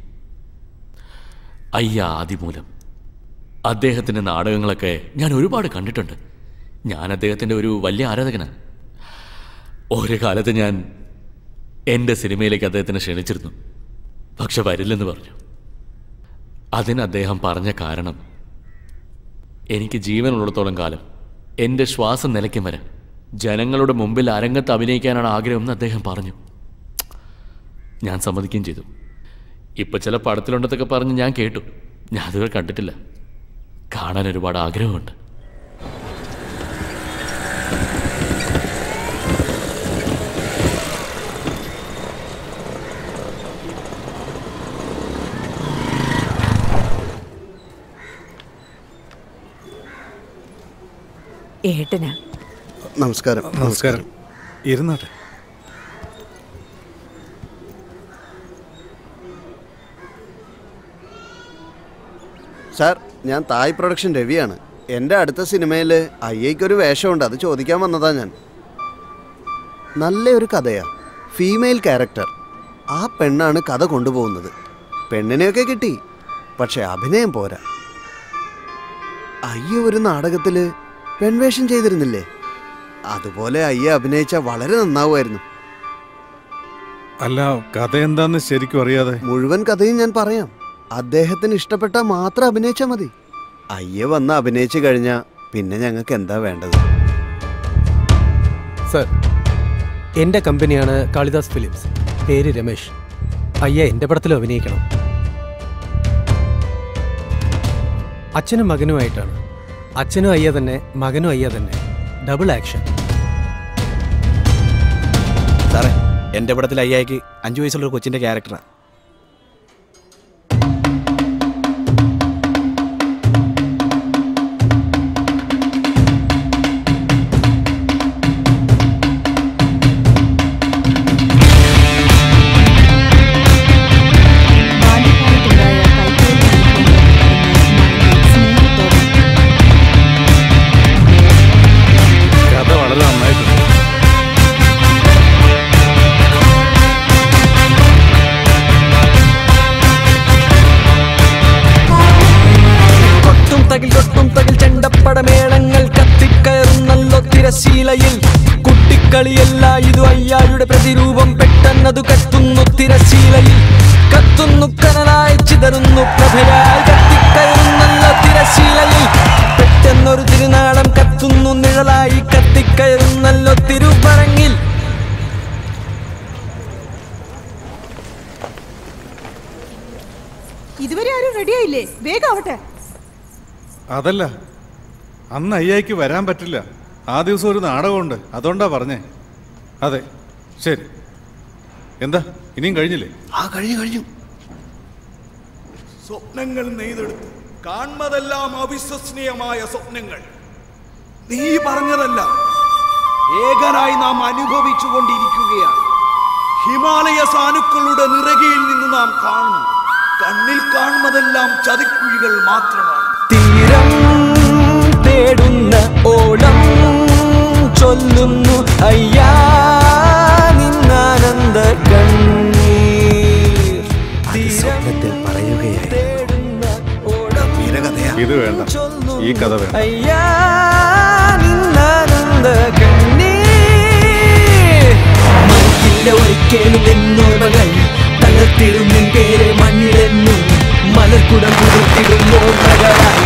അയ്യ ആദിമൂലം അദ്ദേഹത്തിൻ്റെ നാടകങ്ങളൊക്കെ ഞാൻ ഒരുപാട് കണ്ടിട്ടുണ്ട് ഞാൻ അദ്ദേഹത്തിൻ്റെ ഒരു വലിയ ആരാധകനാണ് ഒരു കാലത്ത് ഞാൻ എൻ്റെ സിനിമയിലേക്ക് അദ്ദേഹത്തിനെ ക്ഷണിച്ചിരുന്നു പക്ഷെ വരില്ലെന്ന് പറഞ്ഞു അതിന് അദ്ദേഹം പറഞ്ഞ കാരണം എനിക്ക് ജീവനുള്ളിടത്തോളം കാലം എൻ്റെ ശ്വാസം നിലയ്ക്കും വരെ ജനങ്ങളുടെ മുമ്പിൽ അരങ്ങത്ത് അഭിനയിക്കാനാണ് ആഗ്രഹം എന്ന് അദ്ദേഹം പറഞ്ഞു ഞാൻ സമ്മതിക്കുകയും ചെയ്തു ഇപ്പം ചില പടത്തിലുണ്ടെന്നൊക്കെ പറഞ്ഞ് ഞാൻ കേട്ടു ഞാൻ അതുവരെ കണ്ടിട്ടില്ല കാണാൻ ഒരുപാട് ആഗ്രഹമുണ്ട് ഏട്ടനാ നമസ്കാരം നമസ്കാരം ഇരുന്നാട്ടെ സാർ ഞാൻ തായ് പ്രൊഡക്ഷൻ രവിയാണ് എൻ്റെ അടുത്ത സിനിമയിൽ അയ്യയ്ക്കൊരു വേഷമുണ്ട് അത് ചോദിക്കാൻ വന്നതാ ഞാൻ നല്ലൊരു കഥയാ ഫീമെയിൽ ക്യാരക്ടർ ആ പെണ്ണാണ് കഥ കൊണ്ടുപോകുന്നത് പെണ്ണിനെയൊക്കെ കിട്ടി പക്ഷെ അഭിനയം പോരാ അയ്യ ഒരു നാടകത്തില് പെൺവേഷം ചെയ്തിരുന്നില്ലേ അതുപോലെ അയ്യ അഭിനയിച്ച വളരെ നന്നാവുമായിരുന്നു അല്ല കഥ എന്താന്ന് ശരിക്കും അറിയാതെ മുഴുവൻ കഥയും ഞാൻ പറയാം അദ്ദേഹത്തിന് ഇഷ്ടപ്പെട്ട മാത്രം അഭിനയിച്ചാൽ മതി അയ്യ വന്ന് അഭിനയിച്ചു കഴിഞ്ഞാൽ പിന്നെ ഞങ്ങൾക്ക് എന്താ വേണ്ടത് സർ എൻ്റെ കമ്പനിയാണ് കാളിദാസ് ഫിലിംസ് പേര് രമേശ് അയ്യ എൻ്റെ പടത്തിലും അഭിനയിക്കണം അച്ഛനും മകനുമായിട്ടാണ് അച്ഛനും അയ്യ തന്നെ മകനും അയ്യ തന്നെ ഡബിൾ ആക്ഷൻ സാറേ എൻ്റെ പടത്തിൽ അയ്യായിക്ക് അഞ്ചു വയസ്സുള്ള ഒരു കൊച്ചിൻ്റെ ക്യാരക്ടറാണ് കഥ വളരെ നന്നായിട്ടുണ്ട് കൊട്ടും തകിൽ കൊട്ടും തകിൽ ചെണ്ടപ്പടമേളങ്ങൾ കത്തിക്കയറുന്നല്ലോ തിരശീലയിൽ കുട്ടിക്കളിയല്ല ഇതു അയ്യായുടെ പ്രതിരൂപം പെട്ടെന്നതു കത്തുന്നു തിരശീലയിൽ കത്തുന്നു കനലായി ചിതറുന്നു പ്രഭയായി കത്തിക്കയറുന്നല്ലോ തിരശീലയിൽ പെട്ടെന്നൊരു തിരുനാളം കത്തുന്നു നിഴലായി കത്തിക്കയറുന്നല്ലോ തിരുപ്പറങ്ങിൽ ഇതുവരെ ആരും റെഡിയായില്ലേ വേഗം ആവട്ടെ അതല്ല അന്ന് അയ്യായിക്ക് വരാൻ പറ്റില്ല ആ ദിവസം ഒരു നാടകമുണ്ട് അതുകൊണ്ടാ പറഞ്ഞേ അതെ ശരി എന്താ ഇനിയും കഴിഞ്ഞില്ലേ ആ കഴിഞ്ഞു കഴിഞ്ഞു സ്വപ്നങ്ങൾ നെയ്തെടുത്തു കാൺമതെല്ലാം അവിശ്വസനീയമായ സ്വപ്നങ്ങൾ നീ പറഞ്ഞതല്ല ഏകനായി നാം അനുഭവിച്ചു കൊണ്ടിരിക്കുകയാണ് ഹിമാലയ സാനുക്കളുടെ നിറകയിൽ നിന്ന് നാം കാണുന്നു കണ്ണിൽ കാണുന്നതെല്ലാം ചതിക്കുഴികൾ മാത്രമാണ് തീരം തേടുന്ന ഓളം ചൊല്ലുന്നു അയ്യാ നിന്നാനന്ദ കണ്ണീർ സ്വപ്നത്തിൽ ഇത് വേണ്ട ഈ കഥ വേണ്ട അയ്യാ നിന്നാനന്ദ കണ്ണീർ മനസ്സില്ല ഒരിക്കലും എന്നോർമ്മകൾ തകർത്തിടും നിൻ പേര് മണ്ണിലെന്നും മലർക്കുടം കുതിർത്തിടും ഓർമ്മകളായി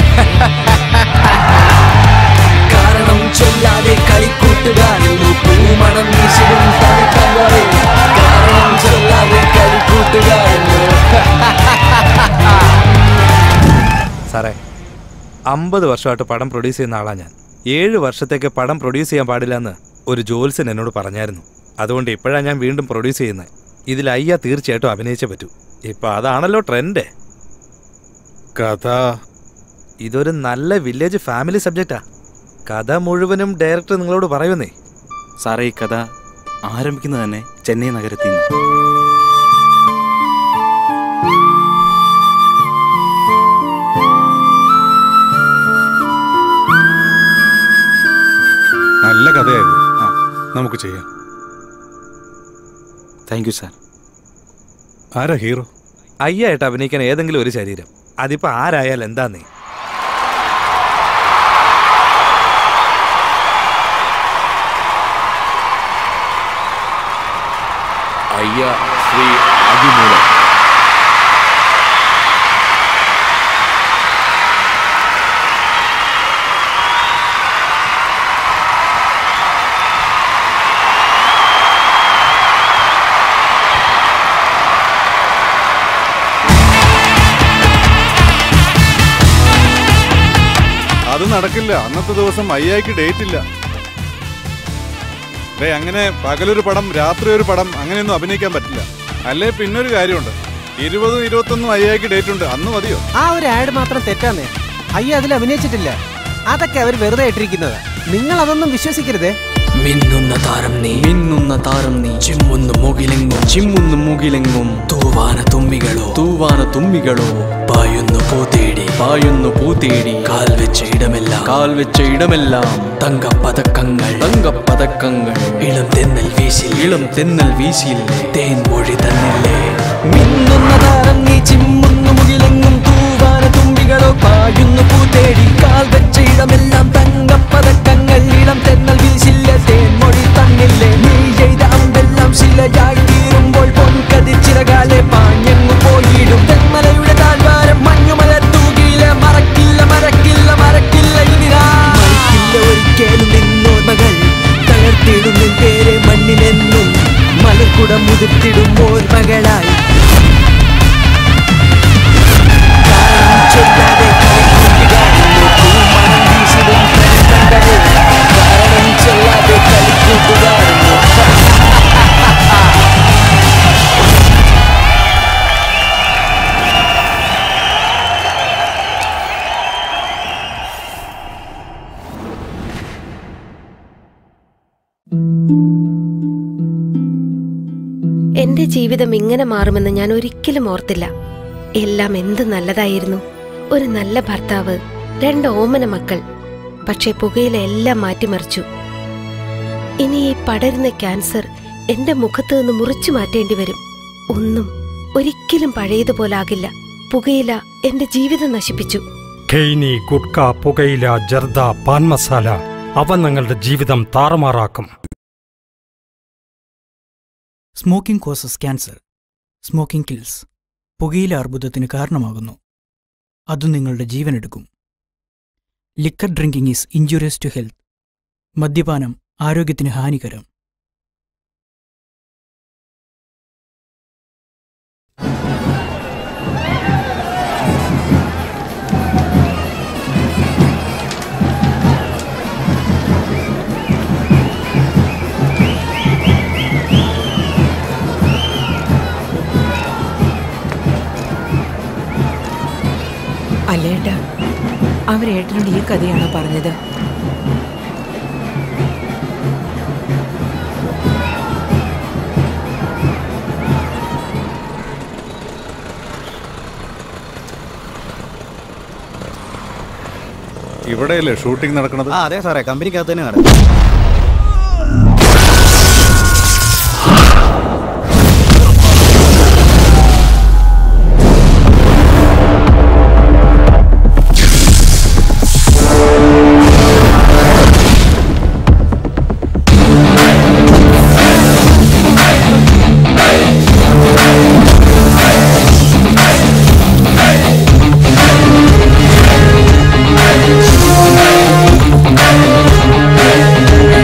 കാരണം ചൊല്ലാതെ കളിക്കൂട്ടുകാരുന്നു പൂമണം വീശിടും തലക്കങ്ങളെ കാരണം ചൊല്ലാതെ കളിക്കൂട്ടുകാരുന്നു സാറേ അമ്പത് വർഷമായിട്ട് പടം പ്രൊഡ്യൂസ് ചെയ്യുന്ന ആളാ ഞാൻ ഏഴ് വർഷത്തേക്ക് പടം പ്രൊഡ്യൂസ് ചെയ്യാൻ പാടില്ല എന്ന് ഒരു ജോൽസൻ എന്നോട് പറഞ്ഞായിരുന്നു അതുകൊണ്ട് ഇപ്പോഴാണ് ഞാൻ വീണ്ടും പ്രൊഡ്യൂസ് ചെയ്യുന്നത് ഇതിൽ അയ്യ തീർച്ചയായിട്ടും അഭിനയിച്ചേ പറ്റൂ ഇപ്പൊ അതാണല്ലോ ട്രെൻഡ് കഥ ഇതൊരു നല്ല വില്ലേജ് ഫാമിലി സബ്ജക്റ്റാ കഥ മുഴുവനും ഡയറക്ടർ നിങ്ങളോട് പറയുന്നേ സാറേ ഈ കഥ ആരംഭിക്കുന്നത് തന്നെ ചെന്നൈ നഗരത്തിൽ നിന്ന് നല്ല കഥയായത് ആ നമുക്ക് ചെയ്യാം താങ്ക് യു സാർ ആരാ ഹീറോ അയ്യായിട്ട് അഭിനയിക്കാൻ ഏതെങ്കിലും ഒരു ശരീരം അതിപ്പോ ആരായാൽ എന്താന്നേ അയ്യ ശ്രീ ആദിമൂലം അത് നടക്കില്ല അന്നത്തെ ദിവസം അയ്യായിക്ക് ഡേറ്റ് ഇല്ല ഡേ അങ്ങനെ പകലൊരു പടം രാത്രി ഒരു പടം അങ്ങനെയൊന്നും അഭിനയിക്കാൻ പറ്റില്ല അല്ലേ പിന്നൊരു കാര്യമുണ്ട് ഇരുപതും ഇരുപത്തൊന്നും അയ്യായിക്ക് ഡേറ്റ് ഉണ്ട് അന്ന് മതിയോ ആ ഒരു ആഡ് മാത്രം തെറ്റാന്നേ അയ്യ അതിൽ അഭിനയിച്ചിട്ടില്ല അതൊക്കെ അവർ വെറുതെ ഇട്ടിരിക്കുന്നത് നിങ്ങൾ അതൊന്നും വിശ്വസിക്കരുതേ മിന്നുന്ന താരം നീ മിന്നുന്ന താരം നീ ചിമ്മുന്നു മുകിലെങ്ങും ചിമ്മുന്നു മുകിലെങ്ങും തൂവാന തുമ്മികളോ തൂവാന തുമ്മികളോ പായുന്നു പൂത്തേടി പായുന്നു പൂത്തേടി കാൽ വെച്ച ഇടമെല്ലാം കാൽ വെച്ച ഇടമെല്ലാം തങ്കപ്പതക്കങ്ങൾ തങ്കപ്പതക്കങ്ങൾ ഇളം തെന്നൽ വീശി ഇളം തെന്നൽ വീശിയില്ലേ തേൻ മൊഴി തന്നില്ലേ മിന്നുന്ന താരം നീ ചിമ്മുന്നു മുകിലെങ്ങും തൂവാന തുമ്പികളോ പായുന്നു പൂത്തേടി കാൽ വെച്ച ഇടമെല്ലാം തങ്കപ്പതക്കങ്ങൾ ഇളം തെന്നൽ വീശില്ല തേൻമൊഴി തന്നില്ലേ നീ ചെയ്ത അമ്പെല്ലാം ശിലയായി തീരുമ്പോൾ പൊൻകതിച്ചിറകാലെ പാഞ്ഞങ്ങു പോയിടും തെന്മലയുടെ താഴ്വാരം മഞ്ഞുമല തൂകിയില്ല മറക്കില്ല മറക്കില്ല മറക്കില്ല ഇനിതാ മറക്കില്ല ഒരിക്കലും നിന്നോർമകൾ തളർത്തിടും നിൻ പേരെ മണ്ണിലെന്നും മലക്കുടം മുതിർത്തിടും ഓർമ്മകളായി കാരണം ചൊല്ലാതെ കളിക്കൂട്ടുകാരല്ലോ പൂമണം വീശിടും കണ്ടത് കാരണം ചൊല്ലാതെ കളിക്കൂട്ടുകാരല്ലോ എന്റെ ജീവിതം ഇങ്ങനെ മാറുമെന്ന് ഞാൻ ഒരിക്കലും ഓർത്തില്ല എല്ലാം എന്ത് നല്ലതായിരുന്നു ഒരു നല്ല ഭർത്താവ് രണ്ട് ഓമന മക്കൾ പക്ഷെ പുകയില എല്ലാം മാറ്റിമറിച്ചു ഇനി ഈ പടരുന്ന ക്യാൻസർ എന്റെ മുഖത്ത് നിന്ന് മുറിച്ചു മാറ്റേണ്ടി വരും ഒന്നും ഒരിക്കലും പഴയതുപോലാകില്ല പുകയില എന്റെ ജീവിതം നശിപ്പിച്ചു ഖെയ്നി ഗുഡ്ക പുകയില ജർദ പാൻ മസാല അവ നിങ്ങളുടെ ജീവിതം താറുമാറാക്കും smoking causes cancer smoking kills പുകയില അർബുദത്തിന് കാരണമാകുന്നു അത് നിങ്ങളുടെ ജീവനെടുക്കും liquor drinking is injurious to health മദ്യപാനം ആരോഗ്യത്തിന് ഹാനികരം അല്ലേട്ടാ അവരേട്ടനോട് ഈ കഥയാണോ പറഞ്ഞത് ഇവിടെയല്ലേ ഷൂട്ടിംഗ് നടക്കുന്നത് ആ അതെ സാറേ കമ്പനിക്കകത്ത് തന്നെ നടക്കും Thank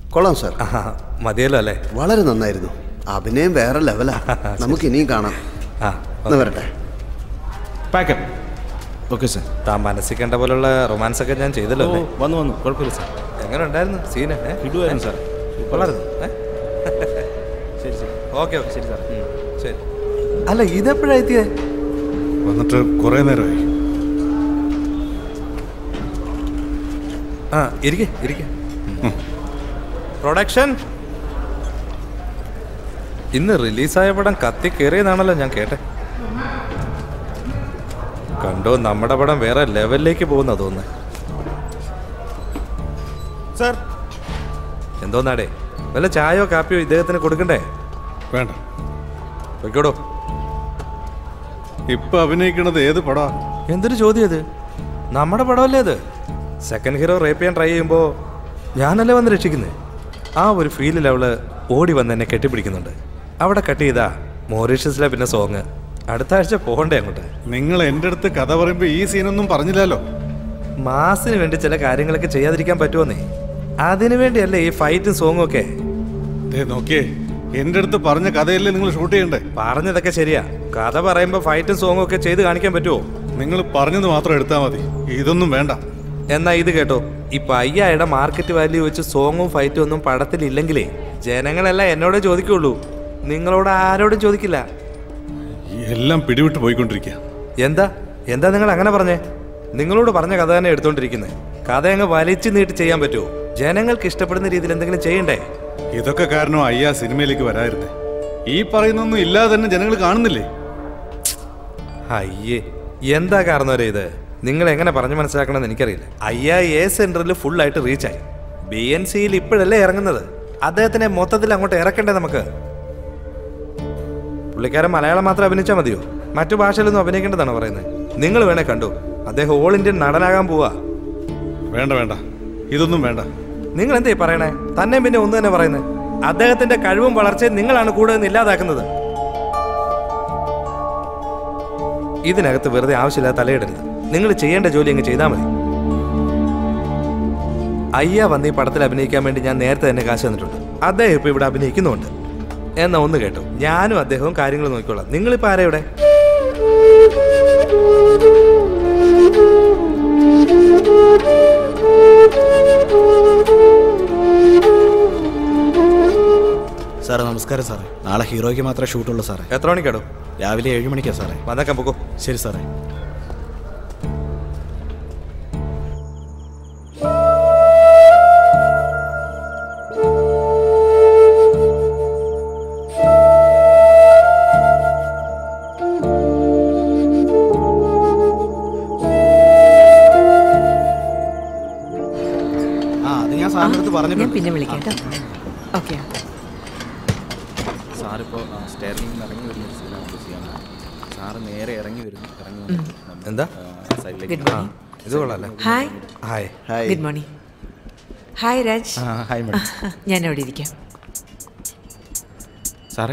കൊള്ളാം സാർ മതിയല്ലോ അല്ലേ വളരെ നന്നായിരുന്നു അഭിനയം വേറെ ലെവലാ നമുക്ക് ഇനിയും കാണാം ആ എന്നാ വരട്ടെ പാക്കപ്പ് ഓക്കെ സാർ താൻ മനസ്സിൽ കണ്ട പോലുള്ള റൊമാൻസ് ഒക്കെ ഞാൻ ചെയ്തല്ലോ ഓ, വന്നു വന്നു കുഴപ്പമില്ല സാർ എങ്ങനെ ഉണ്ടായിരുന്നു സീന് ഇടുവായിരുന്നു സാർ കൊള്ളായിരുന്നു ശരി ശരി ഓക്കെ ഓക്കെ ശരി സാർ ശരി അല്ല ഇതെപ്പോഴാ എത്തിയേ വന്നിട്ട് കുറേ നേരമായി ആ ഇരിക്കെ ഇരിക്കെ പ്രൊഡക്ഷൻ ഇന്ന് റിലീസായ പടം കത്തി കയറിയതാണല്ലോ ഞാൻ കേട്ടെ കണ്ടോ നമ്മുടെ പടം വേറെ ലെവലിലേക്ക് പോകുന്ന തോന്നുന്നത് സാർ എന്തോന്നാടേ വല്ല ചായയോ കാപ്പിയോ ഇദ്ദേഹത്തിന് കൊടുക്കണ്ടേ വേണ്ട വെക്കോടോ ഇപ്പൊ അഭിനയിക്കണത് ഏത് പടാ എന്തൊരു ചോദ്യം ഇത് നമ്മുടെ പടമല്ലേ അത് സെക്കൻഡ് ഹീറോ റേപ്പ് ചെയ്യാൻ ട്രൈ ചെയ്യുമ്പോൾ ഞാനല്ലേ വന്ന് രക്ഷിക്കുന്നത് ആ ഒരു ഫീലിൽ അവള് ഓടി വന്ന് എന്നെ കെട്ടിപ്പിടിക്കുന്നുണ്ട് അവിടെ കട്ട് ചെയ്താ മോറീഷ്യസിലെ പിന്നെ സോങ് അടുത്ത ആഴ്ച പോകണ്ടേ അങ്ങോട്ട് നിങ്ങൾ എൻ്റെ അടുത്ത് കഥ പറയുമ്പോൾ ഈ സീനൊന്നും പറഞ്ഞില്ലല്ലോ മാസിന് വേണ്ടി ചില കാര്യങ്ങളൊക്കെ ചെയ്യാതിരിക്കാൻ പറ്റുമെന്നേ അതിനു വേണ്ടിയല്ലേ ഈ ഫൈറ്റും സോങ്ങും ഒക്കെ ദേ നോക്കിയേ എൻ്റെ അടുത്ത് പറഞ്ഞ കഥയല്ലേ നിങ്ങൾ ഷൂട്ട് ചെയ്യണ്ടേ പറഞ്ഞതൊക്കെ ശരിയാ കഥ പറയുമ്പോൾ ഫൈറ്റും സോങ്ങും ഒക്കെ ചെയ്ത് കാണിക്കാൻ പറ്റുമോ നിങ്ങൾ പറഞ്ഞത് മാത്രം എടുത്താൽ മതി ഇതൊന്നും വേണ്ട എന്നാ ഇത് കേട്ടോ ഇപ്പൊ അയ്യായുടെ മാർക്കറ്റ് വാല്യൂ വെച്ച് സോങ്ങും ഫൈറ്റും ഒന്നും പടത്തിലില്ലെങ്കിലേ ജനങ്ങളെല്ലാം എന്നോടേ ചോദിക്കുള്ളൂ നിങ്ങളോട് ആരോടും ചോദിക്കില്ല എല്ലാം പിടിവിട്ട് പോയിക്കൊണ്ടിരിക്കുക എന്താ എന്താ നിങ്ങൾ അങ്ങനെ പറഞ്ഞേ നിങ്ങളോട് പറഞ്ഞ കഥ തന്നെ എടുത്തോണ്ടിരിക്കുന്നത് കഥ അങ്ങ് വലിച്ചു നീട്ടി ചെയ്യാൻ പറ്റുമോ ജനങ്ങൾക്ക് ഇഷ്ടപ്പെടുന്ന രീതിയിൽ എന്തെങ്കിലും ചെയ്യണ്ടേ ഇതൊക്കെ കാരണം അയ്യ സിനിമയിലേക്ക് വരായിരുന്നേ ഈ പറയുന്നൊന്നും ഇല്ലാതെ തന്നെ ജനങ്ങൾ കാണുന്നില്ലേ അയ്യേ എന്താ കാരണം വരെ ഇത് നിങ്ങൾ എങ്ങനെ പറഞ്ഞു മനസ്സിലാക്കണമെന്ന് എനിക്കറിയില്ല അയ്യ എ സെന്ററിൽ ഫുൾ ആയിട്ട് റീച്ചായി ബി എൻ സിയിൽ ഇപ്പോഴല്ലേ ഇറങ്ങുന്നത് അദ്ദേഹത്തിനെ മൊത്തത്തിൽ അങ്ങോട്ട് ഇറക്കണ്ടേ നമുക്ക് പുള്ളിക്കാരൻ മലയാളം മാത്രം അഭിനയിച്ചാൽ മതിയോ മറ്റു ഭാഷയിലൊന്നും അഭിനയിക്കേണ്ടതാണ് പറയുന്നത് നിങ്ങൾ വേണേ കണ്ടു അദ്ദേഹം ഓൾ ഇന്ത്യൻ നടനാകാൻ പോവാ വേണ്ട വേണ്ട ഇതൊന്നും വേണ്ട നിങ്ങൾ എന്തേ പറയണേ തന്നെ പിന്നെ ഒന്ന് തന്നെ പറയുന്നത് അദ്ദേഹത്തിന്റെ കഴിവും വളർച്ചയും നിങ്ങളാണ് കൂടെ നിന്ന് ഇല്ലാതാക്കുന്നത് ഇതിനകത്ത് വെറുതെ ആവശ്യമില്ലാതെ തലയിടരുത് നിങ്ങൾ ചെയ്യേണ്ട ജോലി അങ്ങ് ചെയ്താൽ മതി അയ്യ വന്ന് ഈ പടത്തിൽ അഭിനയിക്കാൻ വേണ്ടി ഞാൻ നേരത്തെ തന്നെ കാശ് തന്നിട്ടുണ്ട് അദ്ദേഹം ഇപ്പൊ ഇവിടെ അഭിനയിക്കുന്നുണ്ട് എന്നാ ഒന്ന് കേട്ടോ ഞാനും അദ്ദേഹവും കാര്യങ്ങൾ നോക്കിക്കോളാം നിങ്ങളിപ്പോ ആരാ ഇവിടെ സാറേ നമസ്കാരം സാറേ നാളെ ഹീറോയ്ക്ക് മാത്രമേ ഷൂട്ടുള്ളൂ സാറേ എത്ര മണിക്കാടോ രാവിലെ ഏഴ് മണിക്കാ സാറേ വന്നേക്കാം പൊക്കോ ശരി സാറേ ആ അത് ഞാൻ സാറിൻ്റെ അടുത്ത് ഞാൻ പറഞ്ഞിട്ടുണ്ട് പിന്നെ വിളിക്കാം കേട്ടോ ഓക്കെ സാറിപ്പോൾ സ്റ്റെയറിംഗിൽ ഇറങ്ങി വരുന്ന ഒരു സീനാണ് ചെയ്യാൻ സാറ് നേരെ ഇറങ്ങി വരുന്നു ഇറങ്ങി ഉം. വന്നിട്ട് എന്താ സൈഡിലേക്ക് Good morning. ഇത് കൊള്ളാല്ലേ hi hi good morning hi Raj ആ, ഹായ് madam. ഞാൻ അവിടെ ഇരിക്കാം സാറേ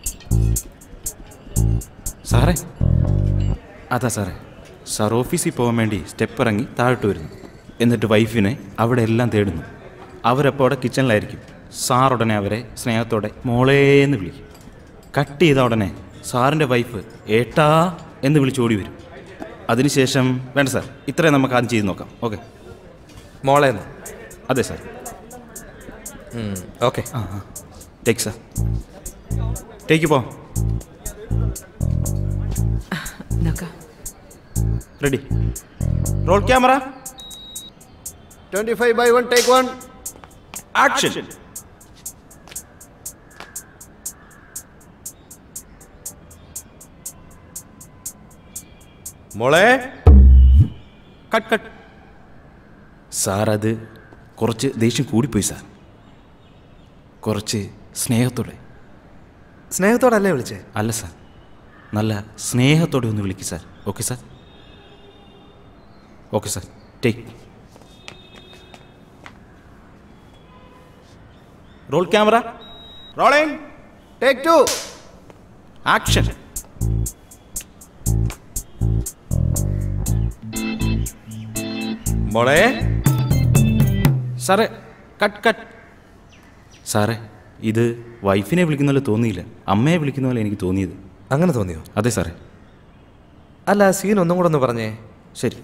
സാറേ അതാ സാറേ സാർ ഓഫീസിൽ പോകാൻ വേണ്ടി സ്റ്റെപ്പ് ഇറങ്ങി താഴോട്ട് വരുന്നു എന്നിട്ട് വൈഫിനെ അവിടെ എല്ലാം തേടുന്നു അവരപ്പോൾ അവിടെ കിച്ചണിലായിരിക്കും സാർ ഉടനെ അവരെ സ്നേഹത്തോടെ മോളേന്ന് വിളിക്കും കട്ട് ചെയ്ത ഉടനെ സാറിൻ്റെ വൈഫ് ഏട്ടാ എന്ന് വിളിച്ചോടി വരും അതിനുശേഷം വേണ്ട സാർ ഇത്രയും നമുക്ക് ആദ്യം ചെയ്ത് നോക്കാം ഓക്കെ മോളേന്ന് അതെ സാർ ഓക്കെ ആ ആ ടേക്ക് സാർ ടേക്ക് പോ നോക്കാം ready roll camera twenty five by one take one action മോളെ കട്ട് കട്ട് സാർ അത് കുറച്ച് ദേഷ്യം കൂടിപ്പോയി സാർ കുറച്ച് സ്നേഹത്തോടെ സ്നേഹത്തോടല്ലേ വിളിച്ചേ അല്ല സാർ നല്ല സ്നേഹത്തോടെ ഒന്ന് വിളിക്കും sir okay sir okay sir take roll camera rolling take two action മോളെ സാറേ കട്ട് കട്ട് സാറേ ഇത് വൈഫിനെ വിളിക്കുന്ന പോലെ തോന്നിയില്ല അമ്മയെ വിളിക്കുന്ന പോലെ എനിക്ക് തോന്നിയത് അങ്ങനെ തോന്നിയോ അതെ സാറേ അല്ല സീൻ ഒന്നും കൂടെ ഒന്ന് പറഞ്ഞേ ശരി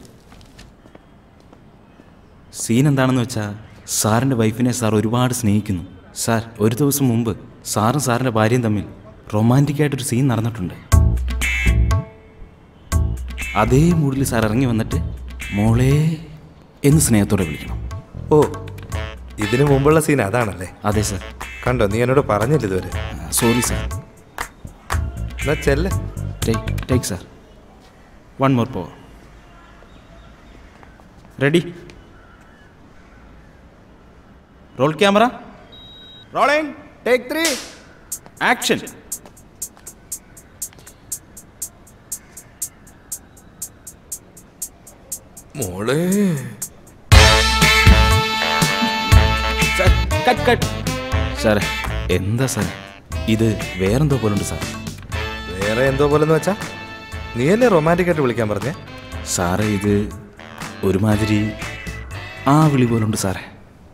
സീൻ എന്താണെന്ന് വെച്ചാൽ സാറിൻ്റെ വൈഫിനെ സാർ ഒരുപാട് സ്നേഹിക്കുന്നു സാർ ഒരു ദിവസം മുമ്പ് സാറും സാറിൻ്റെ ഭാര്യയും തമ്മിൽ റൊമാൻറ്റിക് ആയിട്ടൊരു സീൻ നടന്നിട്ടുണ്ട് അതേ മൂഡിൽ സാർ ഇറങ്ങി വന്നിട്ട് മോളെ എന്ന് സ്നേഹത്തോടെ വിളിക്കണം ഓ ഇതിനു മുമ്പുള്ള സീൻ അതാണല്ലേ അതെ സാർ കണ്ടോ നീ എന്നോട് പറഞ്ഞില്ല ഇതുവരെ സോറി സാർ എന്നാ ചെല്ലേ take take sir one more പോ ready roll camera rolling take three action മോളെ കട്ട് കട്ട് സാറേ എന്താ സാർ ഇത് വേറെന്തോ പോലുണ്ട് സാർ വേറെ എന്തോ പോലെന്ന് വെച്ചാ നീ അല്ലേ റൊമാൻറ്റിക് ആയിട്ട് വിളിക്കാൻ പറഞ്ഞേ സാറേ ഇത് ഒരുമാതിരി ആ വിളി പോലുണ്ട് സാറേ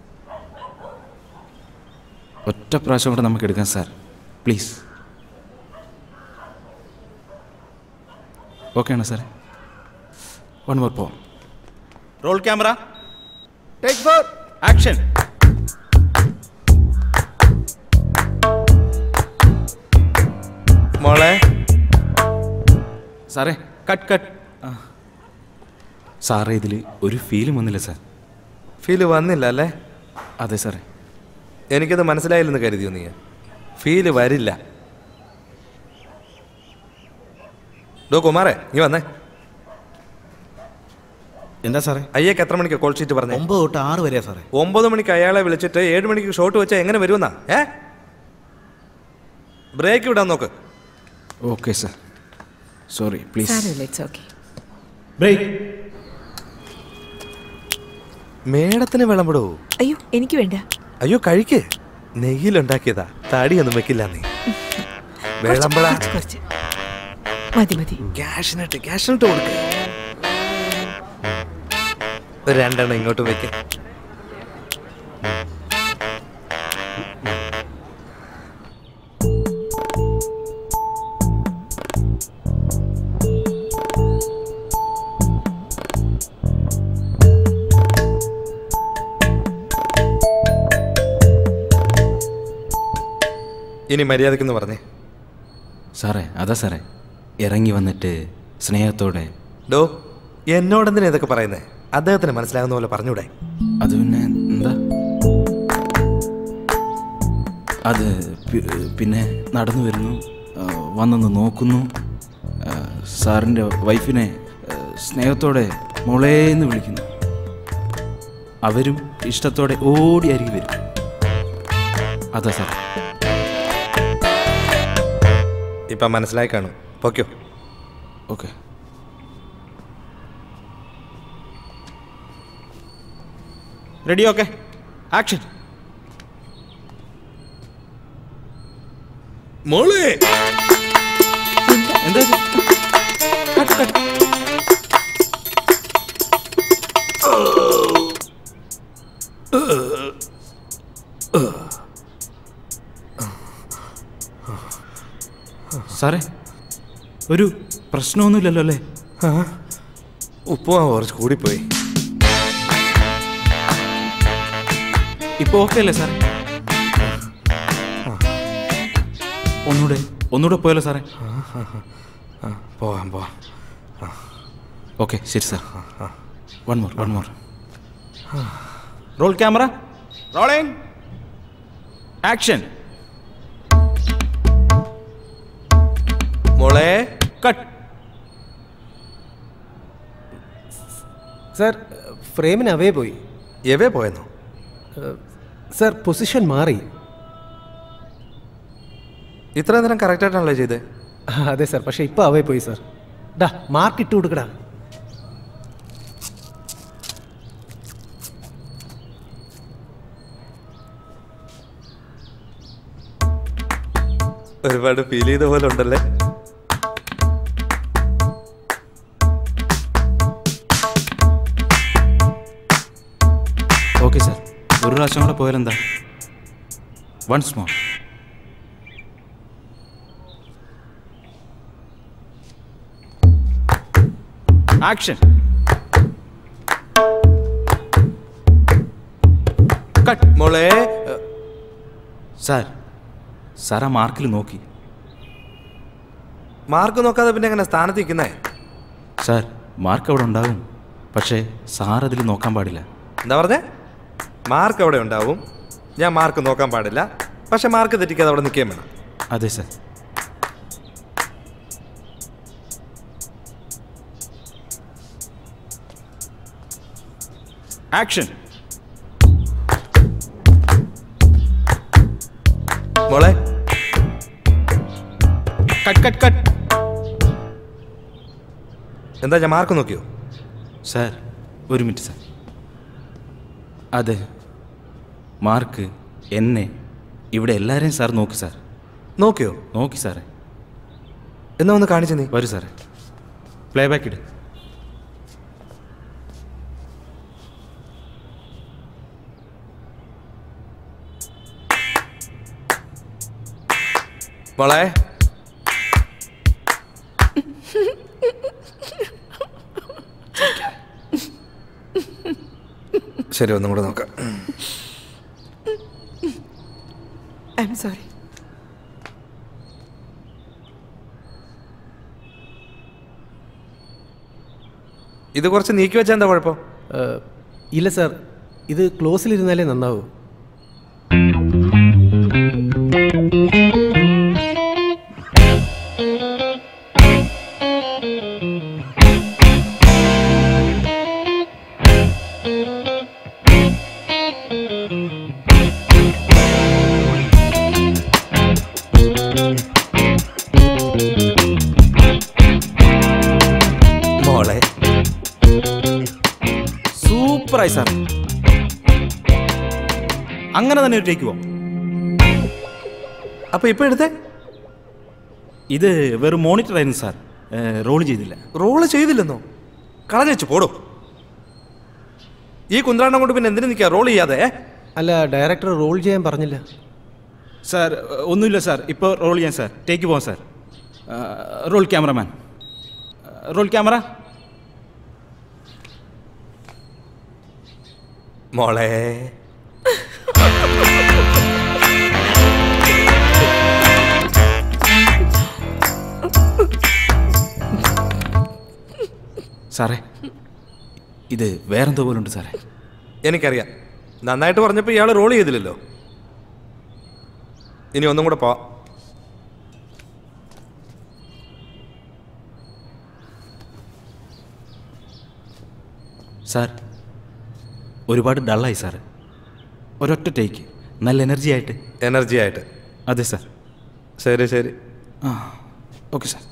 ഒറ്റ പ്രാവശ്യം കൂടെ നമുക്ക് എടുക്കാം സാർ പ്ലീസ് ഓക്കെ ആണോ സാറേ വൺ മോർ പോ roll camera take four action മോളെ സാറേ കട്ട് കട്ട് സാറേ ഇതിൽ ഒരു ഫീലും വന്നില്ല സാർ ഫീല് വന്നില്ല അല്ലേ അതെ സാറേ എനിക്കത് മനസ്സിലായില്ലെന്ന് കരുതിയോ നീ ഫീല് വരില്ല ഡോ കുമാറേ നീ വന്നേ എന്താ സാറേ അയ്യക്ക് എത്ര മണിക്ക് കോൾ ഷീറ്റ് പറഞ്ഞു ഒമ്പത് തൊട്ട് ആറ് വരെയാ സാറേ ഒമ്പത് മണിക്ക് അയാളെ വിളിച്ചിട്ട് ഏഴ് മണിക്ക് ഷോട്ട് വെച്ചാൽ എങ്ങനെ വരുമെന്നാ ഏ ബ്രേക്ക് വിടാൻ നോക്ക് ഓക്കെ സാർ സോറി പ്ലീസ് സാരമില്ല ഇറ്റ്സ് ഓക്കെ ബ്രേക്ക് മേടത്തിന് വിളമ്പിടൂ അയ്യോ എനിക്ക് വേണ്ട അയ്യോ കഴിക്ക് നെയ്യിലുണ്ടാക്കിയതാ താടിയൊന്നും വെക്കില്ല നീ വിളമ്പട കുറച്ച്, കുറച്ച്. മതി മതി ക്യാഷിനിട്ട് ക്യാഷിനിട്ട് കൊടുക്ക ഒരു രണ്ടെണ്ണം ഇങ്ങോട്ട് വെക്ക് ഇനി മര്യാദക്കെന്ന് പറഞ്ഞേ സാറേ അതാ സാറേ ഇറങ്ങി വന്നിട്ട് സ്നേഹത്തോടെ ഡോ എന്നോടെന്തിനാ ഇതൊക്കെ പറയുന്നേ അദ്ദേഹത്തിന് മനസ്സിലാകുന്ന പോലെ പറഞ്ഞൂടെ അത് പിന്നെ എന്താ അത് പി- പിന്നെ നടന്നു വരുന്നു ആ, വന്നൊന്ന് നോക്കുന്നു ആ, സാറിൻ്റെ വൈഫിനെ ആ, സ്നേഹത്തോടെ മോളേന്ന് വിളിക്കുന്നു അവരും ഇഷ്ടത്തോടെ ഓടി അരികെ വരും അതാ സാർ ഇപ്പൊ മനസ്സിലായി കാണും പൊക്കോ ഓക്കെ റെഡി ഓക്കെ ആക്ഷൻ മോളെ എന്താ ഇത്? Cut, cut. സാറേ ഒരു പ്രശ്നമൊന്നുമില്ലല്ലോ അല്ലേ ഉപ്പുമാവ് കുറച്ച് കൂടിപ്പോയി ഇപ്പൊ ഓക്കെ അല്ലേ സാറേ ഒന്നുകൂടെ ഒന്നുകൂടെ പോയല്ലോ സാറേ പോവാം പോവാം ഓക്കെ ശരി sir one more one more roll camera rolling action മോളെ കട്ട് സാർ ഫ്രെയിമിന് അവേ പോയി എവേ പോയെന്നോ സാർ പൊസിഷൻ മാറി ഇത്രയും നേരം കറക്റ്റായിട്ടാണല്ലോ ചെയ്തേ അതെ സാർ പക്ഷേ ഇപ്പോൾ അവേ പോയി സാർ ഡാ മാർക്ക് ഇട്ട് കൊടുക്കടാ ഒരുപാട് ഫീൽ ചെയ്ത പോലെ ഉണ്ടല്ലേ ഓക്കെ സാർ ഒരു പ്രാവശ്യം കൂടെ പോയാലെന്താ വൺസ് മോർ ആക്ഷൻ കട്ട് മോളെ സാർ സാർ ആ മാർക്കിൽ നോക്കി മാർക്ക് നോക്കാതെ പിന്നെ എങ്ങനെ സ്ഥാനത്ത് നിൽക്കുന്നേ സാർ മാർക്ക് അവിടെ ഉണ്ടാകും പക്ഷേ സാർ അതിൽ നോക്കാൻ പാടില്ല എന്താ പറഞ്ഞേ മാർക്ക് അവിടെ ഉണ്ടാവും ഞാൻ മാർക്ക് നോക്കാൻ പാടില്ല പക്ഷെ മാർക്ക് തെറ്റിക്കാതെ അവിടെ നിൽക്കുകയും വേണം അതെ സാർ ആക്ഷൻ മോളെ കട്ട് കട്ട് കട്ട് എന്താ ഞാൻ മാർക്ക് നോക്കിയോ സാർ ഒരു മിനിറ്റ് സാർ അതെ മാർക്ക് എന്നെ ഇവിടെ എല്ലാവരെയും സാർ നോക്കി സാർ നോക്കിയോ നോക്കി സാറേ എന്നാ ഒന്ന് കാണിച്ചു നീ വരൂ സാറേ പ്ലേ ബാക്ക് ഇട് മോളെ ശരി ഒന്നും കൂടെ നോക്കാം ഐ എം സോറി ഇത് കുറച്ച് നീക്കി വെച്ചാൽ എന്താ കുഴപ്പം ഇല്ല സാർ ഇത് ക്ലോസിലിരുന്നാലേ നന്നാവൂ മോളെ സൂപ്പറായി സാർ അങ്ങനെ തന്നെ ഒരു ടേക്ക് പോവാം അപ്പൊ ഇപ്പൊ എടുത്തേ ഇത് വെറും മോണിറ്റർ ആയിരുന്നു സാർ റോൾ ചെയ്തില്ല റോള് ചെയ്തില്ലെന്നോ കളഞ്ഞു വെച്ച് പോടോ ഈ കുന്ത്രാണ്ടം കൊണ്ട് പിന്നെ എന്തിനു നിൽക്കുക റോൾ ചെയ്യാതെ ഏ? അല്ല ഡയറക്ടർ റോൾ ചെയ്യാൻ പറഞ്ഞില്ല സാർ ഒന്നുമില്ല സാർ ഇപ്പോൾ റോൾ ചെയ്യാൻ സാർ ടേക്ക് പോവാം sir roll cameraman roll camera മോളെ സാറേ ഇത് വേറെന്തോ പോലെ ഉണ്ട് സാറേ എനിക്കറിയാം നന്നായിട്ട് പറഞ്ഞപ്പോൾ ഇയാൾ റോൾ ചെയ്തില്ലല്ലോ ഇനി ഒന്നും കൂടെ പോ സാർ ഒരുപാട് ഡള്ളായി സാർ ഒരൊറ്റ ടേക്ക് നല്ല എനർജി ആയിട്ട് എനർജി ആയിട്ട് അതെ സാർ ശരി ശരി ആ ഓക്കെ സാർ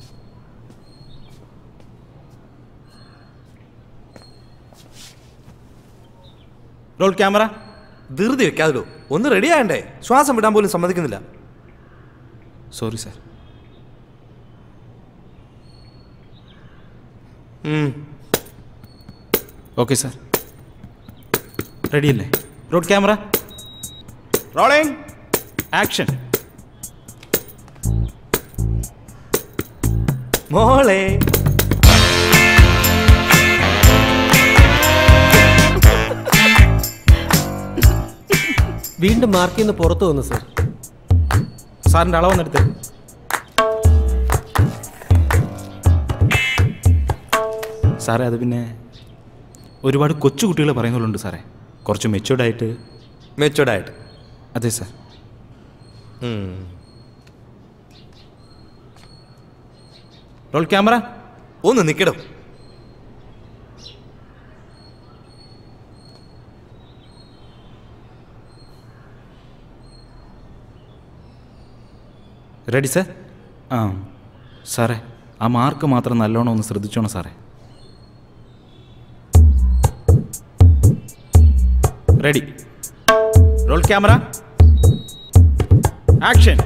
റോൾ ക്യാമറ ധൃതി വെക്കാതല്ലോ ഒന്ന് റെഡി ആയണ്ടേ ശ്വാസം വിടാൻ പോലും സമ്മതിക്കുന്നില്ല സോറി സാർ ഓക്കെ സാർ റെഡിയല്ലേ റോഡ് ക്യാമറ റോളിംഗ് ആക്ഷൻ മോളെ വീണ്ടും മാർക്കിൽ നിന്ന് പുറത്തു വന്നു സാർ സാറിൻ്റെ അളവെന്നെടുത്ത് സാറേ അത് പിന്നെ ഒരുപാട് കൊച്ചു കുട്ടികൾ പറയുന്നുണ്ട് സാറേ കുറച്ച് മെച്ചുവേർഡ് ആയിട്ട് മെച്ചുവേർഡ് ആയിട്ട് അതെ സാർ റോൾ ക്യാമറ ഒന്ന് നിൽക്കണം റെഡി സാർ ആ സാറേ ആ മാർക്ക് മാത്രം നല്ലോണം ഒന്ന് ശ്രദ്ധിച്ചോണം സാറേ റെഡി റോൾ ക്യാമറ ആക്ഷൻ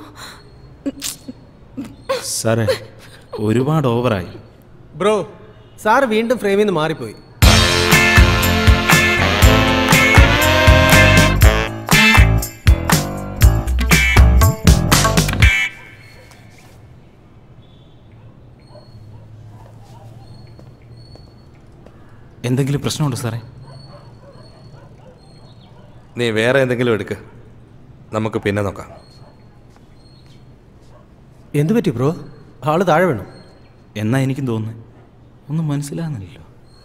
സാറേ ഒരുപാട് ഓവറായി ബ്രോ സാറ് വീണ്ടും ഫ്രെയിമിൽ നിന്ന് മാറിപ്പോയി എന്തെങ്കിലും പ്രശ്നമുണ്ടോ സാറേ നീ വേറെ എന്തെങ്കിലും എടുക്ക് നമുക്ക് പിന്നെ നോക്കാം എന്തു പറ്റി ബ്രോ ആള് താഴെ വീണു എന്നാ എനിക്കും തോന്നുന്നു ഒന്നും മനസ്സിലാകുന്നില്ലല്ലോ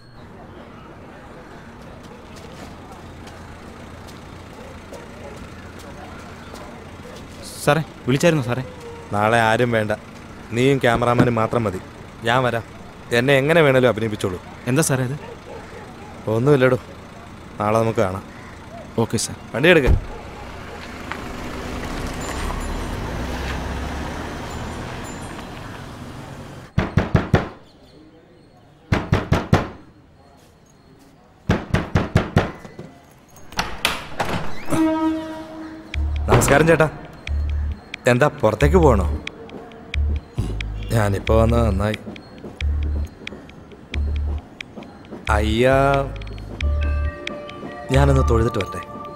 സാറേ വിളിച്ചായിരുന്നു സാറേ നാളെ ആരും വേണ്ട നീയും ക്യാമറാമാനും മാത്രം മതി ഞാൻ വരാം എന്നെ എങ്ങനെ വേണേലും അഭിനയിപ്പിച്ചോളൂ എന്താ സാറേ അത് ഒന്നുമില്ലടോ നാളെ നമുക്ക് കാണാം ഓക്കെ സാർ വണ്ടി എടുക്ക നമസ്കാരം ചേട്ടാ എന്താ പുറത്തേക്ക് പോകണോ ഞാനിപ്പോൾ വന്ന നന്നായി അയ്യ ഞാനൊന്ന് തൊഴുതിട്ട് വരട്ടെ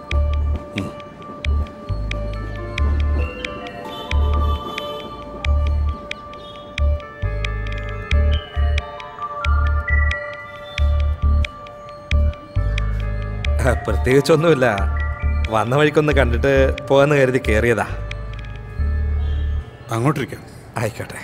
ആ, പ്രത്യേകിച്ചൊന്നുമില്ല വന്ന വഴിക്കൊന്ന് കണ്ടിട്ട് പോകാന്ന് കരുതി കയറിയതാ അങ്ങോട്ടിരിക്കാം ആയിക്കോട്ടെ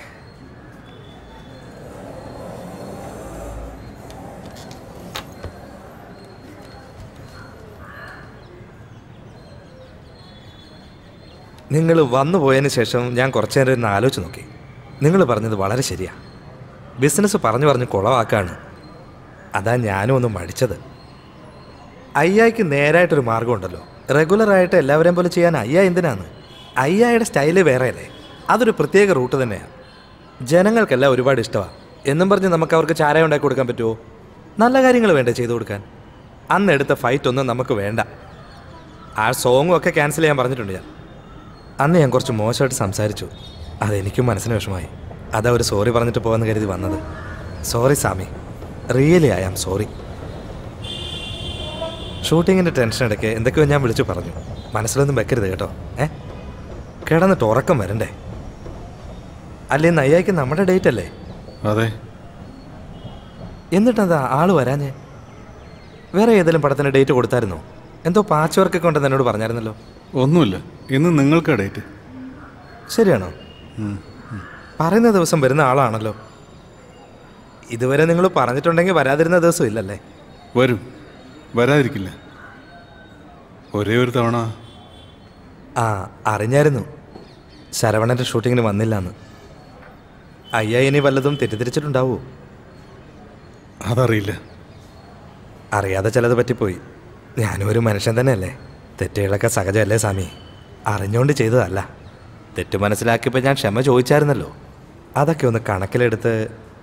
നിങ്ങൾ വന്നു പോയതിന് ശേഷം ഞാൻ കുറച്ചു നേരം ഒന്ന് ആലോചിച്ച് നോക്കി നിങ്ങൾ പറഞ്ഞത് വളരെ ശരിയാ ബിസിനസ് പറഞ്ഞു പറഞ്ഞ് കുളവാക്കാണ് അതാ ഞാനും ഒന്ന് മടിച്ചത് അയ്യായ്ക്ക് നേരായിട്ടൊരു മാർഗമുണ്ടല്ലോ റെഗുലറായിട്ട് എല്ലാവരെയും പോലെ ചെയ്യാൻ അയ്യ എന്തിനാണ് അയ്യായുടെ സ്റ്റൈല് വേറെയല്ലേ അതൊരു പ്രത്യേക റൂട്ട് തന്നെയാണ് ജനങ്ങൾക്കെല്ലാം ഒരുപാട് ഇഷ്ടമാണ് എന്നും പറഞ്ഞ് നമുക്ക് അവർക്ക് ചാര ഉണ്ടാക്കി കൊടുക്കാൻ പറ്റുമോ നല്ല കാര്യങ്ങൾ വേണ്ടേ ചെയ്തു കൊടുക്കാൻ അന്ന് എടുത്ത ഫൈറ്റ് ഒന്നും നമുക്ക് വേണ്ട ആ സോങ്ങും ഒക്കെ ക്യാൻസൽ ചെയ്യാൻ പറഞ്ഞിട്ടുണ്ട് ഞാൻ അന്ന് ഞാൻ കുറച്ച് മോശമായിട്ട് സംസാരിച്ചു അതെനിക്കും മനസ്സിന് വിഷമമായി അതാ ഒരു സോറി പറഞ്ഞിട്ട് പോകാമെന്ന് കരുതി വന്നത് sorry Sami really I am sorry ഷൂട്ടിങ്ങിൻ്റെ ടെൻഷൻ ഇടയ്ക്ക് എന്തൊക്കെയോ ഞാൻ വിളിച്ചു പറഞ്ഞു മനസ്സിലൊന്നും വെക്കരുത് കേട്ടോ ഏ കിടന്നിട്ട് ഉറക്കം വരണ്ടേ അല്ലേ നയ്യായിക്ക് നമ്മുടെ ഡേറ്റ് അല്ലേ അതെ എന്നിട്ടെന്താ ആള് വരാഞ്ഞേ വേറെ ഏതെങ്കിലും പടത്തിന് ഡേറ്റ് കൊടുത്തായിരുന്നോ എന്തോ പാച്ച് വർക്കൊക്കെ ഉണ്ടെന്ന് എന്നോട് പറഞ്ഞായിരുന്നല്ലോ ഒന്നുമില്ല ഇന്ന് നിങ്ങൾക്ക് ഡേറ്റ് ശരിയാണോ പറയുന്ന ദിവസം വരുന്ന ആളാണല്ലോ ഇതുവരെ നിങ്ങൾ പറഞ്ഞിട്ടുണ്ടെങ്കിൽ വരാതിരുന്ന ദിവസം ഇല്ലല്ലേ വരും വരാതിരിക്കില്ല ഒരേ ഒരു തവണ ആ അറിഞ്ഞായിരുന്നു ശരവണൻ്റെ ഷൂട്ടിങ്ങിന് വന്നില്ല എന്ന് അയ്യ ഇനി വല്ലതും തെറ്റിദ്ധരിച്ചിട്ടുണ്ടാവോ അതറിയില്ല അറിയാതെ ചിലത് പറ്റിപ്പോയി ഞാനും ഒരു മനുഷ്യൻ തന്നെയല്ലേ തെറ്റുകളൊക്കെ സഹജമല്ലേ സ്വാമി അറിഞ്ഞുകൊണ്ട് ചെയ്തതല്ല തെറ്റ് മനസ്സിലാക്കിയപ്പോൾ ഞാൻ ക്ഷമ ചോദിച്ചായിരുന്നല്ലോ അതൊക്കെ ഒന്ന് കണക്കിലെടുത്ത്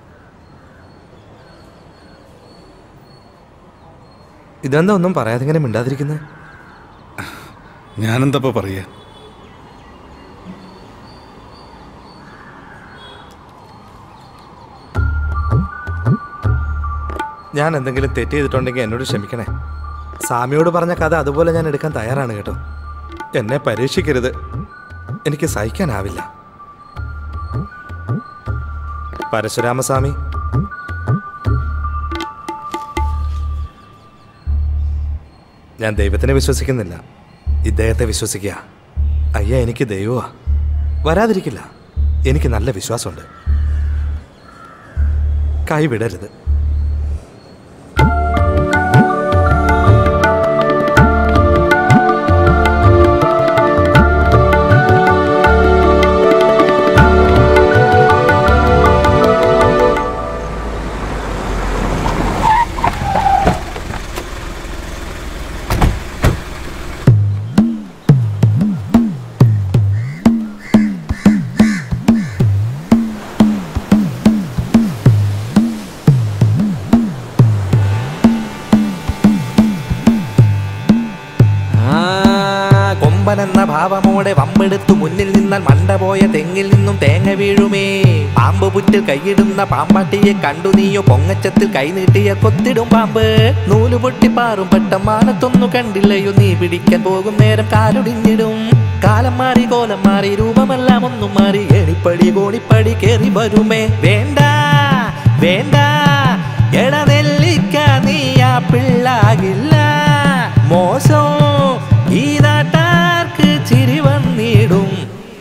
ഇതെന്താ ഒന്നും പറയാതെ ഇങ്ങനെ മിണ്ടാതിരിക്കുന്നത് ഞാനെന്തപ്പോ പറയാ ഞാൻ എന്തെങ്കിലും തെറ്റ് ചെയ്തിട്ടുണ്ടെങ്കിൽ എന്നോട് ക്ഷമിക്കണേ സ്വാമിയോട് പറഞ്ഞ കഥ അതുപോലെ ഞാൻ എടുക്കാൻ തയ്യാറാണ് കേട്ടോ എന്നെ പരീക്ഷിക്കരുത് എനിക്ക് സഹിക്കാനാവില്ല പരശുരാമസ്വാമി ഞാൻ ദൈവത്തിനെ വിശ്വസിക്കുന്നില്ല ഇദ്ദേഹത്തെ വിശ്വസിക്കുക അയ്യ എനിക്ക് ദൈവമാ വരാതിരിക്കില്ല എനിക്ക് നല്ല വിശ്വാസമുണ്ട് കൈവിടരുത് കൊമ്പനെന്ന ഭാവമോടെ വമ്പെടുത്തു മുന്നിൽ നിന്ന് നിന്നാൽ മണ്ട പോയ തെങ്ങിൽ നിന്നും തേങ്ങ വീഴുമേ പാമ്പ് പുറ്റിൽ കൈയിടുന്ന പാമ്പാട്ടിയെ കണ്ടു നീയോ പൊങ്ങച്ചത്തിൽ കൈനീട്ടിയ കൊത്തിടും പാമ്പ് നൂല് പൊട്ടി പാറും പെട്ട മാനത്തൊന്നു കണ്ടില്ലയോ നീ പിടിക്കാൻ പോകും നേരം കാലുടിഞ്ഞിടും കാലം മാറി കോലം മാറി രൂപമെല്ലാം ഒന്നും മാറി എണിപ്പടി കോണിപ്പടി കേറി വരുമേ വേണ്ട വേണ്ട എടനെല്ലിക്ക നീയാ പിള്ളാകില്ല മോശം ഈ നാട്ടാർക്ക് ചിരി വന്നിടും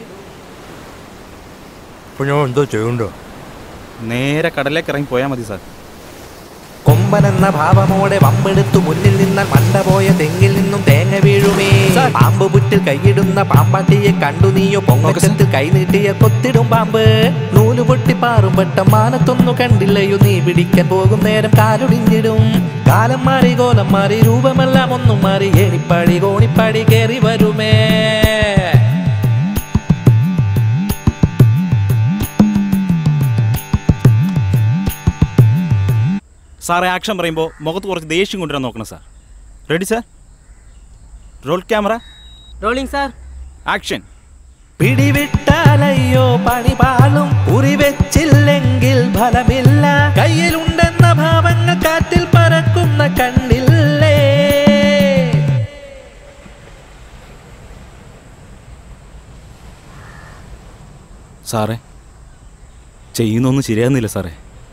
അപ്പോൾ ഞാൻ എന്തോ ചെയ്യണ്ടോ നേരെ കടലിലേക്ക് ഇറങ്ങി പോയാൽ മതി സാർ കൊമ്പനെന്ന ഭാവമോടെ വമ്പെടുത്തു മുന്നിൽ നിന്നാൽ മണ്ട പോയ തെങ്ങിൽ നിന്നും തേങ്ങ വീഴുമേ പാമ്പ് പുറ്റിൽ കൈയിടുന്ന പാമ്പാട്ടിയെ കണ്ടു നീയോ പൊങ്ങച്ചത്തിൽ കൈനീട്ടിയ കൊത്തിടും പാമ്പ് നൂല് പൊട്ടി പാറും പെട്ട മാനത്തൊന്നു കണ്ടില്ലയോ നീ പിടിക്കാൻ പോകും നേരം കാലുടിഞ്ഞിടും കാലം മാറി കോലം മാറി രൂപമെല്ലാം ഒന്നും മാറി എണിപ്പടി കോണിപ്പടി കേറി വരുമേ സാറേ ആക്ഷൻ പറയുമ്പോൾ മുഖത്ത് കുറച്ച് ദേഷ്യം കൊണ്ടുവരാൻ നോക്കണം sir ready sir roll camera rolling sir action പിടിവിട്ടാലയ്യോ പണി പാളും ഉറി വെച്ചില്ലെങ്കിൽ ഫലമില്ല കയ്യിലുണ്ടെന്ന ഭാവങ്ങൾ കാറ്റിൽ പറക്കുന്ന കണ്ണില്ലേ സാറേ ചെയ്യുന്നൊന്നും ശരിയാകുന്നില്ല സാറേ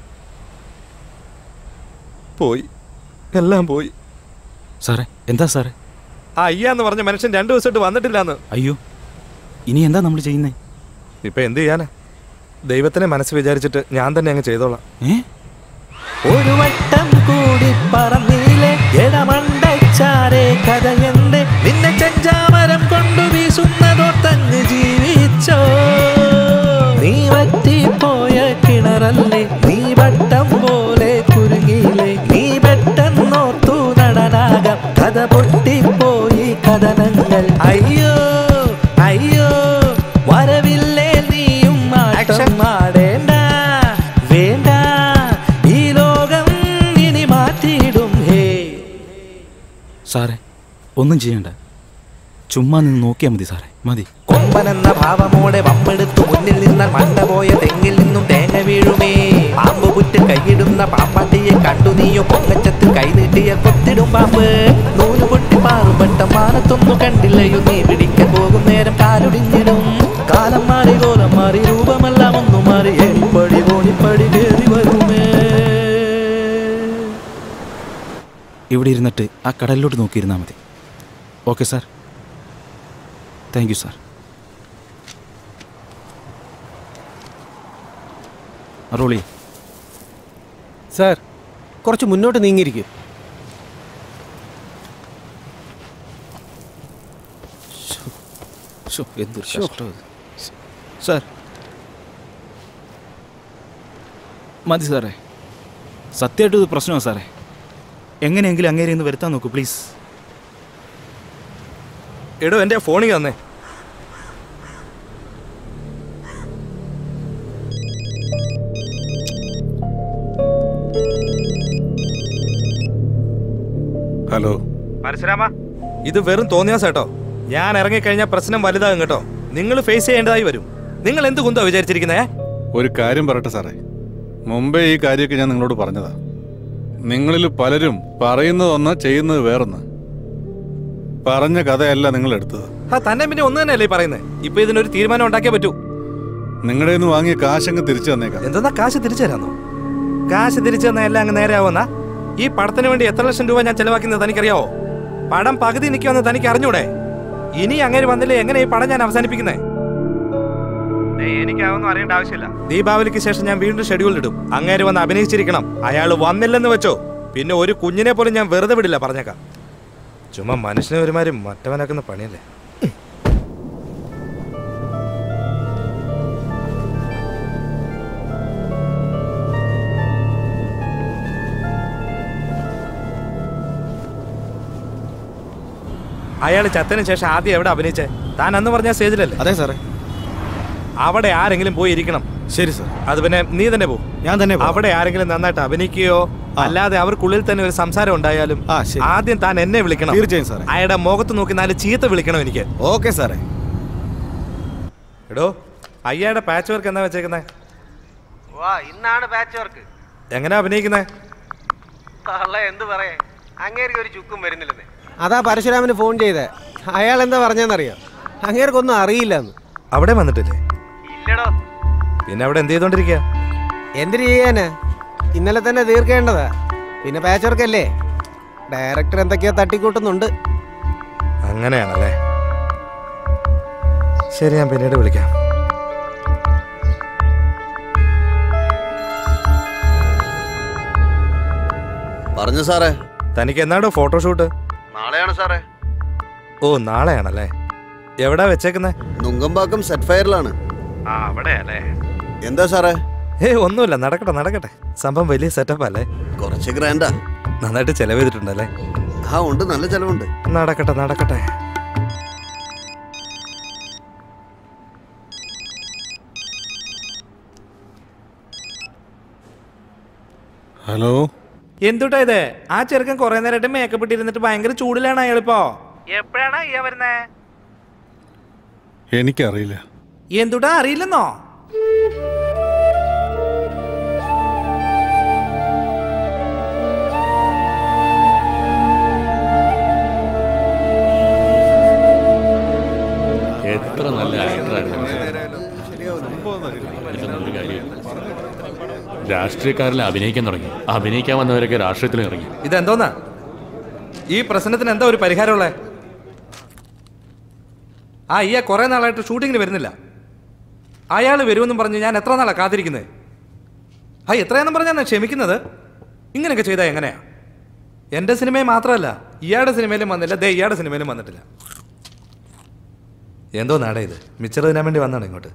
പോയി എല്ലാം പോയി സാറേ എന്താ സാറേ ആ അയ്യാന്ന് പറഞ്ഞ മനുഷ്യൻ രണ്ടു ദിവസമായിട്ട് വന്നിട്ടില്ലാന്ന് അയ്യോ ഇനി എന്താ നമ്മൾ ചെയ്യുന്നേ ഇപ്പൊ എന്ത് ചെയ്യാനാ ദൈവത്തിനെ മനസ്സ് വിചാരിച്ചിട്ട് ഞാൻ തന്നെ അങ്ങ് ചെയ്തോളാം ഒരു വട്ടം കൂടി പറന്നില്ലേ എടമണ്ടച്ചാരെ കഥയന്റെ നിന്നെ ചെഞ്ചാമരം കൊണ്ടു വീശുന്നതോ തങ്ങ് ജീവിച്ചോ നീ വറ്റിപ്പോയ കിണറല്ലേ നീ വട്ടം പോലെ കുരുങ്ങിയില്ലേ നീ പെട്ടെന്നോർത്തു നടനാകം കഥ പൊട്ടിപ്പോയി കഥനങ്ങൾ അയ്യോ അയ്യോ വരവില്ലേ നീയും ആട്ടം ആടേണ്ട വേണ്ട ഈ ലോകം ഇനി മാറ്റിയിടും ഹേ സാറേ ഒന്നും ചെയ്യണ്ട ചുമ്മാ നിന്ന് നോക്കിയാൽ മതി സാറേ മതി കൊമ്പനെന്ന ഭാവമോടെ വമ്പെടുത്തു മുന്നിൽ നിന്നാൽ മണ്ട പോയ തെങ്ങിൽ നിന്നും തേങ്ങ വീഴുമേ പാമ്പ് പുറ്റ് കൈയിടുന്ന പാമ്പാട്ടിയെ കണ്ടു നീയോ പൊങ്ങച്ചത്തിൽ കൈനീട്ടിയ കൊത്തിടും പാമ്പ് നൂല് പൊട്ടി പാറുപെട്ട മാനത്തൊന്നു കണ്ടില്ലയോ നീ പിടിക്കാൻ പോകും നേരം കാലുടിഞ്ഞിടും കാലം മാറി കോലം മാറി രൂപമെല്ലാം ഒന്നു മാറി എണിപ്പടി കോണിപ്പടി കയറി വരുമേ ഇവിടെ ഇരുന്നിട്ട് ആ കടലിലോട്ട് നോക്കിയിരുന്നാൽ മതി okay sir thank you sir റോളി സാർ കുറച്ച് മുന്നോട്ട് നീങ്ങിയിരിക്കും ശോ, എന്തൊരു കഷ്ടം ഇത്. സാർ മതി സാറേ സത്യമായിട്ടും ഇത് പ്രശ്നമാണ് സാറേ എങ്ങനെയെങ്കിലും അങ്ങേരെ ഒന്ന് വരുത്താൻ നോക്കൂ പ്ലീസ് എടോ എൻ്റെ ഫോണിൽ തന്നെ ഹലോ പരശുരാമ ഇത് വെറും തോന്നിയാസ് കേട്ടോ ഞാൻ ഇറങ്ങിക്കഴിഞ്ഞാൽ പ്രശ്നം വലുതാകും കേട്ടോ നിങ്ങൾ ഫേസ് ചെയ്യേണ്ടതായി വരും നിങ്ങൾ എന്ത് കുന്തോ വിചാരിച്ചിരിക്കുന്നേ ഒരു കാര്യം പറയട്ടെ സാറേ മുമ്പേ ഈ കാര്യമൊക്കെ ഞാൻ നിങ്ങളോട് പറഞ്ഞതാ നിങ്ങളിൽ പലരും പറയുന്നത് ഒന്ന് ചെയ്യുന്നത് വേറൊന്ന് പറഞ്ഞ കഥയല്ല നിങ്ങൾ എടുത്തത് ആ തന്നെ പിന്നെ ഒന്ന് തന്നെയല്ലേ ഈ പറയുന്നത് ഇപ്പൊ ഇതിനൊരു തീരുമാനം ഉണ്ടാക്കിയേ പറ്റൂ നിങ്ങളുടെ നിന്ന് വാങ്ങിയ കാശങ്ങ് തിരിച്ചു തന്നേക്കാം എന്തെന്നാ കാശ് തിരിച്ചു തരാന്നോ കാശ് തിരിച്ചു തന്ന എല്ലാം അങ്ങ് നേരെ ആവുന്ന ഈ പടത്തിന് വേണ്ടി എത്ര ലക്ഷം രൂപ ഞാൻ ചെലവാക്കുന്നത് തനിക്കറിയാവോ പടം പകുതി നിൽക്കുമെന്ന് തനിക്ക് അറിഞ്ഞൂടെ ഇനി അങ്ങനെ വന്നില്ലേ എങ്ങനെ ഈ പടം ഞാൻ അവസാനിപ്പിക്കുന്നേ എനിക്കാവൊന്നും അറിയേണ്ട ആവശ്യമില്ല ദീപാവലിക്ക് ശേഷം ഞാൻ വീണ്ടും ഷെഡ്യൂൾ ഇടും അങ്ങേര് വന്ന് അഭിനയിച്ചിരിക്കണം അയാൾ വന്നില്ലെന്ന് വെച്ചോ പിന്നെ ഒരു കുഞ്ഞിനെ പോലും ഞാൻ വെറുതെ വിടില്ല പറഞ്ഞേക്കാം ചുമ്മാ മനുഷ്യനെ ഒരുമാതിരി മറ്റവനാക്കുന്ന പണിയല്ലേ അയാൾ ചത്തതിന് ശേഷം ആദ്യം എവിടെ അഭിനയിച്ചേ താൻ അന്ന് പറഞ്ഞ സ്റ്റേജിലല്ലേ അതെ സാറേ അവിടെ ആരെങ്കിലും പോയി ഇരിക്കണം ശരി സാർ അത് പിന്നെ നീ തന്നെ പോ ഞാൻ തന്നെ പോവാം. അവിടെ ആരെങ്കിലും നന്നായിട്ട് അഭിനയിക്കുകയോ അല്ലാതെ അവർക്കുള്ളിൽ തന്നെ ഒരു സംസാരം ഉണ്ടായാലും ആദ്യം താൻ എന്നെ വിളിക്കണം തീർച്ചയായും സാറേ. അയാളുടെ മുഖത്ത് നോക്കി നാല് ചീത്ത വിളിക്കണം എനിക്ക് ഓക്കെ സാറേ എടോ അയ്യയുടെ പാച്ച് വർക്ക് എന്നാ വെച്ചേക്കുന്നേ വാ ഇന്നാണ് പാച്ച് വർക്ക് എങ്ങനെയാ അഭിനയിക്കുന്നേ തള്ള എന്ത് പറയേ അങ്ങേർക്ക് ഒരു ചുക്കും വരുന്നില്ലെന്ന് അതാ പരശുരാമന് ഫോൺ ചെയ്തേ അയാൾ എന്താ പറഞ്ഞെന്നറിയോ അങ്ങേർക്കൊന്നും അറിയില്ലെന്ന് അവിടെ വന്നിട്ടില്ലേ ഇല്ലടോ പിന്നെ അവിടെ എന്ത് ചെയ്തോണ്ടിരിക്കുക എന്തിനു ചെയ്യാനാ ഇന്നലെ തന്നെ തീർക്കേണ്ടതാ പിന്നെ പാച്ച് വർക്ക് അല്ലേ ഡയറക്ടർ എന്തൊക്കെയോ തട്ടിക്കൂട്ടുന്നുണ്ട് അങ്ങനെയാണല്ലേ ശരി ഞാൻ പിന്നീട് വിളിക്കാം പറഞ്ഞു സാറേ തനിക്ക് എന്നാടോ ഫോട്ടോഷൂട്ട് നാളെയാണ് സാറേ ഓ നാളെയാണല്ലേ എവിടാ വെച്ചേക്കുന്നേ നുങ്കമ്പാക്കം സെറ്റ് ഫയറിലാണ് ആ അവിടെയല്ലേ എന്താ സാറേ ഏ ഒന്നുമില്ല നടക്കട്ടെ നടക്കട്ടെ സംഭവം വലിയ സെറ്റപ്പ് അല്ലേ കുറച്ച് ഗ്രാൻഡാ നന്നായിട്ട് ചെലവ് ചെയ്തിട്ടുണ്ടല്ലേ ആ ഉണ്ട് നല്ല ചെലവുണ്ട് നടക്കട്ടെ നടക്കട്ടെ ഹലോ എന്തുട്ടാ ഇത് ആ ചെറുക്കൻ കുറെ നേരമായിട്ട് മേക്കപ്പ് ഇട്ടിരുന്നിട്ട് ഭയങ്കര ചൂടിലാണ് അയാളിപ്പോ എപ്പോഴാണ് അയ്യ വരുന്നേ എനിക്കറിയില്ല എന്തുട്ടാ അറിയില്ലെന്നോ എത്ര നല്ല ആക്ടറായിരുന്നു ഇതൊന്നും ഒരു കാര്യമില്ല. രാഷ്ട്രീയക്കാരിൽ അഭിനയിക്കാൻ തുടങ്ങി അഭിനയിക്കാൻ വന്നവരൊക്കെ രാഷ്ട്രീയത്തിൽ ഇറങ്ങി ഇതെന്തോന്നാ ഈ പ്രശ്നത്തിന് എന്താ ഒരു പരിഹാരമുള്ളേ ആ അയ്യ കുറെ നാളായിട്ട് ഷൂട്ടിങ്ങിന് വരുന്നില്ല അയാൾ വരുമെന്നും പറഞ്ഞ് ഞാൻ എത്ര നാളാണ് കാത്തിരിക്കുന്നത് ആ എത്രയാണെന്ന് പറഞ്ഞാൽ ഞാൻ ക്ഷമിക്കുന്നത് ഇങ്ങനെയൊക്കെ ചെയ്താൽ എങ്ങനെയാ എൻ്റെ സിനിമയിൽ മാത്രമല്ല ഇയാളുടെ സിനിമയിലും വന്നില്ല ദേ ഇയാളുടെ സിനിമയിലും വന്നിട്ടില്ല എന്തോ നാടേ ഇത് മിച്ചർ തിന്നാൻ വേണ്ടി വന്നാണ് ഇങ്ങോട്ട്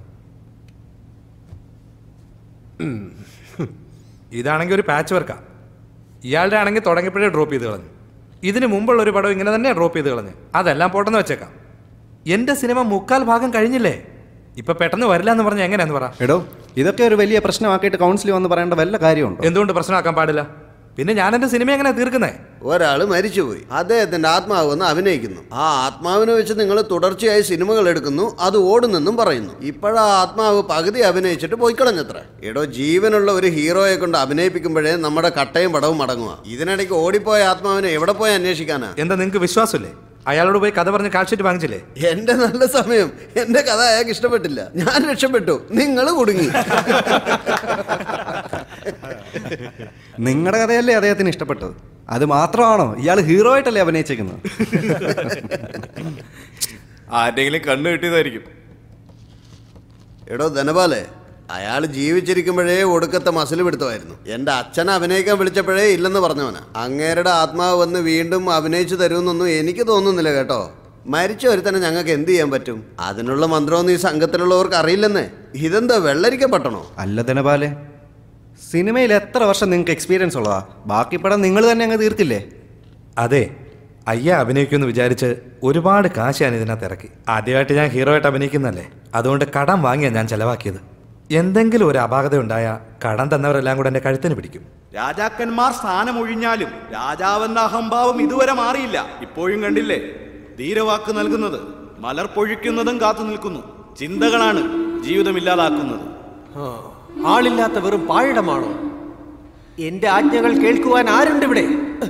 ഇതാണെങ്കിൽ ഒരു പാച്ച് വർക്കാ ഇയാളുടെ ആണെങ്കിൽ തുടങ്ങിയപ്പോഴേ ഡ്രോപ്പ് ചെയ്ത് കളഞ്ഞു ഇതിന് മുമ്പുള്ള ഒരു പടം ഇങ്ങനെ തന്നെ ഡ്രോപ്പ് ചെയ്ത് കളഞ്ഞു അതെല്ലാം പോട്ടെന്ന് വെച്ചേക്കാം എൻ്റെ സിനിമ മുക്കാൽ ഭാഗം കഴിഞ്ഞില്ലേ ഇപ്പൊ പെട്ടെന്ന് വരില്ല എന്ന് പറഞ്ഞാൽ എങ്ങനെയാന്ന് പറ എടോ ഇതൊക്കെ ഒരു വലിയ പ്രശ്നമാക്കിയിട്ട് കൗൺസിൽ വന്ന് പറയേണ്ട വല്ല കാര്യമുണ്ടോ എന്തുകൊണ്ട് പ്രശ്നമാക്കാൻ പാടില്ല പിന്നെ ഞാൻ എൻ്റെ സിനിമ എങ്ങനെ തീർക്കുന്നേ ഒരാൾ മരിച്ചുപോയി അദ്ദേഹത്തിന്റെ ആത്മാവ് വന്ന് അഭിനയിക്കുന്നു ആ ആത്മാവിനെ വെച്ച് നിങ്ങൾ തുടർച്ചയായി സിനിമകൾ എടുക്കുന്നു അത് ഓടുന്നെന്നും പറയുന്നു ഇപ്പോഴാ ആത്മാവ് പകുതി അഭിനയിച്ചിട്ട് പോയിക്കളഞ്ഞത്ര എടോ ജീവനുള്ള ഒരു ഹീറോയെ കൊണ്ട് അഭിനയിപ്പിക്കുമ്പോഴേ നമ്മുടെ കട്ടയും പടവും മടങ്ങുക ഇതിനിടയ്ക്ക് ഓടിപ്പോയ ആത്മാവിനെ എവിടെ പോയി അന്വേഷിക്കാനാ എന്താ നിങ്ങൾക്ക് വിശ്വാസമില്ലേ അയാളോട് പോയി കഥ പറഞ്ഞ് കാൽഷീറ്റ് വാങ്ങിച്ചില്ലേ എന്റെ നല്ല സമയം എന്റെ കഥ അയാൾക്ക് ഇഷ്ടപ്പെട്ടില്ല ഞാൻ രക്ഷപ്പെട്ടു നിങ്ങൾ കുടുങ്ങി നിങ്ങളുടെ കഥയല്ലേ അദ്ദേഹത്തിന് ഇഷ്ടപ്പെട്ടത് അത് മാത്രമാണോ ഇയാൾ ഹീറോ ആയിട്ടല്ലേ അഭിനയിച്ചേക്കുന്നത് ആരുടെങ്കിലും കണ്ണു കിട്ടിയതായിരിക്കും എടോ ധനപാലേ അയാൾ ജീവിച്ചിരിക്കുമ്പോഴേ ഒടുക്കത്തെ മസിൽ പിടുത്തമായിരുന്നു എന്റെ അച്ഛനെ അഭിനയിക്കാൻ വിളിച്ചപ്പോഴേ ഇല്ലെന്ന് പറഞ്ഞവനാ അങ്ങേരുടെ ആത്മാവ് വന്ന് വീണ്ടും അഭിനയിച്ചു തരുമെന്നൊന്നും എനിക്ക് തോന്നുന്നില്ല കേട്ടോ മരിച്ച ഒരുത്തനെ ഞങ്ങൾക്ക് എന്ത് ചെയ്യാൻ പറ്റും അതിനുള്ള മന്ത്രമൊന്നും ഈ സംഘത്തിലുള്ളവർക്ക് അറിയില്ലെന്നേ ഇതെന്താ വെള്ളരിക്കപ്പെട്ടണോ അല്ല ധനപാലെ സിനിമയിൽ എത്ര വർഷം നിങ്ങൾക്ക് എക്സ്പീരിയൻസ് ഉള്ളതാ ബാക്കി പടം നിങ്ങൾ തന്നെ അങ്ങ് തീർക്കില്ലേ അതെ അയ്യ അഭിനയിക്കുമെന്ന് വിചാരിച്ച് ഒരുപാട് കാശ് ഞാൻ ഇതിനകത്ത് ഇറക്കി ആദ്യമായിട്ട് ഞാൻ ഹീറോ ആയിട്ട് അഭിനയിക്കുന്നല്ലേ അതുകൊണ്ട് കടം വാങ്ങിയാണ് ഞാൻ ചെലവാക്കിയത് എന്തെങ്കിലും ഒരു അപാകത ഉണ്ടായ കടം തന്നവരെല്ലാം കൂടെ എൻ്റെ കഴുത്തിന് പിടിക്കും രാജാക്കന്മാർ സ്ഥാനമൊഴിഞ്ഞാലും രാജാവെന്ന അഹംഭാവം ഇതുവരെ മാറിയില്ല ഇപ്പോഴും കണ്ടില്ലേ ധീരവാക്ക് നൽകുന്നത് മലർ പൊഴിക്കുന്നതും കാത്തു നിൽക്കുന്നു ചിന്തകളാണ് ജീവിതം ഇല്ലാതാക്കുന്നത് ആ, ആളില്ലാത്ത വെറും പാഴിടമാണോ എന്റെ ആജ്ഞകൾ കേൾക്കുവാൻ ആരുണ്ട് ഇവിടെ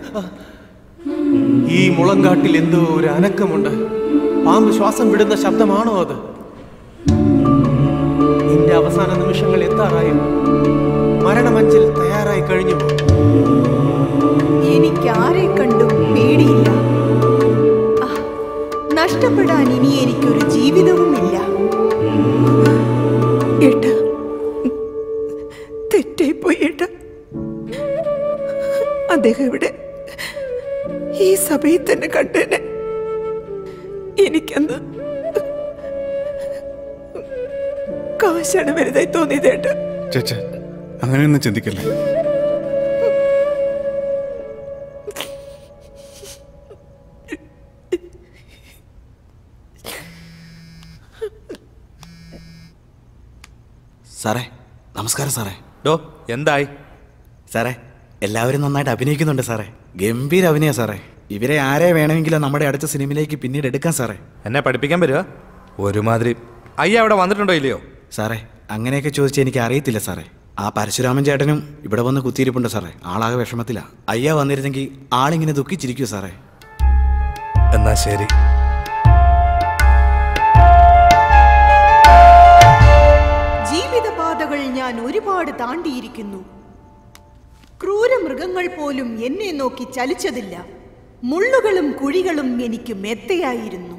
ഈ മുളങ്കാട്ടിൽ എന്തോ ഒരു അനക്കമുണ്ട് പാമ്പ് ശ്വാസം വിടുന്ന ശബ്ദമാണോ അത് എന്റെ അവസാന നിമിഷങ്ങൾ എത്താറായും മരണമഞ്ചിൽ തയ്യാറായി കഴിഞ്ഞു എനിക്ക് ആരെ കണ്ടും പേടിയില്ല ആ, നഷ്ടപ്പെടാൻ ഇനി എനിക്കൊരു ജീവിതവുമില്ല ഏട്ടാ തെറ്റായിപ്പോയി ഏട്ടാ അദ്ദേഹം ഇവിടെ ഈ സഭയിൽ തന്നെ കണ്ടേനെ എനിക്കന്ന് കാശാണ് വലുതായി തോന്നിയത് ഏട്ടാ ചേച്ച അങ്ങനെയൊന്നും ചിന്തിക്കല്ലേ സാറേ നമസ്കാരം സാറേ ഡോ എന്തായി സാറേ എല്ലാവരും നന്നായിട്ട് അഭിനയിക്കുന്നുണ്ട് സാറേ ഗംഭീര അഭിനയ സാറേ ഇവരെ ആരെ വേണമെങ്കിലും നമ്മുടെ അടുത്ത സിനിമയിലേക്ക് പിന്നീട് എടുക്കാം സാറേ എന്നെ പഠിപ്പിക്കാൻ പറ്റുക ഒരുമാതിരി അയ്യ അവിടെ വന്നിട്ടുണ്ടോ ഇല്ലയോ സാറേ അങ്ങനെയൊക്കെ ചോദിച്ചാൽ എനിക്ക് അറിയത്തില്ല സാറേ ആ പരശുരാമൻ ചേട്ടനും ഇവിടെ വന്ന് കുത്തിയിരിപ്പുണ്ട് സാറേ ആളാകെ വിഷമത്തിലാ അയ്യ വന്നിരുന്നെങ്കിൽ ആളിങ്ങനെ ദുഃഖിച്ചിരിക്കൂ സാറേ എന്നാ ശരി ജീവിതപാതകൾ ഞാൻ ഒരുപാട് താണ്ടിയിരിക്കുന്നു ക്രൂരമൃഗങ്ങൾ പോലും എന്നെ നോക്കി ചലിച്ചതില്ല മുള്ളുകളും കുഴികളും എനിക്ക് മെത്തയായിരുന്നു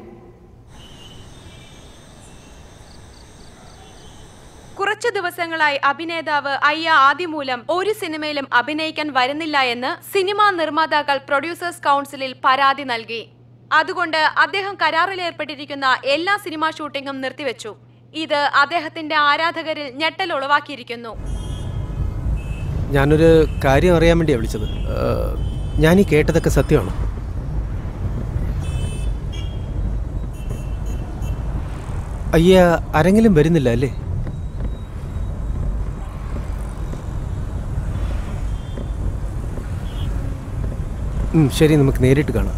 കുറച്ചു ദിവസങ്ങളായി അഭിനേതാവ് അയ്യ ആദിമൂലം ഒരു സിനിമയിലും അഭിനയിക്കാൻ വരുന്നില്ല എന്ന് സിനിമാ നിർമ്മാതാക്കൾ പ്രൊഡ്യൂസേഴ്സ് കൗൺസിലിൽ പരാതി നൽകി അതുകൊണ്ട് അദ്ദേഹം കരാറിൽ ഏർപ്പെട്ടിരിക്കുന്ന എല്ലാ സിനിമാ ഷൂട്ടിങ്ങും നിർത്തിവെച്ചു ഇത് അദ്ദേഹത്തിന്റെ ആരാധകരിൽ ഞെട്ടൽ ഉളവാക്കിയിരിക്കുന്നു ഞാനൊരു കാര്യം അറിയാൻ വേണ്ടിയാണ് വിളിച്ചത് ഏഹ്, ഞാൻ ഈ കേട്ടതൊക്കെ സത്യമാണോ അയ്യ ആരെങ്കിലും വരുന്നില്ല അല്ലേ ഉം, ശരി നമുക്ക് നേരിട്ട് കാണാം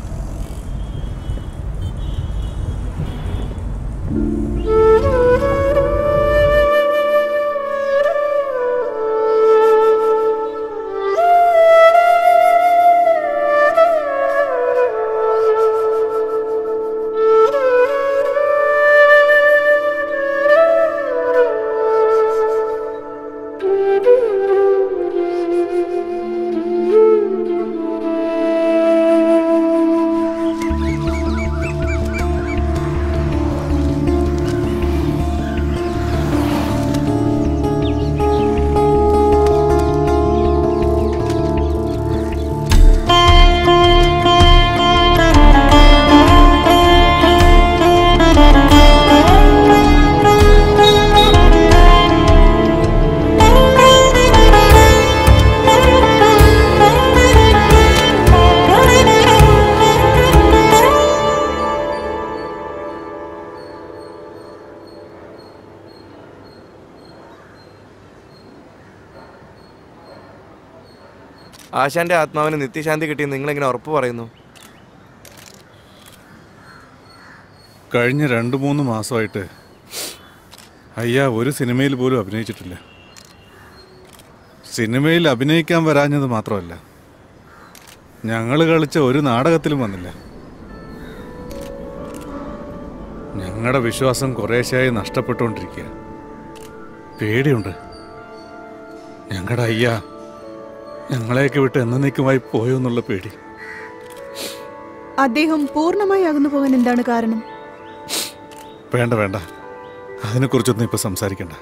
ആശാന്റെ ആത്മാവിന് നിത്യശാന്തി കിട്ടിയെന്ന് നിങ്ങളെങ്ങനെ ഉറപ്പ് പറയുന്നു കഴിഞ്ഞ രണ്ട് മൂന്ന് മാസമായിട്ട് അയ്യ ഒരു സിനിമയിൽ പോലും അഭിനയിച്ചിട്ടില്ല സിനിമയിൽ അഭിനയിക്കാൻ വരാഞ്ഞത് മാത്രമല്ല ഞങ്ങൾ കളിച്ച ഒരു നാടകത്തിലും വന്നില്ല ഞങ്ങളുടെ വിശ്വാസം കുറേശ്ശായി നഷ്ടപ്പെട്ടുകൊണ്ടിരിക്കുക പേടിയുണ്ട് ഞങ്ങളുടെ അയ്യ ഞങ്ങളെയൊക്കെ വിട്ട് എന്നേക്കുമായി പോയോ എന്നുള്ള പേടി അദ്ദേഹം പൂർണ്ണമായി അകന്നു പോകാൻ എന്താണ് കാരണം വേണ്ട വേണ്ട അതിനെക്കുറിച്ചൊന്നും ഇപ്പൊ സംസാരിക്കണ്ട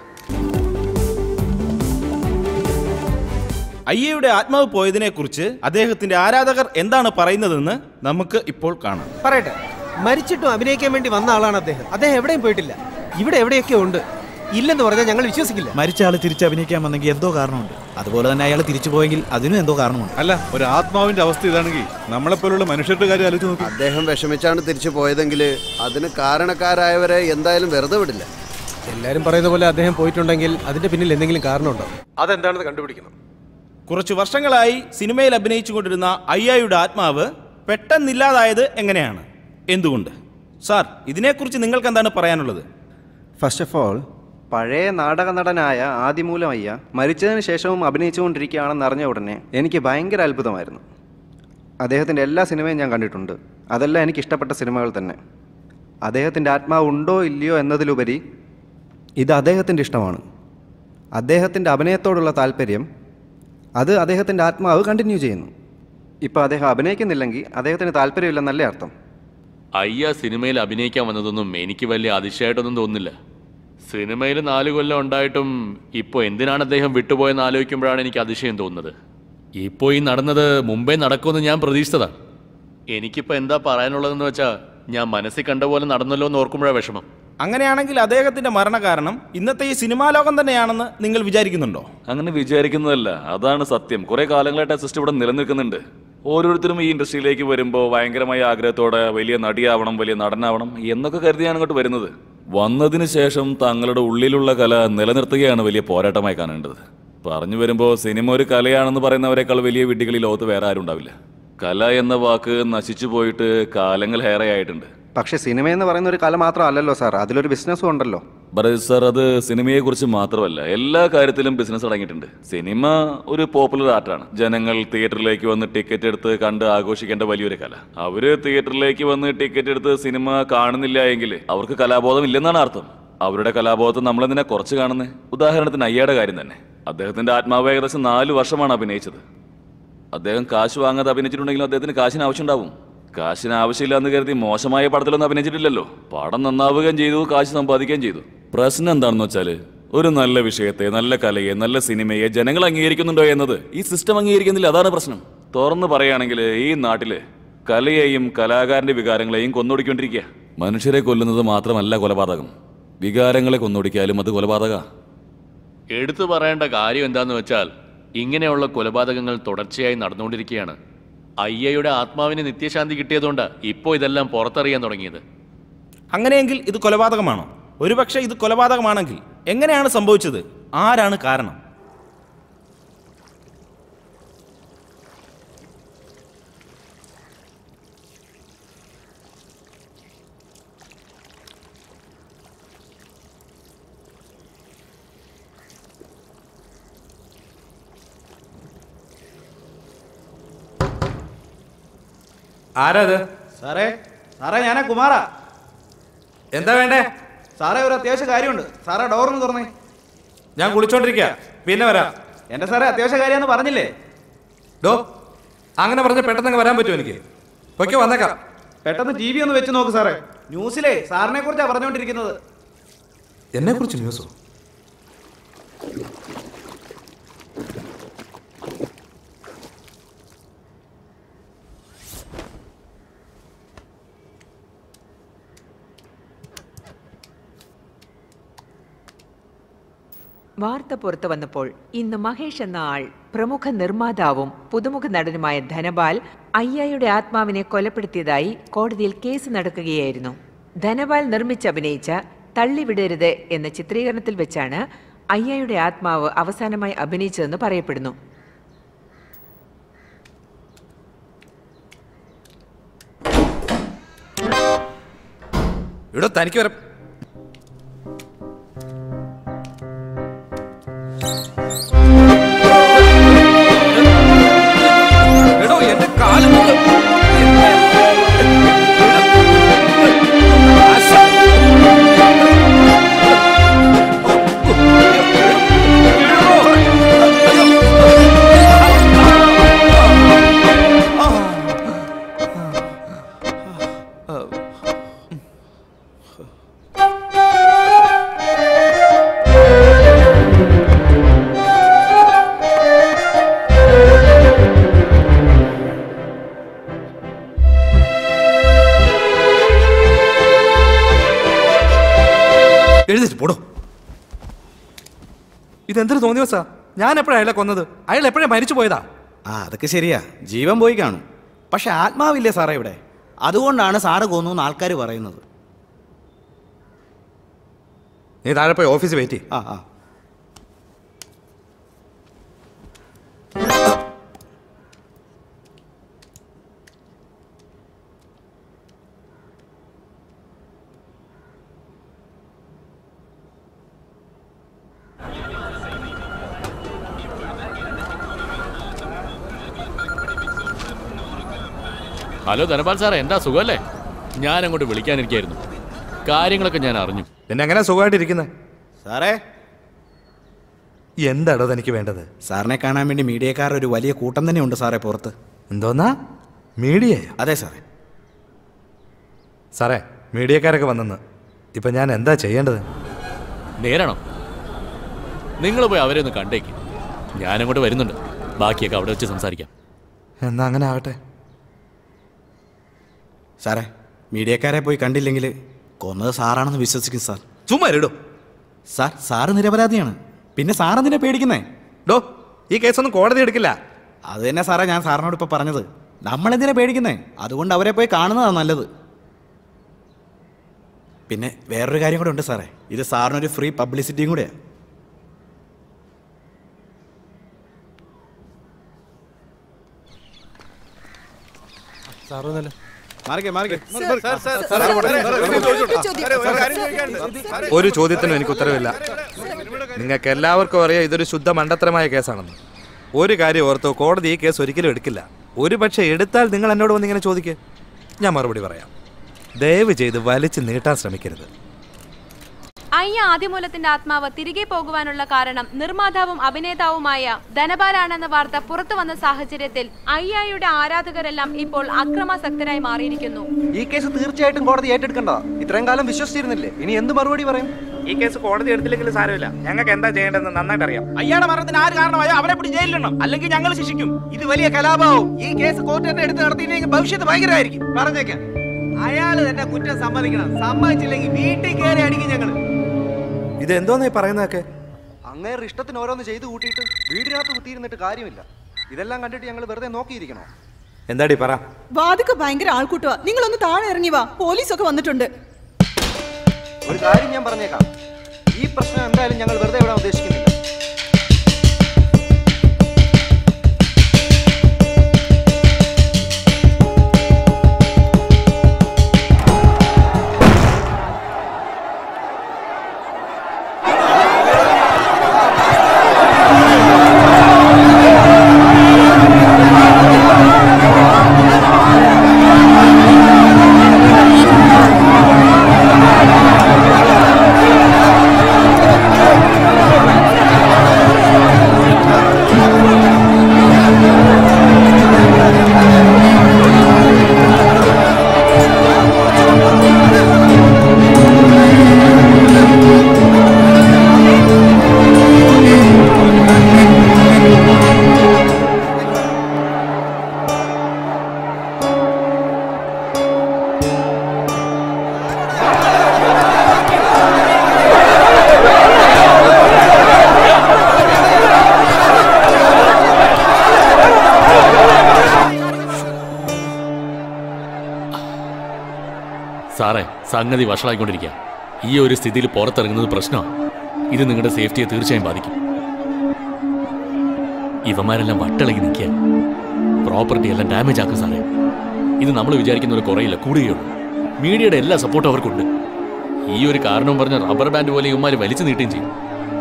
അയ്യയുടെ ആത്മാവ് പോയതിനെക്കുറിച്ച് അദ്ദേഹത്തിന്റെ ആരാധകർ എന്താണ് പറയുന്നതെന്ന് നമുക്ക് ഇപ്പോൾ കാണാം പറയട്ടെ മരിച്ചിട്ടും അഭിനയിക്കാൻ വേണ്ടി വന്ന ആളാണ് അദ്ദേഹം അദ്ദേഹം എവിടെയും പോയിട്ടില്ല ഇവിടെ എവിടെയൊക്കെ ഉണ്ട് ഇല്ലെന്ന് പറഞ്ഞാൽ ഞങ്ങൾ വിശ്വസിക്കില്ല മരിച്ച ആൾ തിരിച്ച് അഭിനയിക്കാൻ വന്നെങ്കിൽ എന്തോ കാരണമുണ്ട് അതുപോലെ തന്നെ അയാൾ തിരിച്ചു പോയെങ്കിൽ അതിനും എന്തോ കാരണമുണ്ട് അല്ല ഒരു ആത്മാവിന്റെ അവസ്ഥ ഇതാണെങ്കിൽ നമ്മളെപ്പോലുള്ള മനുഷ്യരുടെ കാര്യം ആലോചിച്ച് നോക്കി അദ്ദേഹം വിഷമിച്ചാണ് തിരിച്ചു പോയതെങ്കിൽ അതിന് കാരണക്കാരായവരെ എന്തായാലും വെറുതെ വിടില്ല എല്ലാരും പറയുന്ന പോലെ അദ്ദേഹം പോയിട്ടുണ്ടെങ്കിൽ അതിന്റെ പിന്നിൽ എന്തെങ്കിലും കാരണമുണ്ടാവും അതെന്താണെന്ന് കണ്ടുപിടിക്കണം കുറച്ചു വർഷങ്ങളായി സിനിമയിൽ അഭിനയിച്ചുകൊണ്ടിരുന്ന അയ്യയുടെ ആത്മാവ് പെട്ടെന്നില്ലാതായത് എങ്ങനെയാണ് എന്തുകൊണ്ട് സാർ ഇതിനെക്കുറിച്ച് നിങ്ങൾക്ക് എന്താണ് പറയാനുള്ളത് ഫസ്റ്റ് ഓഫ് ഓൾ പഴയ നാടക നടനായ ആദിമൂലം അയ്യ മരിച്ചതിന് ശേഷവും അഭിനയിച്ചുകൊണ്ടിരിക്കുകയാണെന്ന് അറിഞ്ഞ ഉടനെ എനിക്ക് ഭയങ്കര അത്ഭുതമായിരുന്നു അദ്ദേഹത്തിൻ്റെ എല്ലാ സിനിമയും ഞാൻ കണ്ടിട്ടുണ്ട് അതെല്ലാം എനിക്ക് ഇഷ്ടപ്പെട്ട സിനിമകൾ തന്നെ അദ്ദേഹത്തിൻ്റെ ആത്മാവ് ഉണ്ടോ ഇല്ലയോ എന്നതിലുപരി ഇത് അദ്ദേഹത്തിൻ്റെ ഇഷ്ടമാണ് അദ്ദേഹത്തിൻ്റെ അഭിനയത്തോടുള്ള താല്പര്യം അത് അദ്ദേഹത്തിൻ്റെ ആത്മാവ് കണ്ടിന്യൂ ചെയ്യുന്നു ഇപ്പോൾ അദ്ദേഹം അഭിനയിക്കുന്നില്ലെങ്കിൽ അദ്ദേഹത്തിന് താല്പര്യമില്ലെന്നല്ലേ അർത്ഥം അയ്യ സിനിമയിൽ അഭിനയിക്കാൻ വന്നതൊന്നും എനിക്ക് വലിയ അതിശയമായിട്ടൊന്നും തോന്നുന്നില്ല സിനിമയിൽ നാല് കൊല്ലം ഉണ്ടായിട്ടും ഇപ്പോൾ എന്തിനാണ് അദ്ദേഹം വിട്ടുപോയെന്ന് ആലോചിക്കുമ്പോഴാണ് എനിക്ക് അതിശയം തോന്നുന്നത് ഇപ്പോൾ ഈ നടന്നത് മുമ്പേ നടക്കുമെന്ന് ഞാൻ പ്രതീക്ഷിച്ചതാണ് എനിക്കിപ്പോൾ എന്താ പറയാനുള്ളതെന്ന് വെച്ചാൽ ഞാൻ മനസ്സിൽ കണ്ട പോലെ നടന്നല്ലോ എന്ന് ഓർക്കുമ്പോഴാണ് വിഷമം അങ്ങനെയാണെങ്കിൽ അദ്ദേഹത്തിന്റെ മരണകാരണം ഇന്നത്തെ ഈ സിനിമാ ലോകം തന്നെയാണെന്ന് നിങ്ങൾ വിചാരിക്കുന്നുണ്ടോ അങ്ങനെ വിചാരിക്കുന്നതല്ല അതാണ് സത്യം കുറെ കാലങ്ങളായിട്ട് ആ സിസ്റ്റം ഇവിടെ നിലനിൽക്കുന്നുണ്ട് ഓരോരുത്തരും ഈ ഇൻഡസ്ട്രിയിലേക്ക് വരുമ്പോൾ ഭയങ്കരമായ ആഗ്രഹത്തോടെ വലിയ നടിയാവണം വലിയ നടനാവണം എന്നൊക്കെ കരുതിയാണ് ഇങ്ങോട്ട് വരുന്നത് വന്നതിന് ശേഷം തങ്ങളുടെ ഉള്ളിലുള്ള കല നിലനിർത്തുകയാണ് വലിയ പോരാട്ടമായി കാണേണ്ടത് പറഞ്ഞു വരുമ്പോൾ സിനിമ ഒരു കലയാണെന്ന് പറയുന്നവരെക്കാൾ വലിയ വിഡ്ഢികൾ ഈ ലോകത്ത് വേറെ ആരും ഉണ്ടാവില്ല കല എന്ന വാക്ക് നശിച്ചു പോയിട്ട് കാലങ്ങൾ ഏറെ ആയിട്ടുണ്ട് പക്ഷേ സിനിമ എന്ന് പറയുന്ന ഒരു കല മാത്രമല്ലല്ലോ സാർ അതിലൊരു ബിസിനസ്സും ഉണ്ടല്ലോ ബറേ സാർ അത് സിനിമയെക്കുറിച്ച് മാത്രമല്ല എല്ലാ കാര്യത്തിലും ബിസിനസ് അടങ്ങിയിട്ടുണ്ട് സിനിമ ഒരു പോപ്പുലർ ആർട്ടാണ് ജനങ്ങൾ തിയേറ്ററിലേക്ക് വന്ന് ടിക്കറ്റ് എടുത്ത് കണ്ട് ആഘോഷിക്കേണ്ട വലിയൊരു കല അവര് തിയേറ്ററിലേക്ക് വന്ന് ടിക്കറ്റ് എടുത്ത് സിനിമ കാണുന്നില്ല എങ്കിൽ അവർക്ക് കലാബോധം ഇല്ലെന്നാണ് അർത്ഥം അവരുടെ കലാബോധം നമ്മളെന്തിനാ കുറച്ച് കാണുന്നത് ഉദാഹരണത്തിന് അയ്യയുടെ കാര്യം തന്നെ അദ്ദേഹത്തിന്റെ ആത്മാവ് ഏകദേശം നാല് വർഷമാണ് അഭിനയിച്ചത് അദ്ദേഹം കാശ് വാങ്ങാതെ അഭിനയിച്ചിട്ടുണ്ടെങ്കിലും അദ്ദേഹത്തിന് കാശിന് ആവശ്യമുണ്ടാവും കാശിന് ആവശ്യമില്ല എന്ന് കരുതി മോശമായ പടത്തിലൊന്നും അഭിനയിച്ചിട്ടില്ലല്ലോ പടം നന്നാവുകയും ചെയ്തു കാശ് സമ്പാദിക്കുകയും ചെയ്തു പ്രശ്നം എന്താണെന്ന് വെച്ചാല് ഒരു നല്ല വിഷയത്തെ നല്ല കലയെ നല്ല സിനിമയെ ജനങ്ങൾ അംഗീകരിക്കുന്നുണ്ടോ എന്നത് ഈ സിസ്റ്റം അംഗീകരിക്കുന്നില്ല അതാണ് പ്രശ്നം തുറന്നു പറയുകയാണെങ്കിൽ ഈ നാട്ടില് കലയെയും കലാകാരന്റെ വികാരങ്ങളെയും കൊന്നൊടുക്കൊണ്ടിരിക്കുക മനുഷ്യരെ കൊല്ലുന്നത് മാത്രമല്ല കൊലപാതകം വികാരങ്ങളെ കൊന്നൊടിക്കാലും അത് കൊലപാതക എടുത്തു പറയേണ്ട കാര്യം എന്താന്ന് വെച്ചാൽ ഇങ്ങനെയുള്ള കൊലപാതകങ്ങൾ തുടർച്ചയായി നടന്നുകൊണ്ടിരിക്കുകയാണ് അയ്യയുടെ ആത്മാവിന് നിത്യശാന്തി കിട്ടിയതുകൊണ്ട് ഇപ്പോൾ ഇതെല്ലാം പുറത്തറിയാൻ തുടങ്ങിയത് അങ്ങനെയെങ്കിൽ ഇത് കൊലപാതകമാണോ ഒരുപക്ഷെ ഇത് കൊലപാതകമാണെങ്കിൽ എങ്ങനെയാണ് സംഭവിച്ചത് ആരാണ് കാരണം ആരാ അത് സാറേ സാറേ ഞാനാ കുമാറാ എന്താ വേണ്ടേ സാറേ ഒരു അത്യാവശ്യ കാര്യമുണ്ട് സാറേ ഡോറൊന്ന് തുറന്നേ ഞാൻ കുളിച്ചോണ്ടിരിക്കുക പിന്നെ വരാം എന്റെ സാറേ അത്യാവശ്യ കാര്യമെന്ന് പറഞ്ഞില്ലേ ഡോ അങ്ങനെ പറഞ്ഞ പെട്ടെന്ന് വരാൻ പറ്റുമോ എനിക്ക് പൊക്കെ വന്നേക്കാം പെട്ടെന്ന് ടി വി ഒന്ന് വെച്ച് നോക്ക് സാറേ ന്യൂസിലേ സാറിനെ കുറിച്ചാ പറഞ്ഞുകൊണ്ടിരിക്കുന്നത് എന്നെ കുറിച്ച് ന്യൂസോ വാർത്ത പുറത്തു വന്നപ്പോൾ ഇന്ന് മഹേഷ് എന്ന ആൾ പ്രമുഖ നിർമ്മാതാവും പുതുമുഖ നടനുമായ ധനപാൽ അയ്യയുടെ ആത്മാവിനെ കൊലപ്പെടുത്തിയതായി കോടതിയിൽ കേസ് നടക്കുകയായിരുന്നു ധനപാൽ നിർമ്മിച്ചഭിനയിച്ച തള്ളിവിടരുത് എന്ന ചിത്രീകരണത്തിൽ വെച്ചാണ് അയ്യയുടെ ആത്മാവ് അവസാനമായി അഭിനയിച്ചതെന്ന് പറയപ്പെടുന്നു ഇവിടെ തനിക്ക് വരാം എടോ എന്റെ കാലം എഴുന്നേറ്റ് പോടോ ഇതെന്തൊരു തോന്നിയോ സാ ഞാൻ എപ്പോഴാണ് അയാളെ കൊന്നത് അയാൾ എപ്പോഴേ മരിച്ചു പോയതാ ആ അതൊക്കെ ശരിയാ ജീവൻ പോയി കാണും പക്ഷെ ആത്മാവില്ലേ സാറേ ഇവിടെ അതുകൊണ്ടാണ് സാറ് കൊന്നു എന്ന് ആൾക്കാർ പറയുന്നത് നീ താഴെ പോയി ഓഫീസിൽ വെയിറ്റ് ആ ആ ഹലോ ധനപാൽ സാറേ എന്താ സുഖമല്ലേ ഞാൻ അങ്ങോട്ട് വിളിക്കാനിരിക്കായിരുന്നു കാര്യങ്ങളൊക്കെ ഞാൻ അറിഞ്ഞു പിന്നെ എങ്ങനെ സുഖമായിട്ടിരിക്കുന്നത് സാറേ എന്താടോ തനിക്ക് വേണ്ടത് സാറിനെ കാണാൻ വേണ്ടി മീഡിയക്കാരുടെ ഒരു വലിയ കൂട്ടം തന്നെ ഉണ്ട് സാറേ പുറത്ത് എന്തോന്നാ മീഡിയ അതെ സാറേ സാറേ മീഡിയക്കാരൊക്കെ വന്നെന്ന് ഇപ്പൊ ഞാൻ എന്താ ചെയ്യേണ്ടത് നേരാണോ നിങ്ങൾ പോയി അവരെ ഒന്ന് കണ്ടേക്ക് ഞാനങ്ങോട്ട് വരുന്നുണ്ട് ബാക്കിയൊക്കെ അവിടെ വെച്ച് സംസാരിക്കാം എന്നാ അങ്ങനെ ആവട്ടെ സാറേ മീഡിയക്കാരെ പോയി കണ്ടില്ലെങ്കിൽ കൊന്നത് സാറാണെന്ന് വിശ്വസിക്കും സാർ ചുമ്മാ ഇടോ സാർ സാറ് നിരപരാധിയാണ് പിന്നെ സാർ എന്തിനാ പേടിക്കുന്നേ ഡോ ഈ കേസൊന്നും കോടതി എടുക്കില്ല അത് തന്നെ സാറേ ഞാൻ സാറിനോട് ഇപ്പോൾ പറഞ്ഞത് നമ്മളെന്തിനാ പേടിക്കുന്നേ അതുകൊണ്ട് അവരെ പോയി കാണുന്നതാണ് നല്ലത് പിന്നെ വേറൊരു കാര്യം കൂടെ ഉണ്ട് സാറേ ഇത് സാറിനൊരു ഫ്രീ പബ്ലിസിറ്റിയും കൂടെയാണ് സാറൊന്നല്ലോ മാറിക്കേ മാറിക്കേ ഒരു ചോദ്യത്തിനും എനിക്ക് ഉത്തരവില്ല നിങ്ങൾക്ക് എല്ലാവർക്കും അറിയാം ഇതൊരു ശുദ്ധ മണ്ടത്തരമായ കേസാണെന്ന് ഒരു കാര്യം ഓർത്തോ കോടതി ഈ കേസ് ഒരിക്കലും എടുക്കില്ല ഒരു പക്ഷേ എടുത്താൽ നിങ്ങൾ എന്നോട് വന്ന് ഇങ്ങനെ ചോദിക്കുക ഞാൻ മറുപടി പറയാം ദയവ് ചെയ്ത് വലിച്ചു നീട്ടാൻ ശ്രമിക്കരുത് അയ്യ ആദിമൂലത്തിന്റെ ആത്മാവ് തിരികെ പോകുവാനുള്ള കാരണം നിർമ്മാതാവും അഭിനേതാവുമായ ധനപാലാണെന്ന വാർത്ത പുറത്തു വന്ന സാഹചര്യത്തിൽ അയ്യായുടെ ആരാധകരെല്ലാം ഇപ്പോൾ അക്രമാസക്തരായി മാറിയിരിക്കുന്നു ഈ കേസ് തീർച്ചയായിട്ടും കോടതി ഏറ്റെടുക്കണ്ട ഇത്രയും കാലം വിശ്വസിച്ചിരുന്നില്ലേ ഇനി എന്ത് മറുപടി പറയും ഈ കേസ് കോടതി എടുത്തില്ലെങ്കിലും സാരമില്ല ഞങ്ങൾക്ക് എന്താ ചെയ്യേണ്ടതെന്ന് നന്നായിട്ട് അറിയാം അയാളുടെ മരണത്തിന് ആര് കാരണമായോ അവരെ പിടി ജയിലിടണം അല്ലെങ്കിൽ ഞങ്ങൾ ശിക്ഷിക്കും ഇത് വലിയ കലാപമാവും ഈ കേസ് കോർട്ട് തന്നെ എടുത്ത് നടത്തിയില്ലെങ്കിൽ ഭവിഷ്യത്ത് ഭയങ്കരമായിരിക്കും പറഞ്ഞേക്കാം അയാള് തന്നെ കുറ്റം സമ്മതിക്കണം സമ്മതിച്ചില്ലെങ്കിൽ വീട്ടിൽ കയറി അടിക്കും ഞങ്ങള് ഇത് എന്തോന്നാ ഈ പറയുന്നതൊക്കെ അങ്ങേരുടെ ഇഷ്ടത്തിന് ഓരോന്ന് ചെയ്തു കൂട്ടിയിട്ട് വീടിനകത്ത് കുത്തിയിരുന്നിട്ട് കാര്യമില്ല ഇതെല്ലാം കണ്ടിട്ട് ഞങ്ങൾ വെറുതെ നോക്കിയിരിക്കണോ എന്താടി പറ വാതിക്ക് ഭയങ്കര ആൾക്കൂട്ടുവാ നിങ്ങളൊന്ന് താഴെ ഇറങ്ങി വാ പോലീസൊക്കെ വന്നിട്ടുണ്ട് ഒരു കാര്യം ഞാൻ പറഞ്ഞേക്കാം ഈ പ്രശ്നം എന്തായാലും ഞങ്ങൾ വെറുതെ വിടാൻ ഉദ്ദേശിക്കുന്നില്ല സാറേ സംഗതി വഷളായിക്കൊണ്ടിരിക്കുക ഈ ഒരു സ്ഥിതിയിൽ പുറത്തിറങ്ങുന്നത് പ്രശ്നമാണ് ഇത് നിങ്ങളുടെ സേഫ്റ്റിയെ തീർച്ചയായും ബാധിക്കും ഇവന്മാരെല്ലാം വട്ടിളകി നിൽക്കുക പ്രോപ്പർട്ടി എല്ലാം ഡാമേജ് ആക്കും സാറേ ഇത് നമ്മൾ വിചാരിക്കുന്ന ഒരു കുറയില്ല കൂടുകയുള്ളൂ മീഡിയയുടെ എല്ലാ സപ്പോർട്ടും അവർക്കുണ്ട് ഈ ഒരു കാരണവും പറഞ്ഞ റബ്ബർ ബാൻഡ് പോലെ ഇവന്മാർ വലിച്ചു നീട്ടുകയും ചെയ്യും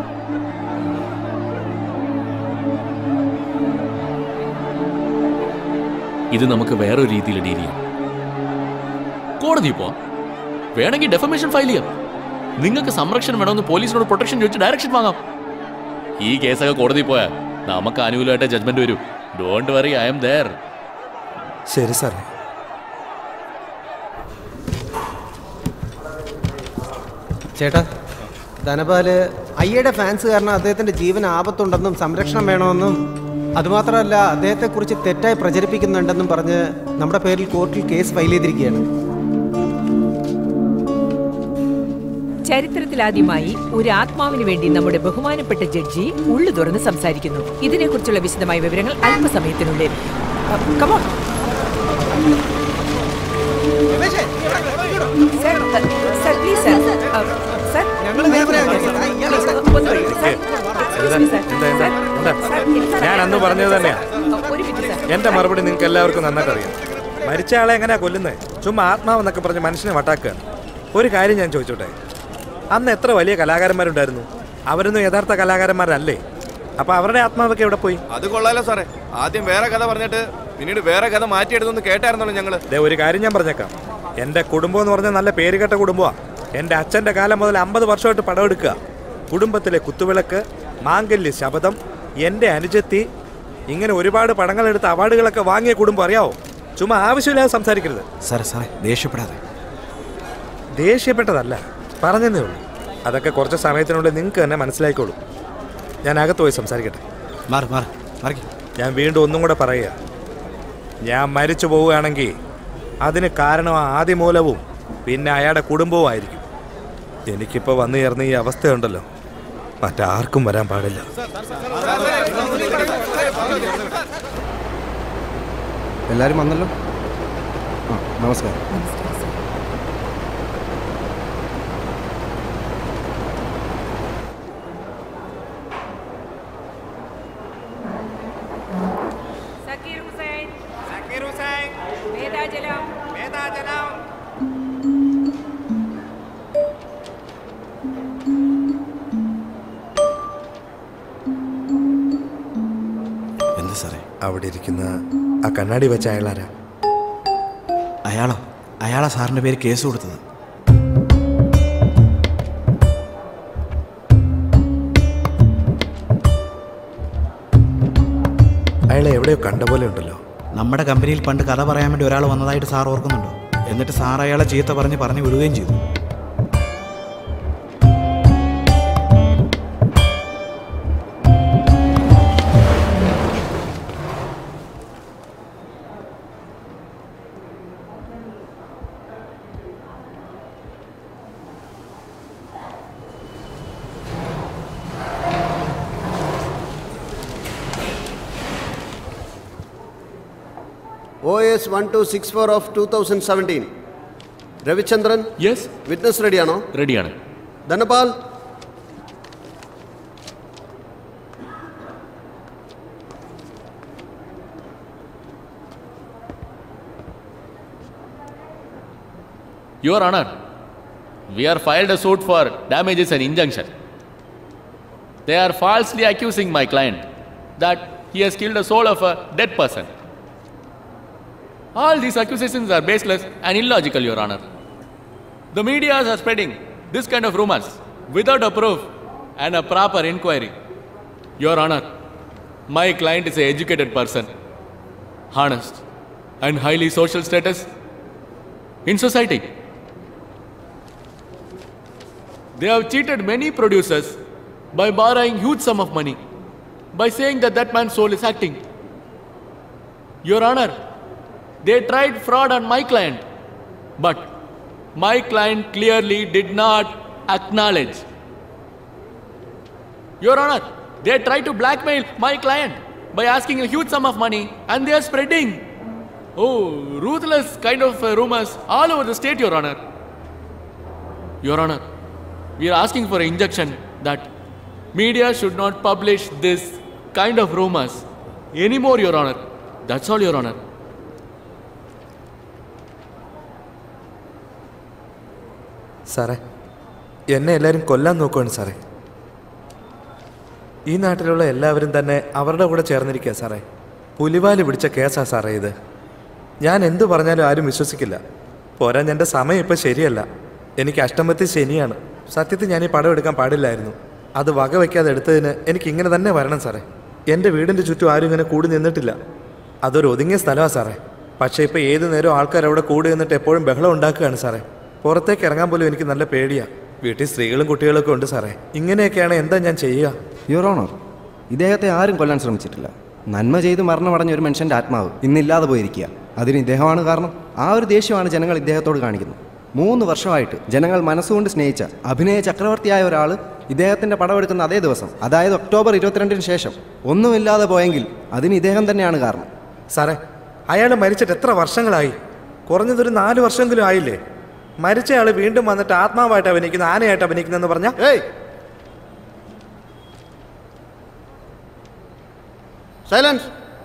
ഇത് നമുക്ക് വേറൊരു രീതിയിൽ ഡീൽ ചെയ്യാം കോടതി പോവാം വേണമെങ്കിൽ ഡെഫമേഷൻ ഫയൽ ചെയ്യാം നിങ്ങൾക്ക് സംരക്ഷണം വേണമെന്ന് പോലീസിനോട് പ്രൊട്ടക്ഷൻ ചോദിച്ച് ഡയറക്ഷൻ വാങ്ങാം ഈ കേസൊക്കെ കോടതി പോയാൽ നമുക്ക് അനുകൂലമായിട്ട് ജഡ്ജ്മെന്റ് വരും don't worry I am there ശരി സാറേ ചേട്ടാ ധനപാല് അയ്യയുടെ ഫാൻസ് കാരണം അദ്ദേഹത്തിന്റെ ജീവൻ ആപത്തുണ്ടെന്നും സംരക്ഷണം വേണമെന്നും അതുമാത്രമല്ല അദ്ദേഹത്തെക്കുറിച്ച് തെറ്റായി പ്രചരിപ്പിക്കുന്നുണ്ടെന്നും പറഞ്ഞ് നമ്മുടെ പേരിൽ കോർട്ടിൽ കേസ് ഫയൽ ചെയ്തിരിക്കുകയാണ് ചരിത്രത്തിലാദ്യമായി ഒരു ആത്മാവിന് വേണ്ടി നമ്മുടെ ബഹുമാനപ്പെട്ട ജഡ്ജി ഉള്ളു തുറന്ന് സംസാരിക്കുന്നു ഇതിനെക്കുറിച്ചുള്ള വിശദമായ വിവരങ്ങൾ അല്പസമയത്തിനുള്ളിൽ come on sir sir please sir sir ഞാൻ അന്ന് പറഞ്ഞത് തന്നെയാ എന്റെ മറുപടി നിങ്ങൾക്ക് എല്ലാവർക്കും നന്നായിട്ട് അറിയാം മരിച്ച ആളെ എങ്ങനെയാ കൊല്ലുന്നത് ചുമ്മാ ആത്മാവെന്നൊക്കെ പറഞ്ഞ് മനുഷ്യനെ വട്ടാക്കുകയാണ് ഒരു കാര്യം ഞാൻ ചോദിച്ചോട്ടെ അന്ന് എത്ര വലിയ കലാകാരന്മാരുണ്ടായിരുന്നു അവരൊന്നും യഥാർത്ഥ കലാകാരന്മാരല്ലേ അപ്പൊ അവരുടെ ആത്മാവൊക്കെ എവിടെ പോയി അത് കൊള്ളാലോ സാറേ ആദ്യം വേറെ കഥ പറഞ്ഞിട്ട് പിന്നീട് വേറെ കഥ മാറ്റിയെടുത്തൊന്ന് കേട്ടായിരുന്നല്ലോ ഞങ്ങള് ദേ ഒരു കാര്യം ഞാൻ പറഞ്ഞേക്കാം എൻ്റെ കുടുംബം എന്ന് പറഞ്ഞാൽ നല്ല പേരുകെട്ട കുടുംബമാണ് എൻ്റെ അച്ഛൻ്റെ കാലം മുതൽ അമ്പത് വർഷമായിട്ട് പടമെടുക്കുക കുടുംബത്തിലെ കുത്തുവിളക്ക് മാംഗല്യ ശബദം എൻ്റെ അനുജത്തി ഇങ്ങനെ ഒരുപാട് പടങ്ങളെടുത്ത് അവാർഡുകളൊക്കെ വാങ്ങിയ കുടുംബം അറിയാവോ ചുമ്മാ ആവശ്യമില്ലാതെ സംസാരിക്കരുത് സാറേ സാറേ ദേഷ്യപ്പെടാതെ ദേഷ്യപ്പെട്ടതല്ല പറഞ്ഞതേ ഉള്ളൂ അതൊക്കെ കുറച്ച് സമയത്തിനുള്ളിൽ നിങ്ങൾക്ക് തന്നെ മനസ്സിലായിക്കോളൂ ഞാൻ അകത്ത് പോയി സംസാരിക്കട്ടെ മാറി മാറി മാറി ഞാൻ വീണ്ടും ഒന്നും കൂടെ പറയുക ഞാൻ മരിച്ചു പോവുകയാണെങ്കിൽ അതിന് കാരണം ആ ആദിമൂലവും പിന്നെ അയാളുടെ കുടുംബവും ആയിരിക്കും എനിക്കിപ്പോൾ വന്നു ചേർന്ന ഈ അവസ്ഥയുണ്ടല്ലോ മറ്റാർക്കും വരാൻ പാടില്ല എല്ലാവരും വന്നല്ലോ ആ നമസ്കാരം സക്കീർ ഹുസൈൻ സക്കീർ ഹുസൈൻ മേധാജലം എന്താ സാറേ അവിടെ ഇരിക്കുന്ന ആ കണ്ണാടി വെച്ച അയാളാരാ അയാളോ അയാളാ സാറിന്റെ പേര് കേസ് കൊടുത്തത് അയാളെ എവിടെയോ കണ്ട പോലെ ഉണ്ടല്ലോ നമ്മുടെ കമ്പനിയിൽ പണ്ട് കഥ പറയാൻ വേണ്ടി ഒരാൾ വന്നതായിട്ട് സാർ ഓർക്കുന്നുണ്ടോ എന്നിട്ട് സാർ അയാളെ ചീത്ത പറഞ്ഞ് പറഞ്ഞു വിടുകയും ചെയ്തു O S one two six four of two thousand seventeen Ravichandran yes witness റെഡിയാണോ റെഡിയാണ് Dhanapal Your Honor, we are filed a suit for damages and injunction. They are falsely accusing my client that he has killed the soul of a dead person. All these accusations are baseless and illogical, Your Honor. The media are spreading this kind of rumors without a proof and a proper inquiry. Your Honor, my client is an educated person, honest, and highly social status in society. They have cheated many producers by borrowing huge sum of money, by saying that that man's soul is acting. Your Honor, they tried fraud on my client, but my client clearly did not acknowledge. Your Honor, they tried to blackmail my client by asking a huge sum of money and they are spreading oh ruthless kind of uh, rumors all over the state, Your Honor. Your Honor, we are asking for an injunction that media should not publish this kind of rumors anymore, Your Honor. That's all, Your Honor. സാറേ എന്നെ എല്ലാവരും കൊല്ലാൻ നോക്കുവാണ് സാറേ ഈ നാട്ടിലുള്ള എല്ലാവരും തന്നെ അവരുടെ കൂടെ ചേർന്നിരിക്കുക സാറേ പുലിവാല് പിടിച്ച കേസാ സാറേ ഇത് ഞാൻ എന്തു പറഞ്ഞാലും ആരും വിശ്വസിക്കില്ല പോരാൻ എൻ്റെ സമയം ഇപ്പം ശരിയല്ല എനിക്ക് അഷ്ടമത്തിൽ ശനിയാണ് സത്യത്തിൽ ഞാൻ ഈ പടം എടുക്കാൻ പാടില്ലായിരുന്നു അത് വകവയ്ക്കാതെ എടുത്തതിന് എനിക്ക് ഇങ്ങനെ തന്നെ വരണം സാറേ എൻ്റെ വീടിൻ്റെ ചുറ്റും ആരും ഇങ്ങനെ കൂടി നിന്നിട്ടില്ല അതൊരു ഒതുങ്ങിയ സ്ഥലമാണ് സാറേ പക്ഷേ ഇപ്പോൾ ഏത് നേരവും ആൾക്കാർ അവിടെ കൂടി നിന്നിട്ട് എപ്പോഴും ബഹളം ഉണ്ടാക്കുകയാണ് സാറേ പുറത്തേക്ക് ഇറങ്ങാൻ പോലും എനിക്ക് നല്ല പേടിയാണ് വീട്ടിൽ സ്ത്രീകളും കുട്ടികളൊക്കെ ഉണ്ട് സാറേ ഇങ്ങനെയൊക്കെയാണ് എന്താ ഞാൻ ചെയ്യുക യുവർ ഓണർ ഇദ്ദേഹത്തെ ആരും കൊല്ലാൻ ശ്രമിച്ചിട്ടില്ല നന്മ ചെയ്ത് മരണമടഞ്ഞ ഒരു മനുഷ്യൻ്റെ ആത്മാവ് ഇന്നില്ലാതെ പോയിരിക്കുക അതിന് ഇദ്ദേഹമാണ് കാരണം ആ ഒരു ദേഷ്യമാണ് ജനങ്ങൾ ഇദ്ദേഹത്തോട് കാണിക്കുന്നത് മൂന്ന് വർഷമായിട്ട് ജനങ്ങൾ മനസ്സുകൊണ്ട് സ്നേഹിച്ച അഭിനയ ചക്രവർത്തിയായ ഒരാൾ ഇദ്ദേഹത്തിൻ്റെ പടമെടുക്കുന്ന അതേ ദിവസം അതായത് ഒക്ടോബർ ഇരുപത്തിരണ്ടിന് ശേഷം ഒന്നുമില്ലാതെ പോയെങ്കിൽ അതിന് ഇദ്ദേഹം തന്നെയാണ് കാരണം സാറേ അയാൾ മരിച്ചിട്ട് എത്ര വർഷങ്ങളായി കുറഞ്ഞതൊരു നാല് വർഷമെങ്കിലും ആയില്ലേ മരിച്ചയാൾ വീണ്ടും വന്നിട്ട് ആത്മാവായിട്ട് അഭിനയിക്കുന്ന ആനയായിട്ട് അഭിനയിക്കുന്നെന്ന് പറഞ്ഞ ഏയ് സൈലൻസ്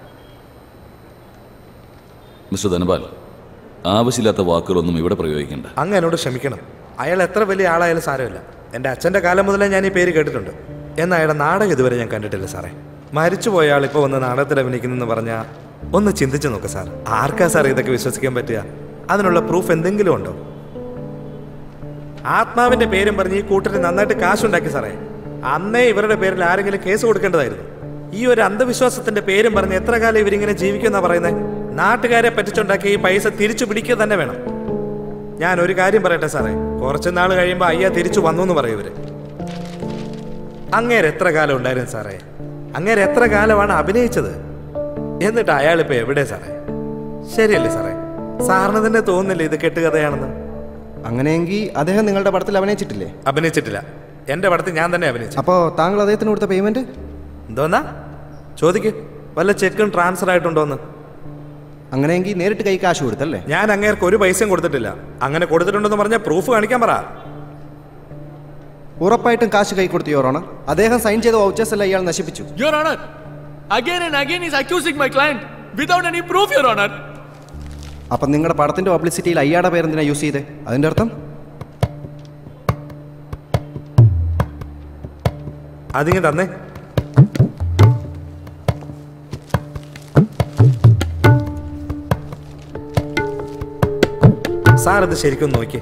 മിസ്റ്റർ ധനപാൽ ആവശ്യമില്ലാത്ത വാക്കുകളൊന്നും ഇവിടെ പ്രയോഗിക്കേണ്ട അങ്ങ് എന്നോട് ക്ഷമിക്കണം അയാൾ എത്ര വലിയ ആളായാലും സാരമില്ല എൻ്റെ അച്ഛൻ്റെ കാലം മുതലേ ഞാൻ ഈ പേര് കേട്ടിട്ടുണ്ട് എന്നാൽ അയാളുടെ നാടകം ഇതുവരെ ഞാൻ കണ്ടിട്ടില്ല സാറേ മരിച്ചുപോയ ആൾ ഇപ്പോൾ വന്ന് നാടകത്തിൽ അഭിനയിക്കുന്നെന്ന് പറഞ്ഞാൽ ഒന്ന് ചിന്തിച്ചു നോക്ക് സാർ ആർക്കാ സാർ ഇതൊക്കെ വിശ്വസിക്കാൻ പറ്റുക അതിനുള്ള പ്രൂഫ് എന്തെങ്കിലും ഉണ്ടോ ആത്മാവിന്റെ പേരും പറഞ്ഞ് ഈ കൂട്ടര് നന്നായിട്ട് കാശുണ്ടാക്കി സാറേ അന്നേ ഇവരുടെ പേരിൽ ആരെങ്കിലും കേസ് കൊടുക്കേണ്ടതായിരുന്നു ഈ ഒരു അന്ധവിശ്വാസത്തിന്റെ പേരും പറഞ്ഞ് എത്ര കാലം ഇവരിങ്ങനെ ജീവിക്കുമെന്നാ പറയുന്നത് നാട്ടുകാരെ പറ്റിച്ചുണ്ടാക്കി ഈ പൈസ തിരിച്ചു പിടിക്കുക തന്നെ വേണം ഞാൻ ഒരു കാര്യം പറയട്ടെ സാറേ കുറച്ച് നാൾ കഴിയുമ്പോൾ അയ്യ തിരിച്ചു വന്നു എന്ന് പറയും ഇവര് അങ്ങേര് എത്ര കാലം ഉണ്ടായിരുന്നു സാറേ അങ്ങേര് എത്ര കാലമാണ് അഭിനയിച്ചത് എന്നിട്ട് അയാളിപ്പോ എവിടെ സാറേ ശരിയല്ലേ സാറേ സാറിന് തന്നെ തോന്നുന്നില്ല ഇത് കെട്ടുകഥയാണെന്ന് അങ്ങനെയെങ്കിൽ അദ്ദേഹം നിങ്ങളുടെ പടത്തിൽ അഭിനയിച്ചിട്ടില്ലേ അഭിനയിച്ചിട്ടില്ല എന്റെ പടത്തിൽ ഞാൻ തന്നെ അഭിനയിച്ചു അപ്പോൾ താങ്കൾ അദ്ദേഹത്തിന് കൊടുത്ത പേയ്മെന്റ് എന്തോന്നാ ചോദിക്ക് വല്ല ചെക്കും ട്രാൻസ്ഫർ ആയിട്ടുണ്ടോന്ന് അങ്ങനെയെങ്കിൽ നേരിട്ട് കൈ കാശ് കൊടുത്തല്ലേ ഞാൻ അങ്ങേർക്ക് ഒരു പൈസയും കൊടുത്തിട്ടില്ല അങ്ങനെ കൊടുത്തിട്ടുണ്ടെന്ന് പറഞ്ഞ പ്രൂഫ് കാണിക്കാൻ പറ ഉറപ്പായിട്ടും കാശ് കൈ കൊടുത്തു യോറോണർ അദ്ദേഹം സൈൻ ചെയ്ത വൗച്ചേഴ്സ് എല്ലാം ഇയാൾ നശിപ്പിച്ചു Your Honor, again and again he's accusing my client without any proof, Your Honor. അപ്പം നിങ്ങളുടെ പടത്തിൻ്റെ പബ്ലിസിറ്റിയിൽ അയ്യാടെ പേരെന്തിനാ യൂസ് ചെയ്തേ അതിൻ്റെ അർത്ഥം അതിങ്ങ് തന്നെ സാർ ഇത് ശരിക്കും നോക്കി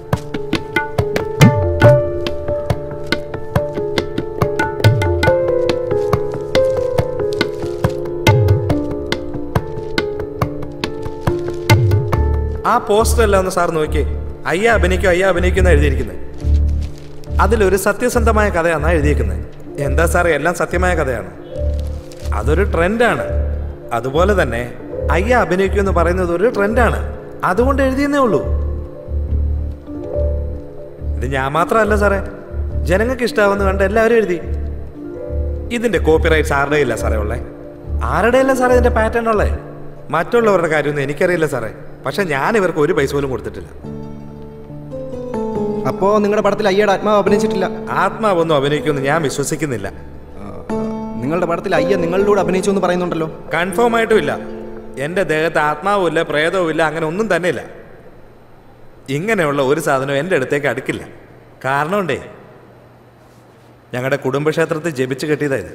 ആ പോസ്റ്റർ എല്ലാം ഒന്ന് സാർ നോക്കിയേ അയ്യ അഭിനയിക്കും അയ്യ അഭിനയിക്കുന്ന എഴുതിയിരിക്കുന്നത് അതിലൊരു സത്യസന്ധമായ കഥയാണ് എഴുതിയിരിക്കുന്നത് എന്താ സാറേ എല്ലാം സത്യമായ കഥയാണ് അതൊരു ട്രെൻഡാണ് അതുപോലെ തന്നെ അയ്യ അഭിനയിക്കും എന്ന് പറയുന്നത് ഒരു ട്രെൻഡാണ് അതുകൊണ്ട് എഴുതിയെന്നേ ഉള്ളൂ ഇത് ഞാൻ മാത്രമല്ല സാറേ ജനങ്ങൾക്ക് ഇഷ്ടാവുന്ന കണ്ട് എല്ലാവരും എഴുതി ഇതിന്റെ കോപ്പിറൈറ്റ്സ് ആരുടെ ഇല്ല സാറേ ഉള്ളേ ആരുടെ അല്ല സാറേ ഇതിന്റെ പാറ്റേൺ ഉള്ളേ മറ്റുള്ളവരുടെ കാര്യമൊന്നും എനിക്കറിയില്ല സാറേ പക്ഷെ ഞാൻ ഇവർക്ക് ഒരു പൈസ പോലും കൊടുത്തിട്ടില്ല അപ്പോൾ നിങ്ങളുടെ പടത്തിൽ അയ്യയുടെ ആത്മാവ് അഭിനയിച്ചിട്ടില്ല ആത്മാവൊന്നും അഭിനയിക്കുമെന്ന് ഞാൻ വിശ്വസിക്കുന്നില്ല നിങ്ങളുടെ പടത്തിൽ അയ്യ നിങ്ങളിലൂടെ അഭിനയിച്ചു എന്ന് പറയുന്നുണ്ടല്ലോ കൺഫേം ആയിട്ടും ഇല്ല എന്റെ ദേഹത്ത് ആത്മാവും ഇല്ല പ്രേതവും ഇല്ല അങ്ങനെ ഒന്നും തന്നെ ഇല്ല ഇങ്ങനെയുള്ള ഒരു സാധനം എൻ്റെ അടുത്തേക്ക് അടുക്കില്ല കാരണമുണ്ടേ ഞങ്ങളുടെ കുടുംബക്ഷേത്രത്തിൽ ജപിച്ച് കെട്ടിയതായത്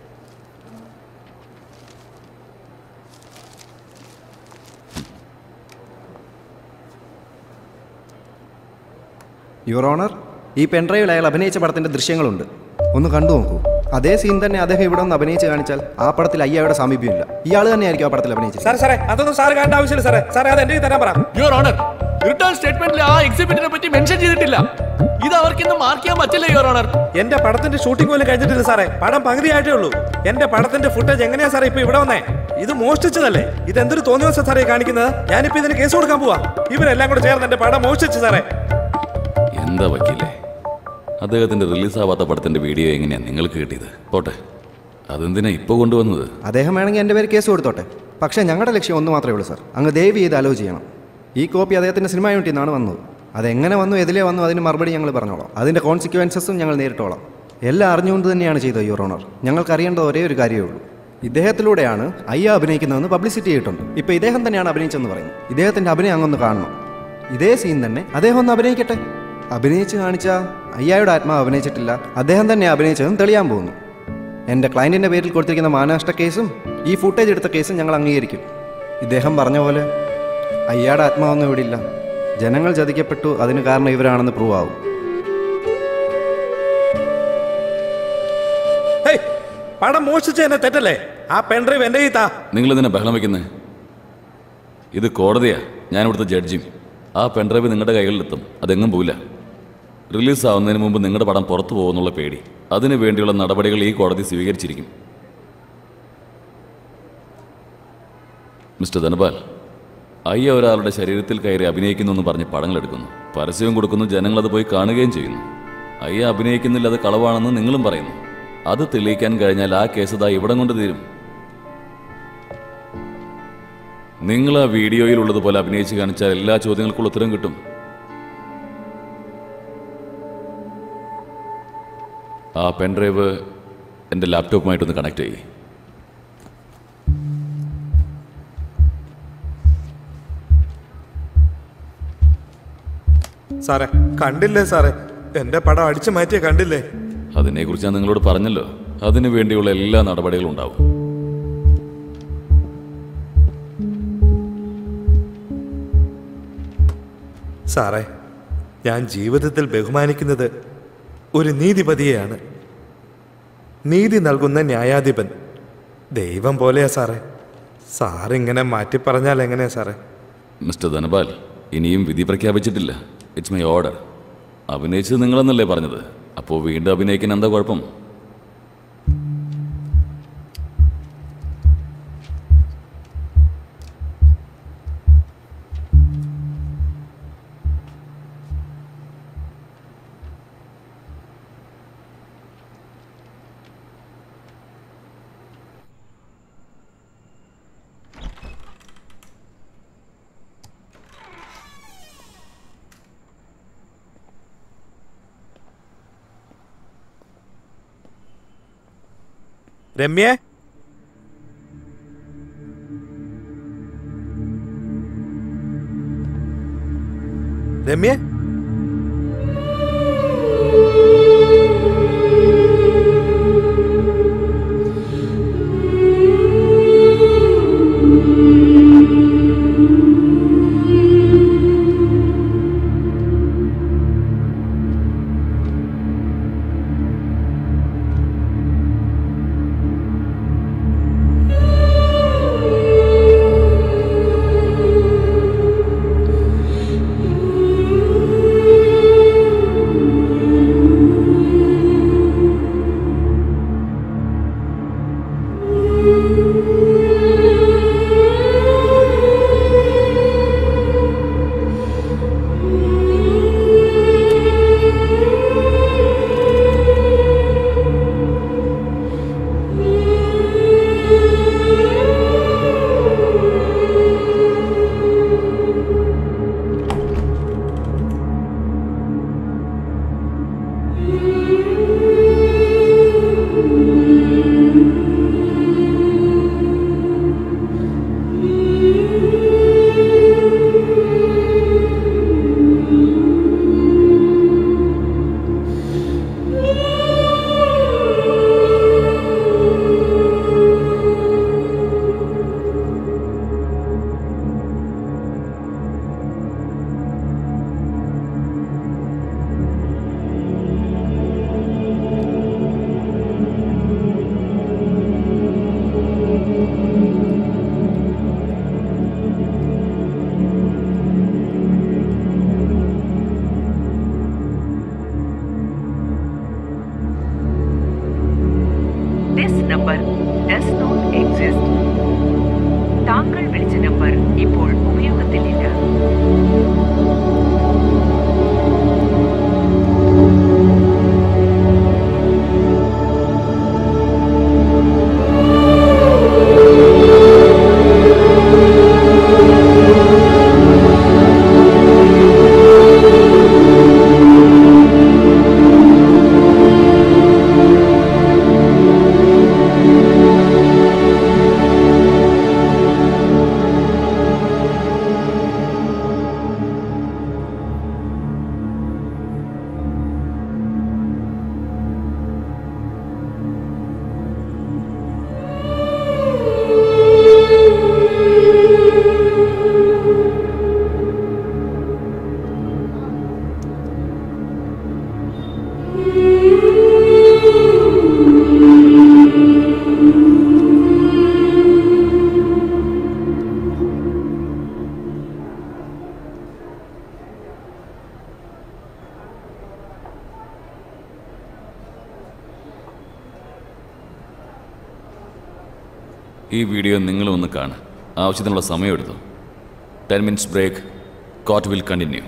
യുവർ ഓണർ ഈ പെൻഡ്രൈവിൽ അയാൾ അഭിനയിച്ച പടത്തിന്റെ ദൃശ്യങ്ങളുണ്ട് ഒന്ന് കണ്ടു നോക്കൂ അതേ സീൻ തന്നെ അദ്ദേഹം ഇവിടെ ഒന്ന് അഭിനയിച്ച് കാണിച്ചാൽ ആ പടത്തിൽ അയ്യയുടെ സാമീപ്യമില്ല ഇയാൾ തന്നെയായിരിക്കും ആ പടത്തിൽ അഭിനയിച്ചത് സാറേ സാറേ അതൊന്നും സാറ് കാണേണ്ട ആവശ്യമില്ല സാറേ സാറേ അത് എൻ്റെ കയ്യിൽ തരാൻ പറ യുവർ ഓണർ റിട്ടേൺ സ്റ്റേറ്റ്മെന്റിൽ ആ എക്സിബിറ്റിനെ പറ്റി മെൻഷൻ ചെയ്തിട്ടില്ല ഇത് അവർക്ക് ഇന്ന് മാർക്ക് ചെയ്യാൻ പറ്റില്ല യുവർ ഓണർ എന്റെ പടത്തിന്റെ ഷൂട്ടിംഗ് പോലും കഴിഞ്ഞിട്ടില്ല സാറേ പടം പകുതിയായിട്ടേ ഉള്ളൂ എന്റെ പടത്തിന്റെ ഫുട്ടേജ് എങ്ങനെയാ സാറേ ഇപ്പൊ ഇവിടെ വന്നേ ഇത് മോഷ്ടിച്ചതല്ലേ ഇത് എന്തൊരു തോന്നിയ സാറേ കാണിക്കുന്നത് ഞാനിപ്പോ ഇതിന് കേസ് കൊടുക്കാൻ പോവാ ഇവരെല്ലാം കൂടെ ചേർന്ന് എന്റെ പടം മോഷ്ടിച്ചു സാറേ എന്താ വക്കീലേ അദ്ദേഹത്തിന്റെ റിലീസാവാത്ത പടത്തിന്റെ വീഡിയോ എങ്ങനെയാ നിങ്ങൾക്ക് കിട്ടിയത് പോട്ടെ അതെന്തിനാ ഇപ്പോൾ കൊണ്ടുവന്നത് അദ്ദേഹം വേണമെങ്കിൽ എൻ്റെ പേര് കേസ് കൊടുത്തോട്ടെ പക്ഷേ ഞങ്ങളുടെ ലക്ഷ്യം ഒന്ന് മാത്രമേ ഉള്ളൂ സാർ അങ്ങ് ദയവ് ചെയ്ത് അലോ ചെയ്യണം ഈ കോപ്പി അദ്ദേഹത്തിൻ്റെ സിനിമ യൂണിറ്റിൽ നിന്നാണ് വന്നത് അതെങ്ങനെ വന്നു എതിലേ വന്നു അതിന് മറുപടി ഞങ്ങൾ പറഞ്ഞോളാം അതിൻ്റെ കോൺസിക്വൻസസും ഞങ്ങൾ നേരിട്ടോളാം എല്ലാം അറിഞ്ഞുകൊണ്ട് തന്നെയാണ് ചെയ്തത് യുവർ ഓണർ ഞങ്ങൾക്ക് അറിയേണ്ട ഒരേ ഒരു കാര്യമേ ഉള്ളൂ ഇദ്ദേഹത്തിലൂടെയാണ് അയ്യ അഭിനയിക്കുന്നതെന്ന് പബ്ലിസിറ്റി ചെയ്തിട്ടുണ്ട് ഇപ്പോൾ ഇദ്ദേഹം തന്നെയാണ് അഭിനയിച്ചെന്ന് പറയുന്നത് ഇദ്ദേഹത്തിൻ്റെ അഭിനയം അങ്ങൊന്ന് കാണണം ഇതേ സീൻ തന്നെ അദ്ദേഹം ഒന്ന് അഭിനയിക്കട്ടെ അഭിനയിച്ച് കാണിച്ചാൽ അയ്യായുടെ ആത്മാവ് അഭിനയിച്ചിട്ടില്ല അദ്ദേഹം തന്നെ അഭിനയിച്ചതും തെളിയാൻ പോകുന്നു എൻ്റെ ക്ലയൻറ്റിൻ്റെ പേരിൽ കൊടുത്തിരിക്കുന്ന മാനനഷ്ട കേസും ഈ ഫുട്ടേജ് എടുത്ത കേസും ഞങ്ങൾ അംഗീകരിക്കും ഇദ്ദേഹം പറഞ്ഞ പോലെ അയ്യാടെ ആത്മാവൊന്നും ഇവിടെ ഇല്ല ജനങ്ങൾ ചതിക്കപ്പെട്ടു അതിന് കാരണം ഇവരാണെന്ന് പ്രൂവ് ആവും ഹേയ്, പടം മോഷ്ടിച്ച എന്നെ തെറ്റല്ലേ ആ പെൺഡ്രൈവ് എന്റെ കയ്യിൽ താ നിങ്ങൾ ഇതിനെ ബഹളം വെക്കുന്നേ ഇത് കോടതിയാ ഞാൻ ഇവിടുത്തെ ജഡ്ജിയും ആ പെൺഡ്രൈവ് നിങ്ങളുടെ കൈകളിലെത്തും അതെങ്ങും പോവില്ല റിലീസ് ആവുന്നതിന് മുമ്പ് നിങ്ങളുടെ പടം പുറത്തു പോകുന്നുള്ള പേടി അതിനു വേണ്ടിയുള്ള നടപടികൾ ഈ കോടതി സ്വീകരിച്ചിരിക്കും മിസ്റ്റർ ധനപാൽ അയ്യ ഒരാളുടെ ശരീരത്തിൽ കയറി അഭിനയിക്കുന്നു എന്ന് പറഞ്ഞ് പടങ്ങളെടുക്കുന്നു പരസ്യവും കൊടുക്കുന്നു ജനങ്ങളത് പോയി കാണുകയും ചെയ്യുന്നു അയ്യ അഭിനയിക്കുന്നില്ല അത് കളവാണെന്ന് നിങ്ങളും പറയുന്നു അത് തെളിയിക്കാൻ കഴിഞ്ഞാൽ ആ കേസ് ദാ ഇവിടം കൊണ്ട് തീരും നിങ്ങൾ ആ വീഡിയോയിൽ ഉള്ളതുപോലെ അഭിനയിച്ച് കാണിച്ചാൽ എല്ലാ ചോദ്യങ്ങൾക്കുള്ള ഉത്തരം കിട്ടും ആ പെൻഡ്രൈവ് എൻ്റെ ലാപ്ടോപ്പുമായിട്ടൊന്ന് കണക്ട് ചെയ്യേ സാറേ കണ്ടില്ലേ സാറേ എന്റെ പടം അടിച്ചു മാറ്റിയ കണ്ടില്ലേ അതിനെക്കുറിച്ച് ഞാൻ നിങ്ങളോട് പറഞ്ഞല്ലോ അതിനു വേണ്ടിയുള്ള എല്ലാ നടപടികളും ഉണ്ടാവും സാറേ ഞാൻ ജീവിതത്തിൽ ബഹുമാനിക്കുന്നത് ഒരു നീതിപതിയെയാണ് നീതി നൽകുന്ന ന്യായാധിപൻ ദൈവം പോലെയാ സാറേ സാറിങ്ങനെ മാറ്റി പറഞ്ഞാൽ എങ്ങനെയാ സാറേ മിസ്റ്റർ ധനപാൽ ഇനിയും വിധി പ്രഖ്യാപിച്ചിട്ടില്ല ഇറ്റ്സ് മൈ ഓർഡർ അഭിനയിച്ചത് നിങ്ങളെന്നല്ലേ പറഞ്ഞത് അപ്പോൾ വീണ്ടും അഭിനയിക്കാൻ എന്താ കുഴപ്പം Ramya This number does not exist. താങ്കൾ വിളിച്ച നമ്പർ ഇപ്പോൾ ഉപയോഗത്തിലില്ല ഈ വീഡിയോ നിങ്ങളും ഒന്ന് കാണുക ആവശ്യത്തിനുള്ള സമയം എടുത്തു ten minutes break court will continue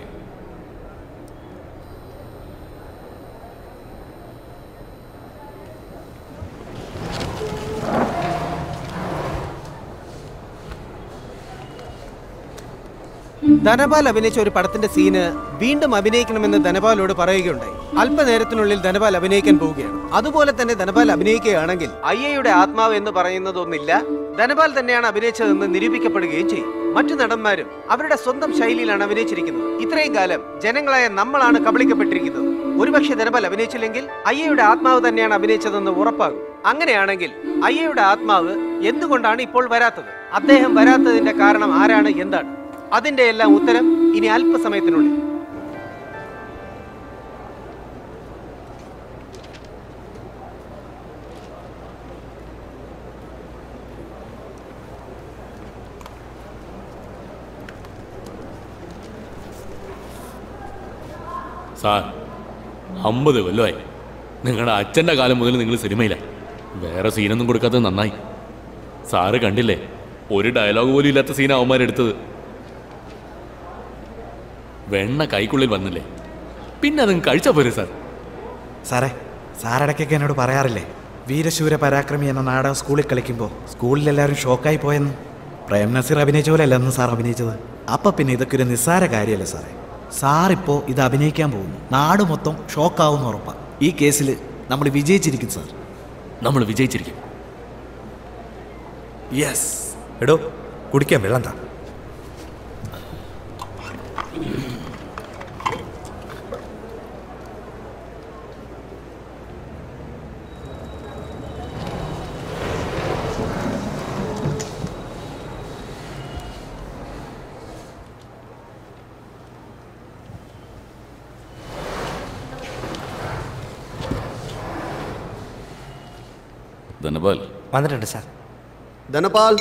Dhanapal അഭിനയിച്ച ഒരു പടത്തിന്റെ സീന് വീണ്ടും അഭിനയിക്കണമെന്ന് ധനപാലോട് പറയുകയുണ്ടായി അല്പനേരത്തിനുള്ളിൽ ധനപാൽ അഭിനയിക്കാൻ പോവുകയാണ് അതുപോലെ തന്നെ ധനപാൽ അഭിനയിക്കുകയാണെങ്കിൽ അയ്യയുടെ ആത്മാവ് എന്ന് പറയുന്നതൊന്നില്ല ധനപാൽ തന്നെയാണ് അഭിനയിച്ചതെന്ന് നിരൂപിക്കപ്പെടുകയും ചെയ്യും മറ്റു നടന്മാരും അവരുടെ സ്വന്തം ശൈലിയിലാണ് അഭിനയിച്ചിരിക്കുന്നത് ഇത്രയും കാലം ജനങ്ങളായ നമ്മളാണ് കബളിക്കപ്പെട്ടിരിക്കുന്നത് ഒരുപക്ഷെ ധനപാൽ അഭിനയിച്ചില്ലെങ്കിൽ അയ്യയുടെ ആത്മാവ് തന്നെയാണ് അഭിനയിച്ചതെന്ന് ഉറപ്പാകും അങ്ങനെയാണെങ്കിൽ അയ്യയുടെ ആത്മാവ് എന്തുകൊണ്ടാണ് ഇപ്പോൾ വരാത്തത് അദ്ദേഹം വരാത്തതിന്റെ കാരണം ആരാണ് എന്താണ് അതിന്റെ എല്ലാം ഉത്തരം ഇനി അല്പസമയത്തിനുള്ളിൽ സാർ അമ്പത് കൊല്ലമായി നിങ്ങളുടെ അച്ഛൻ്റെ കാലം മുതൽ നിങ്ങൾ സിനിമയിലാണ് വേറെ സീനൊന്നും കൊടുക്കാത്തത് നന്നായി സാറ് കണ്ടില്ലേ ഒരു ഡയലോഗ് പോലും ഇല്ലാത്ത സീൻ അവന്മാരെടുത്തത് വെണ്ണ കൈക്കുള്ളിൽ വന്നില്ലേ പിന്നെ അതങ്ങ് കഴിച്ചാ പോരെ സാർ സാറേ സാറിടയ്ക്കൊക്കെ എന്നോട് പറയാറില്ലേ വീരശൂര പരാക്രമി എന്ന നാടകം സ്കൂളിൽ കളിക്കുമ്പോൾ സ്കൂളിൽ എല്ലാവരും ഷോക്കായി പോയെന്ന് പ്രേം നസീർ അഭിനയിച്ച പോലെ അല്ല അന്ന് സാർ അഭിനയിച്ചത് അപ്പം പിന്നെ ഇതൊക്കെ ഒരു നിസ്സാര കാര്യമല്ല സാറേ സാറിപ്പോൾ ഇത് അഭിനയിക്കാൻ പോകുന്നു നാട് മൊത്തം ഷോക്കാവുന്ന ഉറപ്പാണ് ഈ കേസിൽ നമ്മൾ വിജയിച്ചിരിക്കും സാർ നമ്മൾ വിജയിച്ചിരിക്കും യെസ് എടോ കുടിക്കാൻ വെള്ളം താ ധനപാൽ വന്നിട്ടുണ്ട് സാർ ധനപാൽ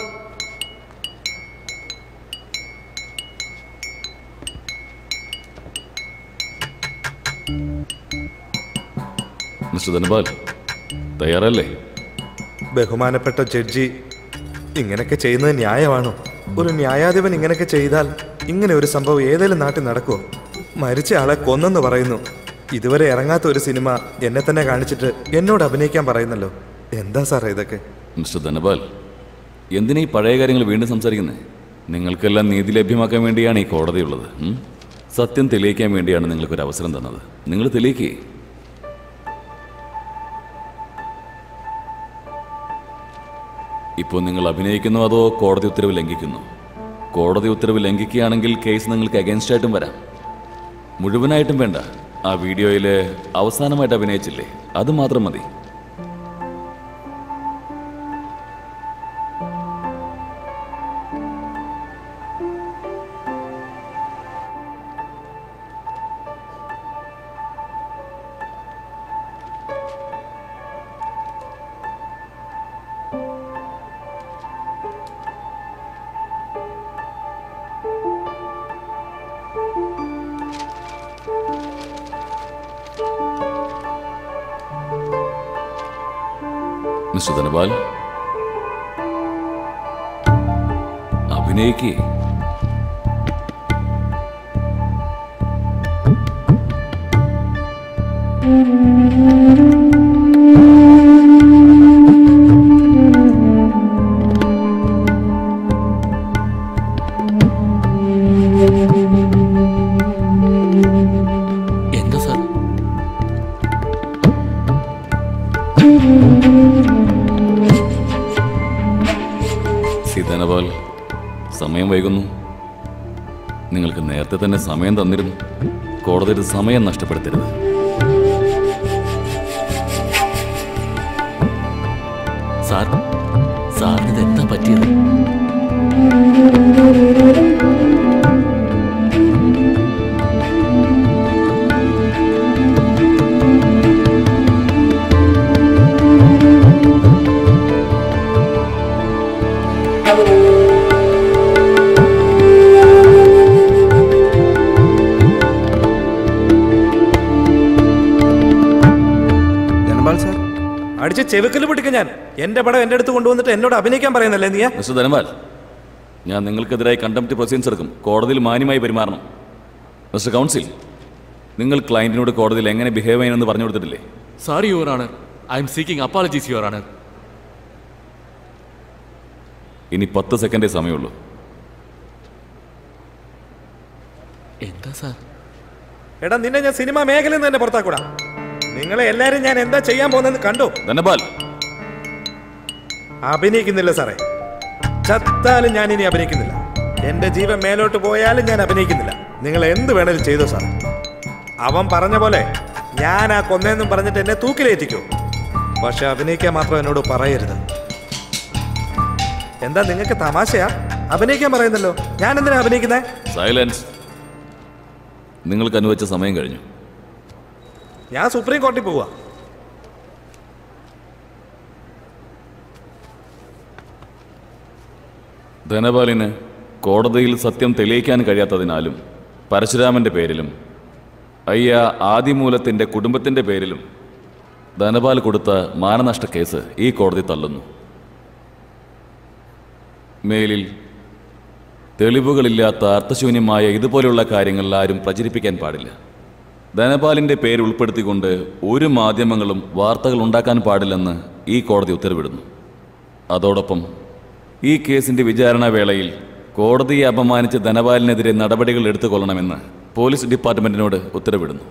മിസ്റ്റർ ധനപാൽ തയ്യാറല്ലേ ബഹുമാനപ്പെട്ട ജഡ്ജി ഇങ്ങനെയൊക്കെ ചെയ്യുന്നത് ന്യായമാണോ ഒരു ന്യായാധിപൻ ഇങ്ങനെയൊക്കെ ചെയ്താൽ ഇങ്ങനെ ഒരു സംഭവം ഏതെങ്കിലും നാട്ടിൽ നടക്കുമോ മരിച്ച ആളെ കൊന്നെന്ന് പറയുന്നു ഇതുവരെ ഇറങ്ങാത്ത ഒരു സിനിമ എന്നെ തന്നെ കാണിച്ചിട്ട് എന്നോട് അഭിനയിക്കാൻ പറയുന്നല്ലോ എന്താ സാറേ ഇതൊക്കെ മിസ്റ്റർ ധനപാൽ എന്തിനാ ഈ പഴയ കാര്യങ്ങൾ വീണ്ടും സംസാരിക്കുന്നത് നിങ്ങൾക്കെല്ലാം നീതി ലഭ്യമാക്കാൻ വേണ്ടിയാണ് ഈ കോടതിയുള്ളത് ഉം? സത്യം തെളിയിക്കാൻ വേണ്ടിയാണ് നിങ്ങൾക്കൊരു അവസരം തന്നത് നിങ്ങൾ തെളിയിക്കേ ഇപ്പോൾ നിങ്ങൾ അഭിനയിക്കുന്നോ അതോ കോടതി ഉത്തരവ് ലംഘിക്കുന്നു കോടതി ഉത്തരവ് ലംഘിക്കുകയാണെങ്കിൽ കേസ് നിങ്ങൾക്ക് അഗൻസ്റ്റ് ആയിട്ടും വരാം മുഴുവനായിട്ടും വേണ്ട ആ വീഡിയോയിൽ അവസാനമായിട്ട് അഭിനയിച്ചില്ലേ അത് മാത്രം മതി മിസ്റ്റർ ധനപാൽ അഭിനയിക്കേ എന്താ സാർ സി ധനപാൽ സമയം വൈകുന്നു നിങ്ങൾക്ക് നേരത്തെ തന്നെ സമയം തന്നിരുന്നു കോടതിയുടെ സമയം നഷ്ടപ്പെടുത്തരുത് സാർ സാറിന് ഇത് എന്താ പറ്റിയത് ധനപാൽ സാർ അടിച്ച് ചെവിക്കല് പൊട്ടിക്കും ഞാൻ എന്റെ പടം എന്റെ അടുത്ത് കൊണ്ടുവന്നിട്ട് എന്നോട് അഭിനയിക്കാൻ പറയുന്നല്ലേ നീ മിസ്റ്റർ ധനപാൽ ഞാൻ നിങ്ങൾക്കെതിരായി കണ്ടംപ്റ്റ് പ്രൊസീഡിങ്സ് എടുക്കും കോടതിയിൽ മാന്യമായി പെരുമാറണം മിസ്റ്റർ കൗൺസിൽ നിങ്ങൾ ക്ലയന്റിനോട് കോടതിയിൽ എങ്ങനെ ബിഹേവ് ചെയ്യണമെന്ന് പറഞ്ഞു കൊടുത്തിട്ടില്ലേ sorry your honour I am seeking apologies your honour ഇനി പത്ത് സെക്കൻഡേ സമയമുള്ളൂ എന്താ സാർ എടാ നിന്നെ ഞാൻ സിനിമ മേഖലയിൽ നിന്ന് തന്നെ പുറത്താക്കൂടാ നിങ്ങളെ എല്ലാരും ഞാൻ എന്താ ചെയ്യാൻ പോകുന്നതെന്ന് കണ്ടു ധനപാൽ അഭിനയിക്കുന്നില്ല സാറേ ചത്താലും ഞാൻ ഇനി അഭിനയിക്കുന്നില്ല എന്റെ ജീവൻ മേലോട്ട് പോയാലും ഞാൻ അഭിനയിക്കുന്നില്ല നിങ്ങൾ എന്ത് വേണേലും ചെയ്തോ സാർ അവൻ പറഞ്ഞ പോലെ ഞാൻ ആ കൊന്നേന്നും പറഞ്ഞിട്ട് എന്നെ തൂക്കിലേറ്റിക്കോ പക്ഷെ അഭിനയിക്കാൻ മാത്രം എന്നോട് പറയരുത് എന്താ നിങ്ങൾക്ക് തമാശയാ അഭിനയിക്കാൻ പറയുന്നല്ലോ ഞാൻ എന്തിനാ അഭിനയിക്കുന്നേ സൈലൻസ് നിങ്ങൾക്ക് അനുവദിച്ച സമയം കഴിഞ്ഞു ഞാൻ സുപ്രീം കോടതി പോവാ ധനപാലിന് കോടതിയിൽ സത്യം തെളിയിക്കാൻ കഴിയാത്തതിനാലും പരശുരാമന്റെ പേരിലും അയ്യ ആദിമൂലത്തിന്റെ കുടുംബത്തിന്റെ പേരിലും ധനപാൽ കൊടുത്ത മാനനഷ്ട കേസ് ഈ കോടതി തള്ളുന്നു മേലിൽ തെളിവുകളില്ലാത്ത അർത്ഥശൂന്യമായ ഇതുപോലെയുള്ള കാര്യങ്ങൾ ആരും പ്രചരിപ്പിക്കാൻ പാടില്ല ധനപാലിന്റെ പേര് ഉൾപ്പെടുത്തിക്കൊണ്ട് ഒരു മാധ്യമങ്ങളും വാർത്തകൾ ഉണ്ടാക്കാൻ പാടില്ലെന്ന് ഈ കോടതി ഉത്തരവിടുന്നു അതോടൊപ്പം ഈ കേസിന്റെ വിചാരണ വേളയിൽ കോടതിയെ അപമാനിച്ച് ധനപാലിനെതിരെ നടപടികൾ എടുത്തുകൊള്ളണമെന്ന് പോലീസ് ഡിപ്പാർട്ട്മെന്റിനോട് ഉത്തരവിടുന്നു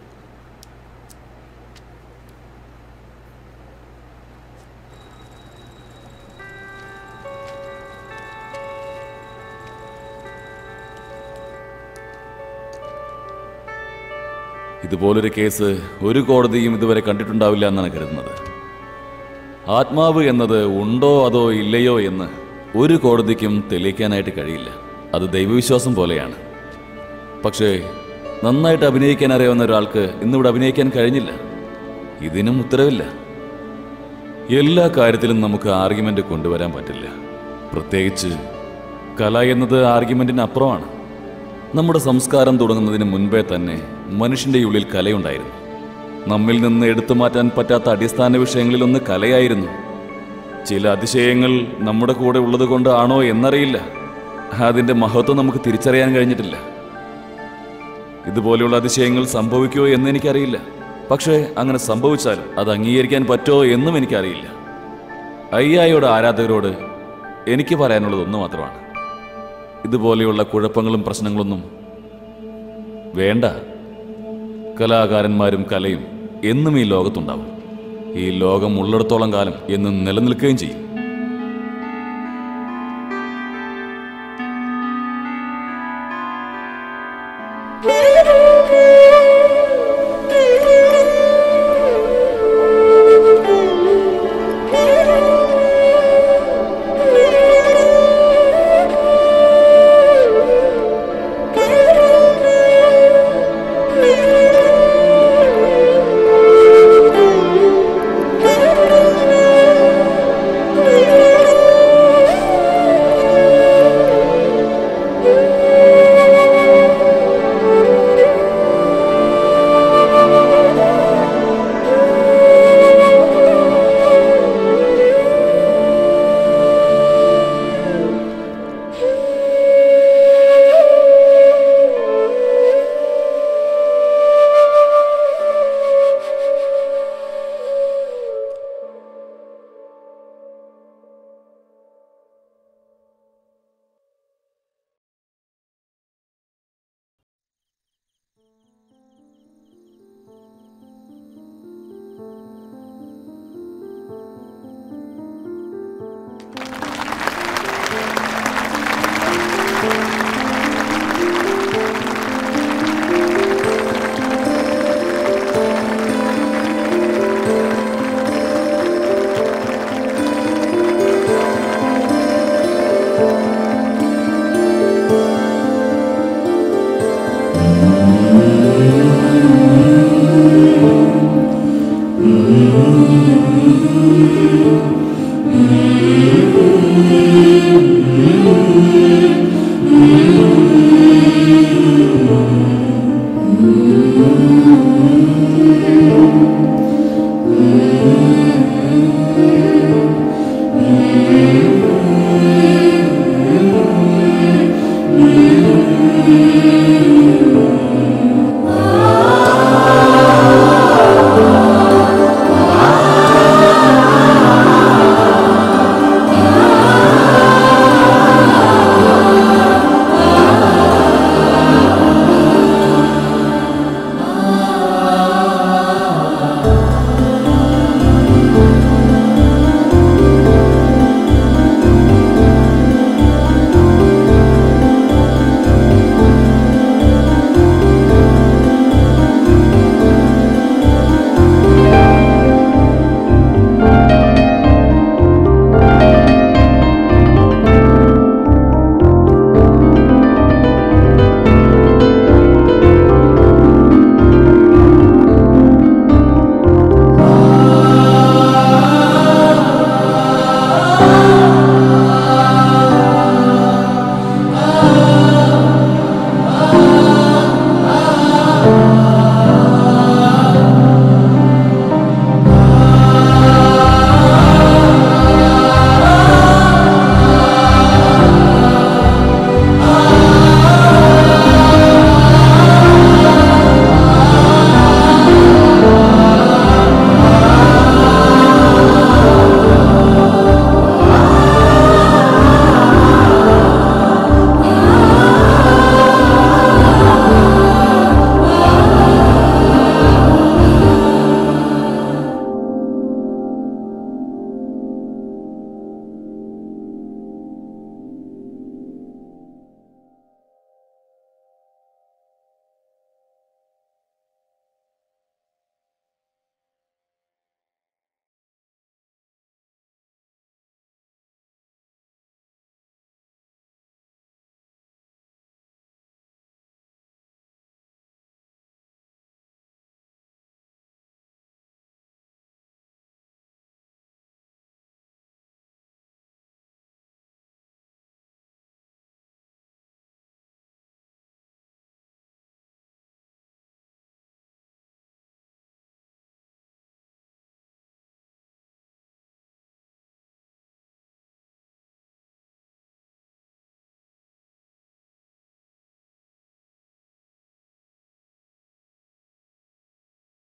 ഇതുപോലൊരു കേസ് ഒരു കോടതിയും ഇതുവരെ കണ്ടിട്ടുണ്ടാവില്ല എന്നാണ് കരുതുന്നത് ആത്മാവ് എന്നത് ഉണ്ടോ അതോ ഇല്ലയോ എന്ന് ഒരു കോടതിക്കും തെളിയിക്കാനായിട്ട് കഴിയില്ല അത് ദൈവവിശ്വാസം പോലെയാണ് പക്ഷേ നന്നായിട്ട് അഭിനയിക്കാൻ അറിയാവുന്ന ഒരാൾക്ക് ഇന്നിവിടെ അഭിനയിക്കാൻ കഴിഞ്ഞില്ല ഇതിനും ഉത്തരവില്ല എല്ലാ കാര്യത്തിലും നമുക്ക് ആർഗ്യുമെന്റ് കൊണ്ടുവരാൻ പറ്റില്ല പ്രത്യേകിച്ച് കല എന്നത് ആർഗ്യുമെന്റിന് അപ്പുറമാണ് നമ്മുടെ സംസ്കാരം തുടങ്ങുന്നതിന് മുൻപേ തന്നെ മനുഷ്യന്റെ ഉള്ളിൽ കലയുണ്ടായിരുന്നു നമ്മിൽ നിന്ന് എടുത്തു മാറ്റാൻ പറ്റാത്ത അടിസ്ഥാന വിഷയങ്ങളിലൊന്ന് കലയായിരുന്നു ചില അതിശയങ്ങൾ നമ്മുടെ കൂടെ ഉള്ളത് കൊണ്ടാണോ എന്നറിയില്ല അതിന്റെ മഹത്വം നമുക്ക് തിരിച്ചറിയാൻ കഴിഞ്ഞിട്ടില്ല ഇതുപോലെയുള്ള അതിശയങ്ങൾ സംഭവിക്കുമോ എന്ന് എനിക്കറിയില്ല പക്ഷേ അങ്ങനെ സംഭവിച്ചാലും അത് അംഗീകരിക്കാൻ പറ്റുമോ എന്നും എനിക്കറിയില്ല അയ്യായുടെ ആരാധകരോട് എനിക്ക് പറയാനുള്ളത് ഒന്ന് മാത്രമാണ് ഇതുപോലെയുള്ള കുഴപ്പങ്ങളും പ്രശ്നങ്ങളൊന്നും വേണ്ട കലാകാരന്മാരും കലയും എന്നും ഈ ലോകത്തുണ്ടാവും ഈ ലോകം ഉള്ളിടത്തോളം കാലം എന്നും നിലനിൽക്കുകയും ചെയ്യും Thank you.